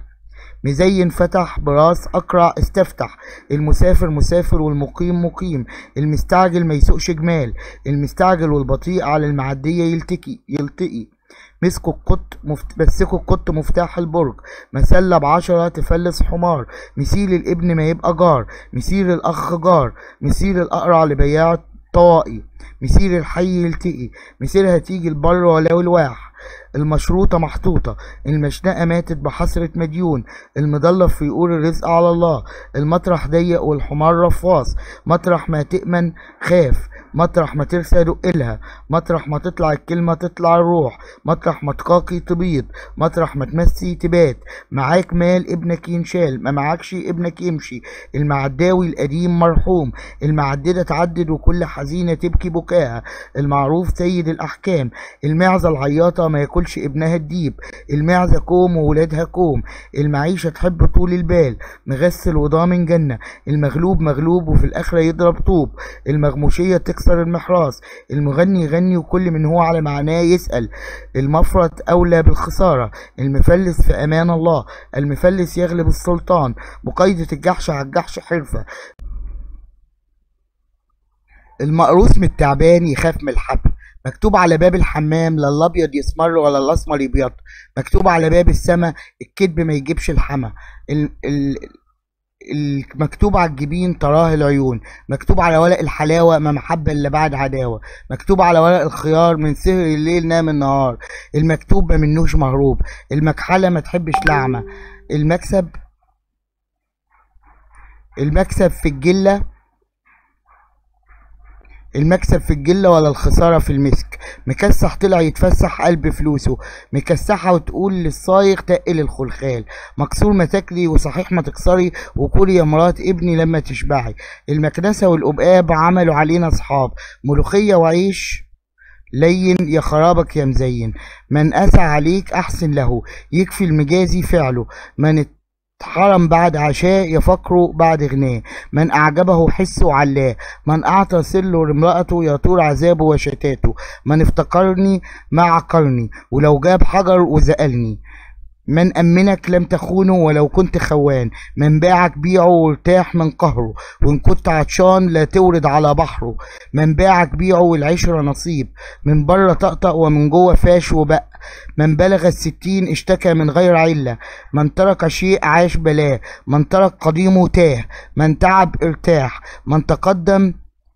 مزين فتح براس أقرع استفتح المسافر مسافر والمقيم مقيم المستعجل ما يسوقش جمال المستعجل والبطيء على المعدية يلتقي يلتقي مسكوا القط مفت... مسكوا القط مفتاح البرج مسلة بعشرة تفلس حمار مسيل الابن ما يبقى جار مسير الأخ جار مسير الأقرع لبياع طوائي مسير الحي يلتقي مسيرها تيجي البر ولو الواح المشروطة محطوطة المشنقة ماتت بحسرة مديون المضلف يقول الرزق على الله المطرح ضيق والحمار رفاص مطرح ما تأمن خاف مطرح ما ترسى دقلها مطرح ما تطلع الكلمة تطلع الروح مطرح ما تقاقي تبيض مطرح ما تمسي تبات معاك مال ابنك ينشال ما معاكش ابنك يمشي المعداوي القديم مرحوم المعددة تعدد وكل حزينة تبكي بكاها المعروف سيد الأحكام المعزة العياطة ما ياكلش ابنها الديب المعزة كوم وولادها كوم المعيشة تحب طول البال مغسل وضامن جنة المغلوب مغلوب وفي الآخرة يضرب طوب المغموشية تكسر المحراس المغني يغني وكل من هو على معناه يسأل المفرط أولى بالخسارة المفلس في أمان الله المفلس يغلب السلطان مقايدة الجحش على الجحش حرفة المقروس من التعبان يخاف من الحبل مكتوب على باب الحمام لا الابيض يسمر ولا الاسمر يبيض مكتوب على باب السما الكذب ما يجيبش الحما ال ال المكتوب على الجبين تراه العيون مكتوب على ورق الحلاوة ما محبة إلا بعد عداوة مكتوب على ورق الخيار من سهر الليل نام النهار المكتوب ما منوش مهروب المكحلة ما تحبش لعمة المكسب المكسب في الجلة المكسب في الجلة ولا الخسارة في المسك مكسح طلع يتفسح قلب فلوسه مكسحة وتقول للصايغ تقل الخلخال مكسور ما تاكلي وصحيح ما تكسري وكلي يا مرات ابني لما تشبعي المكنسة والقباب عملوا علينا اصحاب ملوخية وعيش لين يا خرابك يا مزين من أسى عليك أحسن له يكفي المجازي فعله من حرم بعد عشاء يفكر بعد غناه من أعجبه حسه علاه من أعطى سله لامرأته يطول عذابه وشتاته من افتكرني ما عقرني ولو جاب حجر وزقلني من أمنك لم تخونه ولو كنت خوان من باعك بيعه وارتاح من قهره وإن كنت عطشان لا تورد على بحره من باعك بيعه والعشرة نصيب من بره طقطق ومن جوه فاش وبق من بلغ الستين اشتكى من غير علة من ترك شيء عاش بلاه من ترك قديمه تاه من تعب ارتاح من تقدم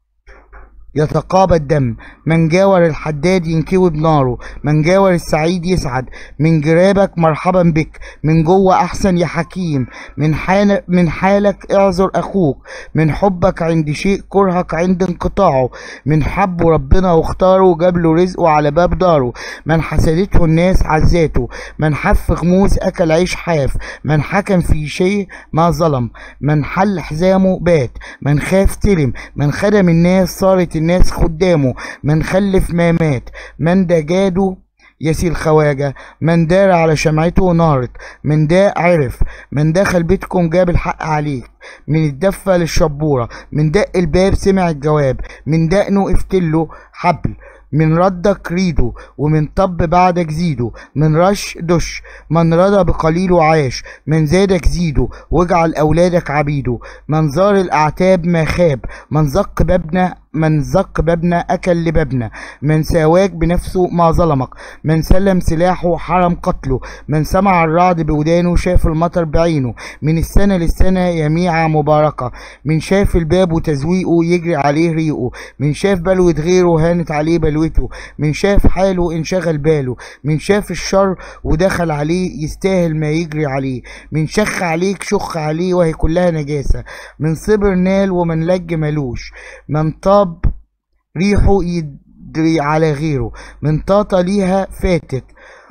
يتقابى الدم من جاور الحداد ينكوي بناره من جاور السعيد يسعد من جرابك مرحبا بك من جوه احسن يا حكيم من حال من حالك اعذر اخوك من حبك عند شيء كرهك عند انقطاعه من حبه ربنا واختاره وجاب له رزقه على باب داره من حسدته الناس عزاته من حف غموس اكل عيش حاف من حكم في شيء ما ظلم من حل حزامه بات من خاف تلم من خدم الناس صارت الناس خدامه من خلف ما مات من ده جاده يسيل خواجة من دار على شمعته نارت من ده عرف من دخل بيتكم جاب الحق عليك من الدفة للشبورة من دق الباب سمع الجواب من دقنه افتله حبل من ردك ريده ومن طب بعدك زيده من رش دش من رضى بقليله عاش من زادك زيده واجعل أولادك عبيده من زار الأعتاب ما خاب من زق بابنا من زق بابنا أكل لبابنا من ساواك بنفسه ما ظلمك من سلم سلاحه حرم قتله من سمع الرعد بودانه شاف المطر بعينه من السنة للسنة يميعة مباركة من شاف الباب وتزويقه يجري عليه ريقه من شاف بلوة غيره هانت عليه بلوته من شاف حاله انشغل باله من شاف الشر ودخل عليه يستاهل ما يجري عليه من شخ عليك شخ عليه وهي كلها نجاسة من صبر نال ومن لج ملوش من طاب ريحه يدري على غيره من طاطا ليها فاتت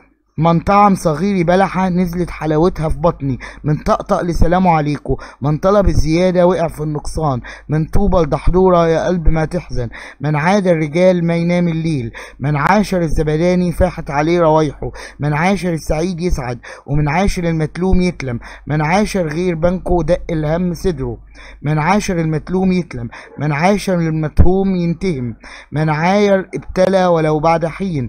من طعم صغيري بلحة نزلت حلاوتها في بطني من طقطق لسلام عليكم من طلب الزيادة وقع في النقصان من طوبى لدحضورة يا قلب ما تحزن من عاد الرجال ما ينام الليل من عاشر الزبداني فاحت عليه روايحه من عاشر السعيد يسعد ومن عاشر المتلوم يتلم من عاشر غير بنكه دق الهم صدره من عاشر المتلوم يتلم من عاشر المتهوم ينتهم من عاير ابتلى ولو بعد حين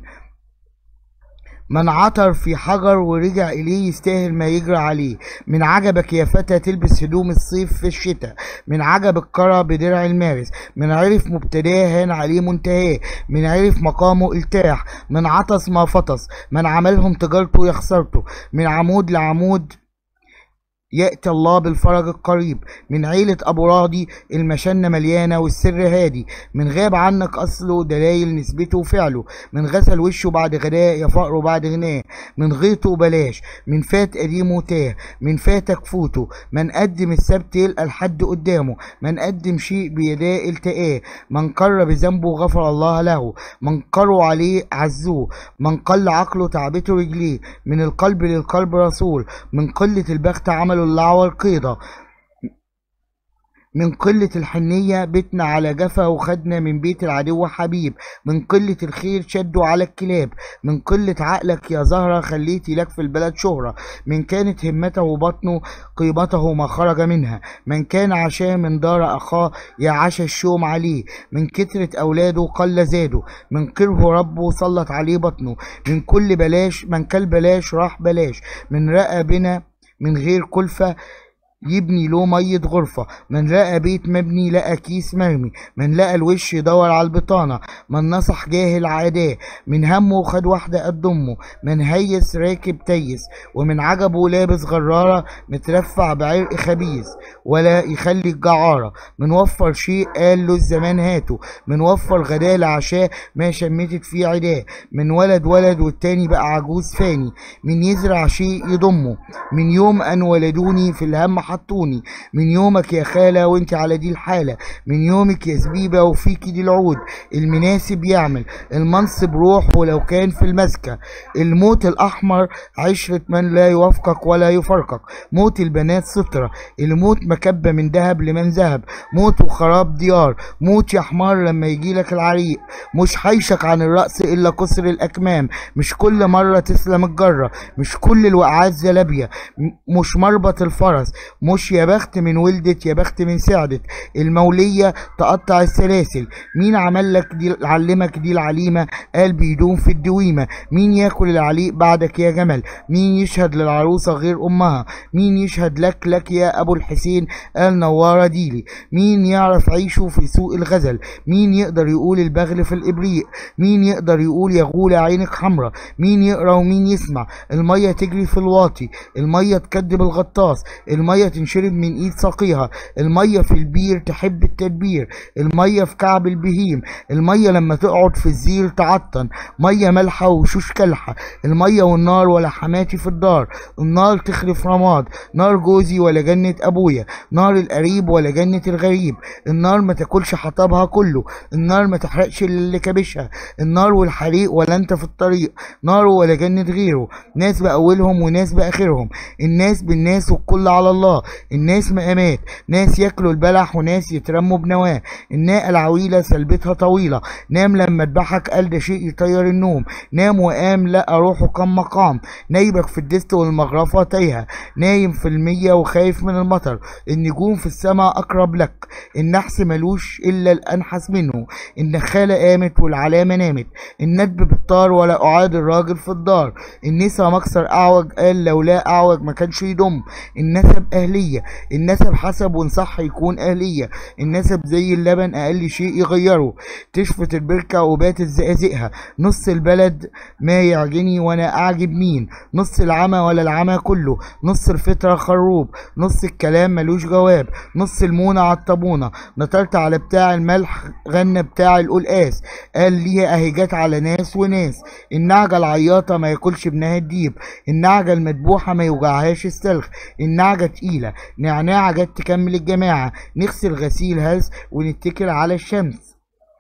من عثر في حجر ورجع إليه يستاهل ما يجرى عليه من عجبك يا فتى تلبس هدوم الصيف في الشتاء من عجب الكرة بدرع المارس من عرف مبتداه هان عليه منتهاه من عرف مقامه التاح من عطس ما فطس من عملهم تجارته يخسرته من عمود لعمود يأتي الله بالفرج القريب من عيلة أبو راضي المشنة مليانة والسر هادي من غاب عنك أصله دلايل نسبته وفعله من غسل وشه بعد غداء يا فقره بعد غناه من غيطه بلاش من فات قديمه تاه من فاتك فوته من قدم السبت يلقى الحد قدامه من قدم شيء بيداه التقاه من قر بذنبه غفر الله له من قروا عليه عزوه من قل عقله تعبته رجليه من القلب للقلب رسول من قلة البخت عمله اللعوة القيضة من قلة الحنية بيتنا على جفا وخدنا من بيت العدو حبيب من قلة الخير شدوا على الكلاب من قلة عقلك يا زهرة خليتي لك في البلد شهرة من كانت همته بطنه قيمته ما خرج منها من كان عشاء من دار أخاه يا عشا الشوم عليه من كترة أولاده قل زاده من كره ربه سلط عليه بطنه من كل بلاش من كل بلاش راح بلاش من رأى بنا من غير كلفة يبني له مية غرفة من لقى بيت مبني لقى كيس مرمي من لقى الوش يدور على البطانة من نصح جاهل عاداه من همه خد واحدة قد أمه من هيس راكب تيس ومن عجبه لابس غرارة مترفع بعرق خبيث ولا يخلي الجعارة من وفر شيء قال له الزمان هاته من وفر غداه لعشاه ما شمتت فيه عداه من ولد ولد والتاني بقى عجوز فاني من يزرع شيء يضمه من يوم أن ولدوني في الهم حطوني من يومك يا خالة وانت على دي الحالة من يومك يا زبيبة وفيكي دي العود المناسب يعمل المنصب روح ولو كان في المسكة الموت الأحمر عشرة من لا يوافقك ولا يفارقك موت البنات سترة الموت مكبة من ذهب لمن ذهب موت وخراب ديار موت يا حمار لما يجيلك العريق مش حيشك عن الرأس إلا كسر الأكمام مش كل مرة تسلم الجرة مش كل الوقعات زلابية م- مش مربط الفرس مش يا بخت من ولدت يا بخت من سعدت المولية تقطع السلاسل مين عمل لك دي علمك دي العليمة قال بيدوم في الدويمة مين ياكل العليق بعدك يا جمل مين يشهد للعروسة غير أمها مين يشهد لك لك يا أبو الحسين قال نوارة ديلي مين يعرف عيشه في سوق الغزل مين يقدر يقول البغل في الإبريق مين يقدر يقول يا غولة عينك حمرا مين يقرا ومين يسمع المية تجري في الواطي المية تكدب الغطاس المية تنشرب من ايد ساقيها المية في البير تحب التدبير المية في كعب البهيم المية لما تقعد في الزير تعطن مية مالحة وشوش كلحة المية والنار ولا حماتي في الدار النار تخلف رماد نار جوزي ولا جنة ابويا نار القريب ولا جنة الغريب النار ما تاكلش حطبها كله النار ما تحرقش اللي كابشها النار والحريق ولا انت في الطريق نار ولا جنة غيره ناس بأولهم وناس بآخرهم الناس بالناس والكل على الله الناس مقامات ناس ياكلوا البلح وناس يترموا بنواه الناقة العويلة سلبتها طويلة نام لما ذبحك قال ده شيء يطير النوم نام وقام لقى روحه كم مقام نايبك في الدست والمغرفة تايهة نايم في المية وخايف من المطر النجوم في السماء أقرب لك النحس ملوش إلا الأنحس منه النخالة قامت والعلامة نامت الندب بالطار ولا أعاد الراجل في الدار النسا مكسر أعوج قال لولا أعوج ما كانش يضم النسب أهلية النسب حسب ونصح يكون أهلية النسب زي اللبن أقل شيء يغيره تشفت البركة وبات زقازقها نص البلد ما يعجني وأنا أعجب مين نص العمى ولا العمى كله نص الفطرة خروب نص الكلام ملوش جواب نص المونة عالطابونة نطرت على بتاع الملح غنى بتاع القلقاس قال ليها اهي جت على ناس وناس النعجة العياطة ما ياكلش ابنها الديب النعجة المدبوحة ما يوجعهاش السلخ النعجة تقيلة نعناعة جت تكمل الجماعة نغسل غسيل هلس ونتكل على الشمس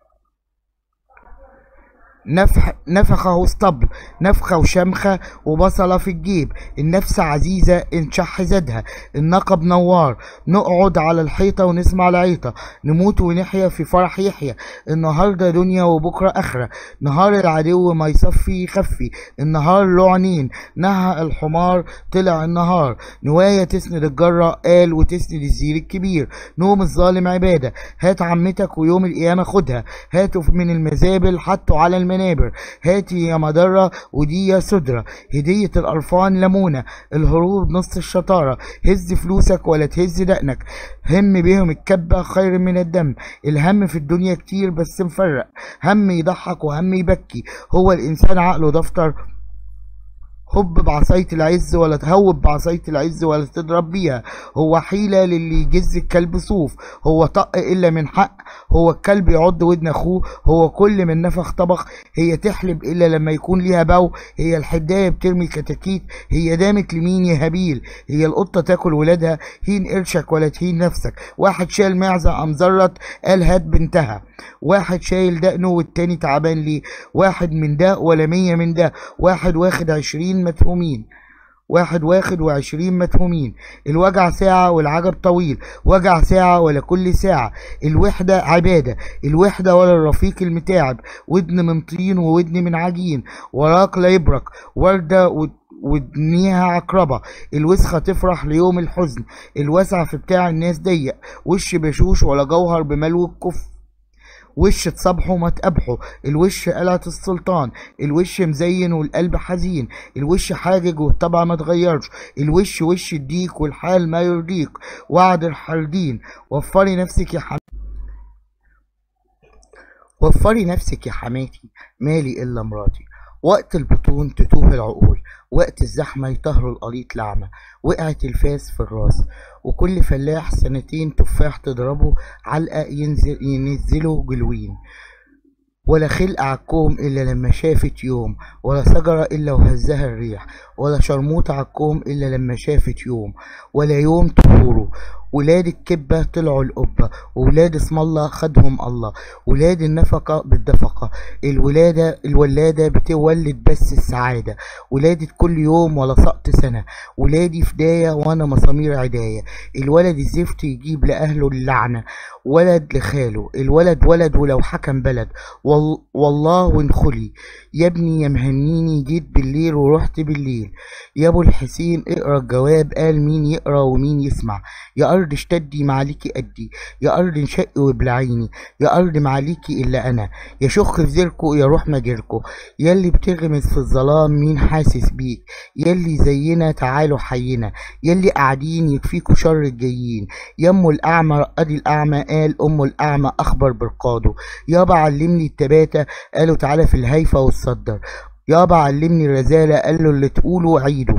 نفح نفخه اسطبل نفخة وشمخة وبصلة في الجيب النفس عزيزة انشح زادها النقب نوار نقعد على الحيطة ونسمع العيطة نموت ونحيا في فرح يحيى النهاردة دنيا وبكرة آخرة نهار العدو ما يصفي يخفي النهار له عينين نهى الحمار طلع النهار نواية تسند الجرة قال وتسند الزير الكبير نوم الظالم عبادة هات عمتك ويوم القيامة خدها هاتوا من المزابل حطوا على المنابر هاتي يا مضرة ودي يا سدرة هدية القرفان لمونة الهروب نص الشطارة هز فلوسك ولا تهز دقنك هم بيهم الكبة خير من الدم الهم في الدنيا كتير بس مفرق هم يضحك وهم يبكي هو الإنسان عقله دفتر هب بعصاية العز ولا تهوب بعصاية العز ولا تضرب بيها هو حيلة للي يجز الكلب صوف هو طق إلا من حق هو الكلب يعض ودن أخوه هو كل من نفخ طبخ هي تحلب إلا لما يكون ليها بو هي الحداية بترمي كتاكيت هي دامت لمين يا هبيل هي القطة تاكل ولادها هين قرشك ولا تهين نفسك واحد شال معزة قام زرت قال هات بنتها واحد شايل دقنه والتاني تعبان ليه واحد من ده ولا مية من ده واحد واخد عشرين متهومين واحد واخد وعشرين متهومين الوجع ساعة والعجب طويل وجع ساعة ولا كل ساعة الوحدة عبادة الوحدة ولا الرفيق المتاعب ودن من طين وودن من عجين وراك لا يبرك وردة و... ودنيها عقربة الوسخة تفرح ليوم الحزن الوسع في بتاع الناس ضيق وش بشوش ولا جوهر بملو الكف وش تصبحه ما تقبحه الوش قلعة السلطان الوش مزين والقلب حزين الوش حاجج والطبع ما تغيرش الوش وش الديك والحال ما يرضيك وعد الحردين وفري نفسك يا حم... وفري نفسك يا حماتي مالي إلا مراتي وقت البطون تتوه العقول وقت الزحمة يطهروا القليط لعمة وقعت الفاس في الراس وكل فلاح سنتين تفاح تضربه علقة ينزل ينزله جلوين ولا خلق عالكوم إلا لما شافت يوم ولا شجرة إلا وهزها الريح ولا شرموطة عالكوم إلا لما شافت يوم ولا يوم طهوره ولاد الكبة طلعوا القبة وولاد اسم الله خدهم الله ولاد النفقة بالدفقة الولادة الولادة بتولد بس السعادة ولادة كل يوم ولا سقط سنة ولادي فداية وانا مسامير عداية الولد الزفت يجيب لأهله اللعنة ولد لخاله الولد ولد ولو حكم بلد وال... والله وانخلي يا ابني يا مهنيني جيت بالليل ورحت بالليل يا ابو الحسين اقرا الجواب قال مين يقرا ومين يسمع يا ارض اشتدي معليكي ادي يا ارض انشقي وابلعيني يا ارض معليكي الا انا يا شخ في زيركو يا روح مجيركو ياللي بتغمس في الظلام مين حاسس بيك ياللي زينا تعالوا حينا ياللي قاعدين يكفيكوا شر الجايين يمه الاعمى رقدي الاعمى قال امه الاعمى اخبر برقاده يابا علمني التباتة قالوا تعالى في الهيفا والصدر يابا علمني الرزالة قال له اللي تقوله عيده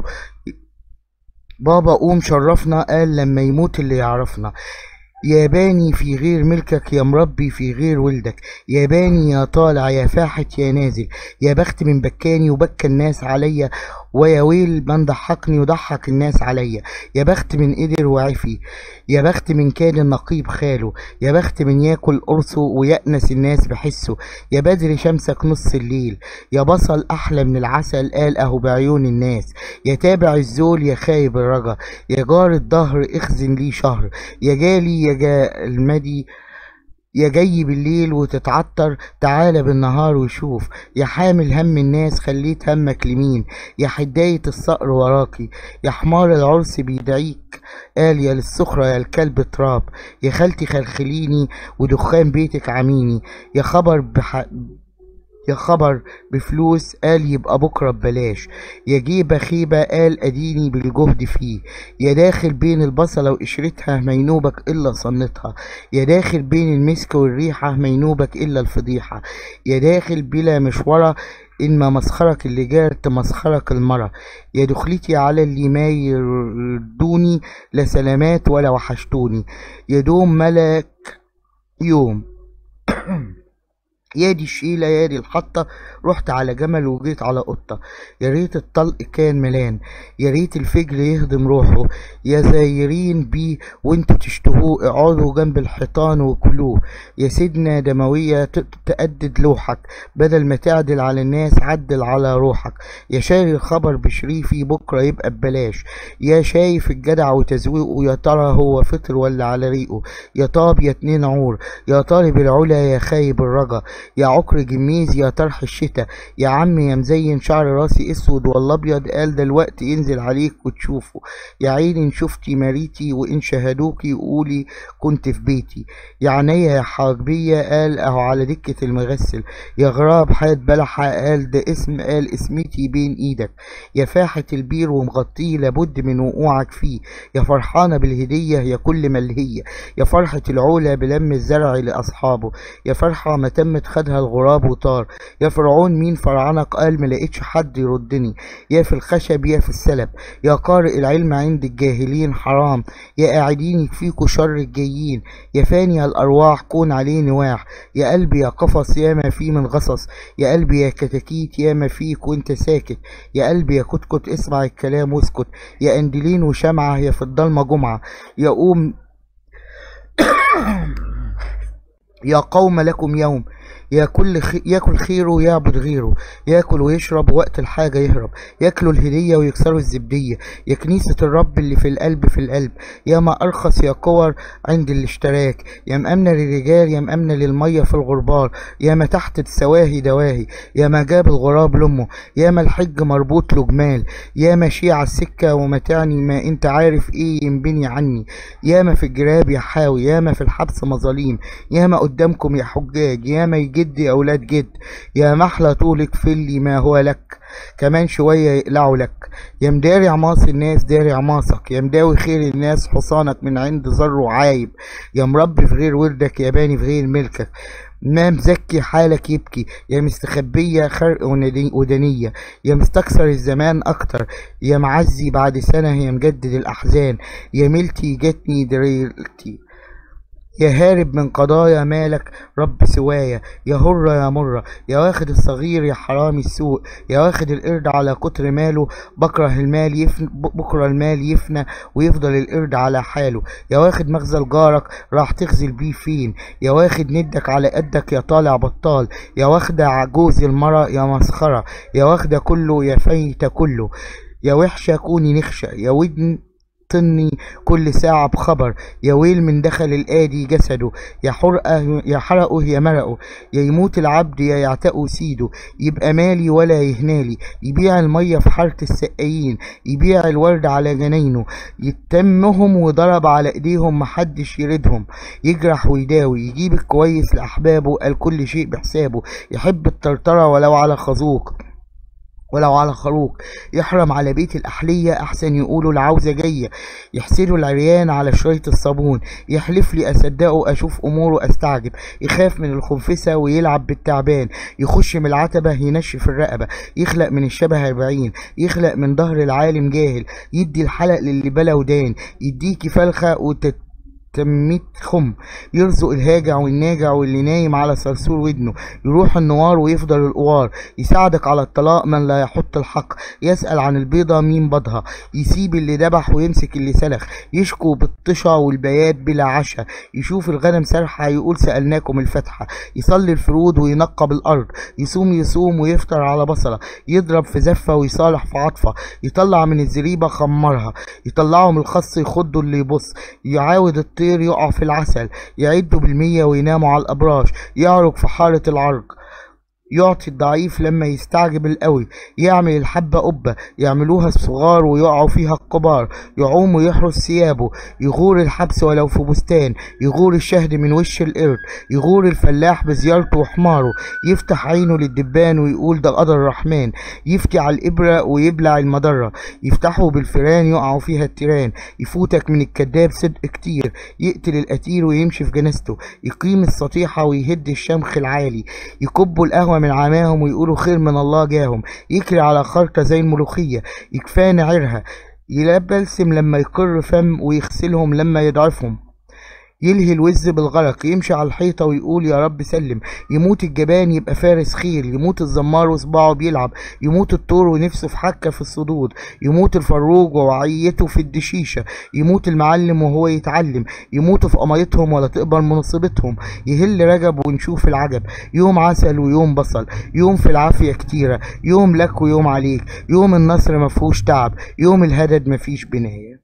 بابا قوم شرفنا قال لما يموت اللي يعرفنا يا باني في غير ملكك يا مربي في غير ولدك يا باني يا طالع يا فاحت يا نازل يا بخت من بكاني وبكى الناس عليا ويا ويل من ضحكني وضحك الناس عليا يا بخت من قدر وعفي يا بخت من كان النقيب خاله يا بخت من ياكل قرصه ويأنس الناس بحسه يا بدر شمسك نص الليل يا بصل أحلى من العسل قال أهو بعيون الناس يا تابع الزول يا خايب الرجا يا جار الظهر اخزن لي شهر يا جالي يا جا المدي يا جاي بالليل وتتعطر تعالى بالنهار وشوف يا حامل هم الناس خليت همك لمين يا حداية الصقر وراكي يا حمار العرس بيدعيك قال يا للسخرة يا الكلب تراب يا خالتي خلخليني ودخان بيتك عميني يا خبر بح... يا خبر بفلوس قال يبقى بكرة ببلاش يا جيبة خيبة قال أديني بالجهد فيه يا داخل بين البصلة وقشرتها مينوبك إلا صنتها يا داخل بين المسك والريحة مينوبك إلا الفضيحة يا داخل بلا مشورة إما مسخرك اللي جار تمسخرك المرة يا دخلتي على اللي ما يردوني لا سلامات ولا وحشتوني يا دوم ملك يوم يا دي الشيلة يا دي الحطة رحت على جمل وجيت على قطة يا ريت الطلق كان ملان يا ريت الفجر يهضم روحه يا زايرين بيه وانتوا تشتهوه اقعدوا جنب الحيطان وكلوه يا سيدنا دموية تأدد لوحك بدل ما تعدل على الناس عدل على روحك يا شاري الخبر بشريفي بكرة يبقى ببلاش يا شايف الجدع وتزويقه يا ترى هو فطر ولا على ريقه يا طاب يا اتنين عور يا طالب العلا يا خايب الرجا يا عكر جميز يا طرح الشتا يا عم يا مزين شعر راسي اسود ولا ابيض قال ده الوقت ينزل عليك وتشوفه يا عيني ان شفتي مريتي وان شهدوكي قولي كنت في بيتي يا عينيا يا حاجبية قال اهو على دكة المغسل يا غراب حياة بلحة قال ده اسم قال اسمتي بين ايدك يا فاحة البير ومغطيه لابد من وقوعك فيه يا فرحانة بالهدية يا كل ملهية يا فرحة العولة بلم الزرع لأصحابه يا فرحة ما تمت خدها الغراب وطار يا فرعون مين فرعنك قال ملقتش حد يردني يا في الخشب يا في السلب يا قارئ العلم عند الجاهلين حرام يا قاعدين يكفيكوا شر الجايين يا فاني الأرواح كون عليه نواح يا قلبي يا قفص يا ما فيه من غصص يا قلبي يا كتاكيت يا ما فيك وانت ساكت يا قلبي يا كتكت اسمع الكلام واسكت يا اندلين وشمعة يا في الضلمة جمعة يا قوم يا قوم لكم يوم ياكل خي... ياكل خيره ويعبد غيره ياكل ويشرب وقت الحاجه يهرب ياكلوا الهديه ويكسروا الزبديه يا كنيسه الرب اللي في القلب في القلب يا ما ارخص يا كور عند الاشتراك يا مأمنة للرجال يا مأمنة للميه في الغربال يا ما تحت السواهي دواهي يا ما جاب الغراب لامه يا ما الحج مربوط له جمال يا ما شيع على السكه وما تعني ما انت عارف ايه ينبني عني يا ما في الجراب يا حاوي يا ما في الحبس مظاليم يا ما قدامكم يا حجاج يا ما يجد يا اولاد جد يا محلى طولك في اللي ما هو لك كمان شوية يقلعوا لك يا مداري عماص الناس داري عماصك يا مداوي خير الناس حصانك من عند ذره عايب يا مربي في غير وردك يا باني في غير ملكك ما مزكي حالك يبكي يا مستخبية خرق ودنية يا مستكثر الزمان أكتر يا معزي بعد سنة يا مجدد الأحزان يا ملتي جتني دريرتي يا هارب من قضايا مالك رب سوايا يا هرة يا مرة يا واخد الصغير يا حرامي السوق يا واخد القرد على كتر ماله بكره المال يفن بكره المال يفنى ويفضل القرد على حاله يا واخد مغزل جارك راح تغزل بيه فين يا واخد ندك على قدك يا طالع بطال يا واخدة عجوز المرة يا مسخرة يا واخدة كله يا فايتة كله يا وحشة كوني نخشة يا ودن طني كل ساعة بخبر يا ويل من دخل الآدي جسده يا حرقه يا حرقه يا مرقه يا يموت العبد يا يعتقه سيده يبقى مالي ولا يهنالي يبيع المية في حارة السقايين يبيع الورد على جناينه يتمهم وضرب على ايديهم محدش يردهم يجرح ويداوي يجيب الكويس لأحبابه قال كل شيء بحسابه يحب الطرطرة ولو على خازوق ولو على خروق يحرم على بيت الأحلية أحسن يقولوا العوزة جاية يحسدوا العريان على شوية الصابون يحلف لي أصدقه أشوف أموره أستعجب يخاف من الخنفسة ويلعب بالتعبان يخش من العتبة ينشف الرقبة يخلق من الشبه أربعين يخلق من ظهر العالم جاهل يدي الحلق للي بلا ودان يديكي فلخة وتت تميت خم يرزق الهاجع والناجع واللي نايم على صرصور ودنه يروح النوار ويفضل القوار يساعدك على الطلاق من لا يحط الحق يسأل عن البيضة مين بضها يسيب اللي ذبح ويمسك اللي سلخ يشكو بالطشة والبيات بلا عشاء يشوف الغنم سرحة يقول سألناكم الفتحة يصلي الفروض وينقب الأرض يصوم يصوم ويفطر على بصلة يضرب في زفة ويصالح في عطفة يطلع من الزريبة خمرها يطلعه من الخص يخضوا اللي يبص يعاود الطير يقع في العسل يعدوا بالمية ويناموا على الأبراج يعرج في حارة العرج يعطي الضعيف لما يستعجب القوي يعمل الحبة قبة يعملوها الصغار ويقعوا فيها الكبار يعوم ويحرس ثيابه يغور الحبس ولو في بستان يغور الشهد من وش القرد يغور الفلاح بزيارته وحماره يفتح عينه للدبان ويقول ده قدر الرحمن يفتي على الإبرة ويبلع المضرة يفتحوا بالفيران يقعوا فيها التيران يفوتك من الكذاب صدق كتير يقتل القتيل ويمشي في جنازته يقيم السطيحة ويهد الشمخ العالي يكبوا القهوة من عماهم ويقولوا خير من الله جاهم يكري على خرطة زي الملوخية يكفاني عيرها يلبلسم لما يقر فم ويغسلهم لما يضعفهم يلهي الوز بالغرق يمشي على الحيطة ويقول يا رب سلم يموت الجبان يبقى فارس خيل يموت الزمار وصباعه بيلعب يموت الطور ونفسه في حكة في الصدود يموت الفروج ووعيته في الدشيشة يموت المعلم وهو يتعلم يموتوا في قميتهم ولا تقبل منصبتهم يهل رجب ونشوف العجب يوم عسل ويوم بصل يوم في العافية كتيرة يوم لك ويوم عليك يوم النصر مفهوش تعب يوم الهدد مفيش بناية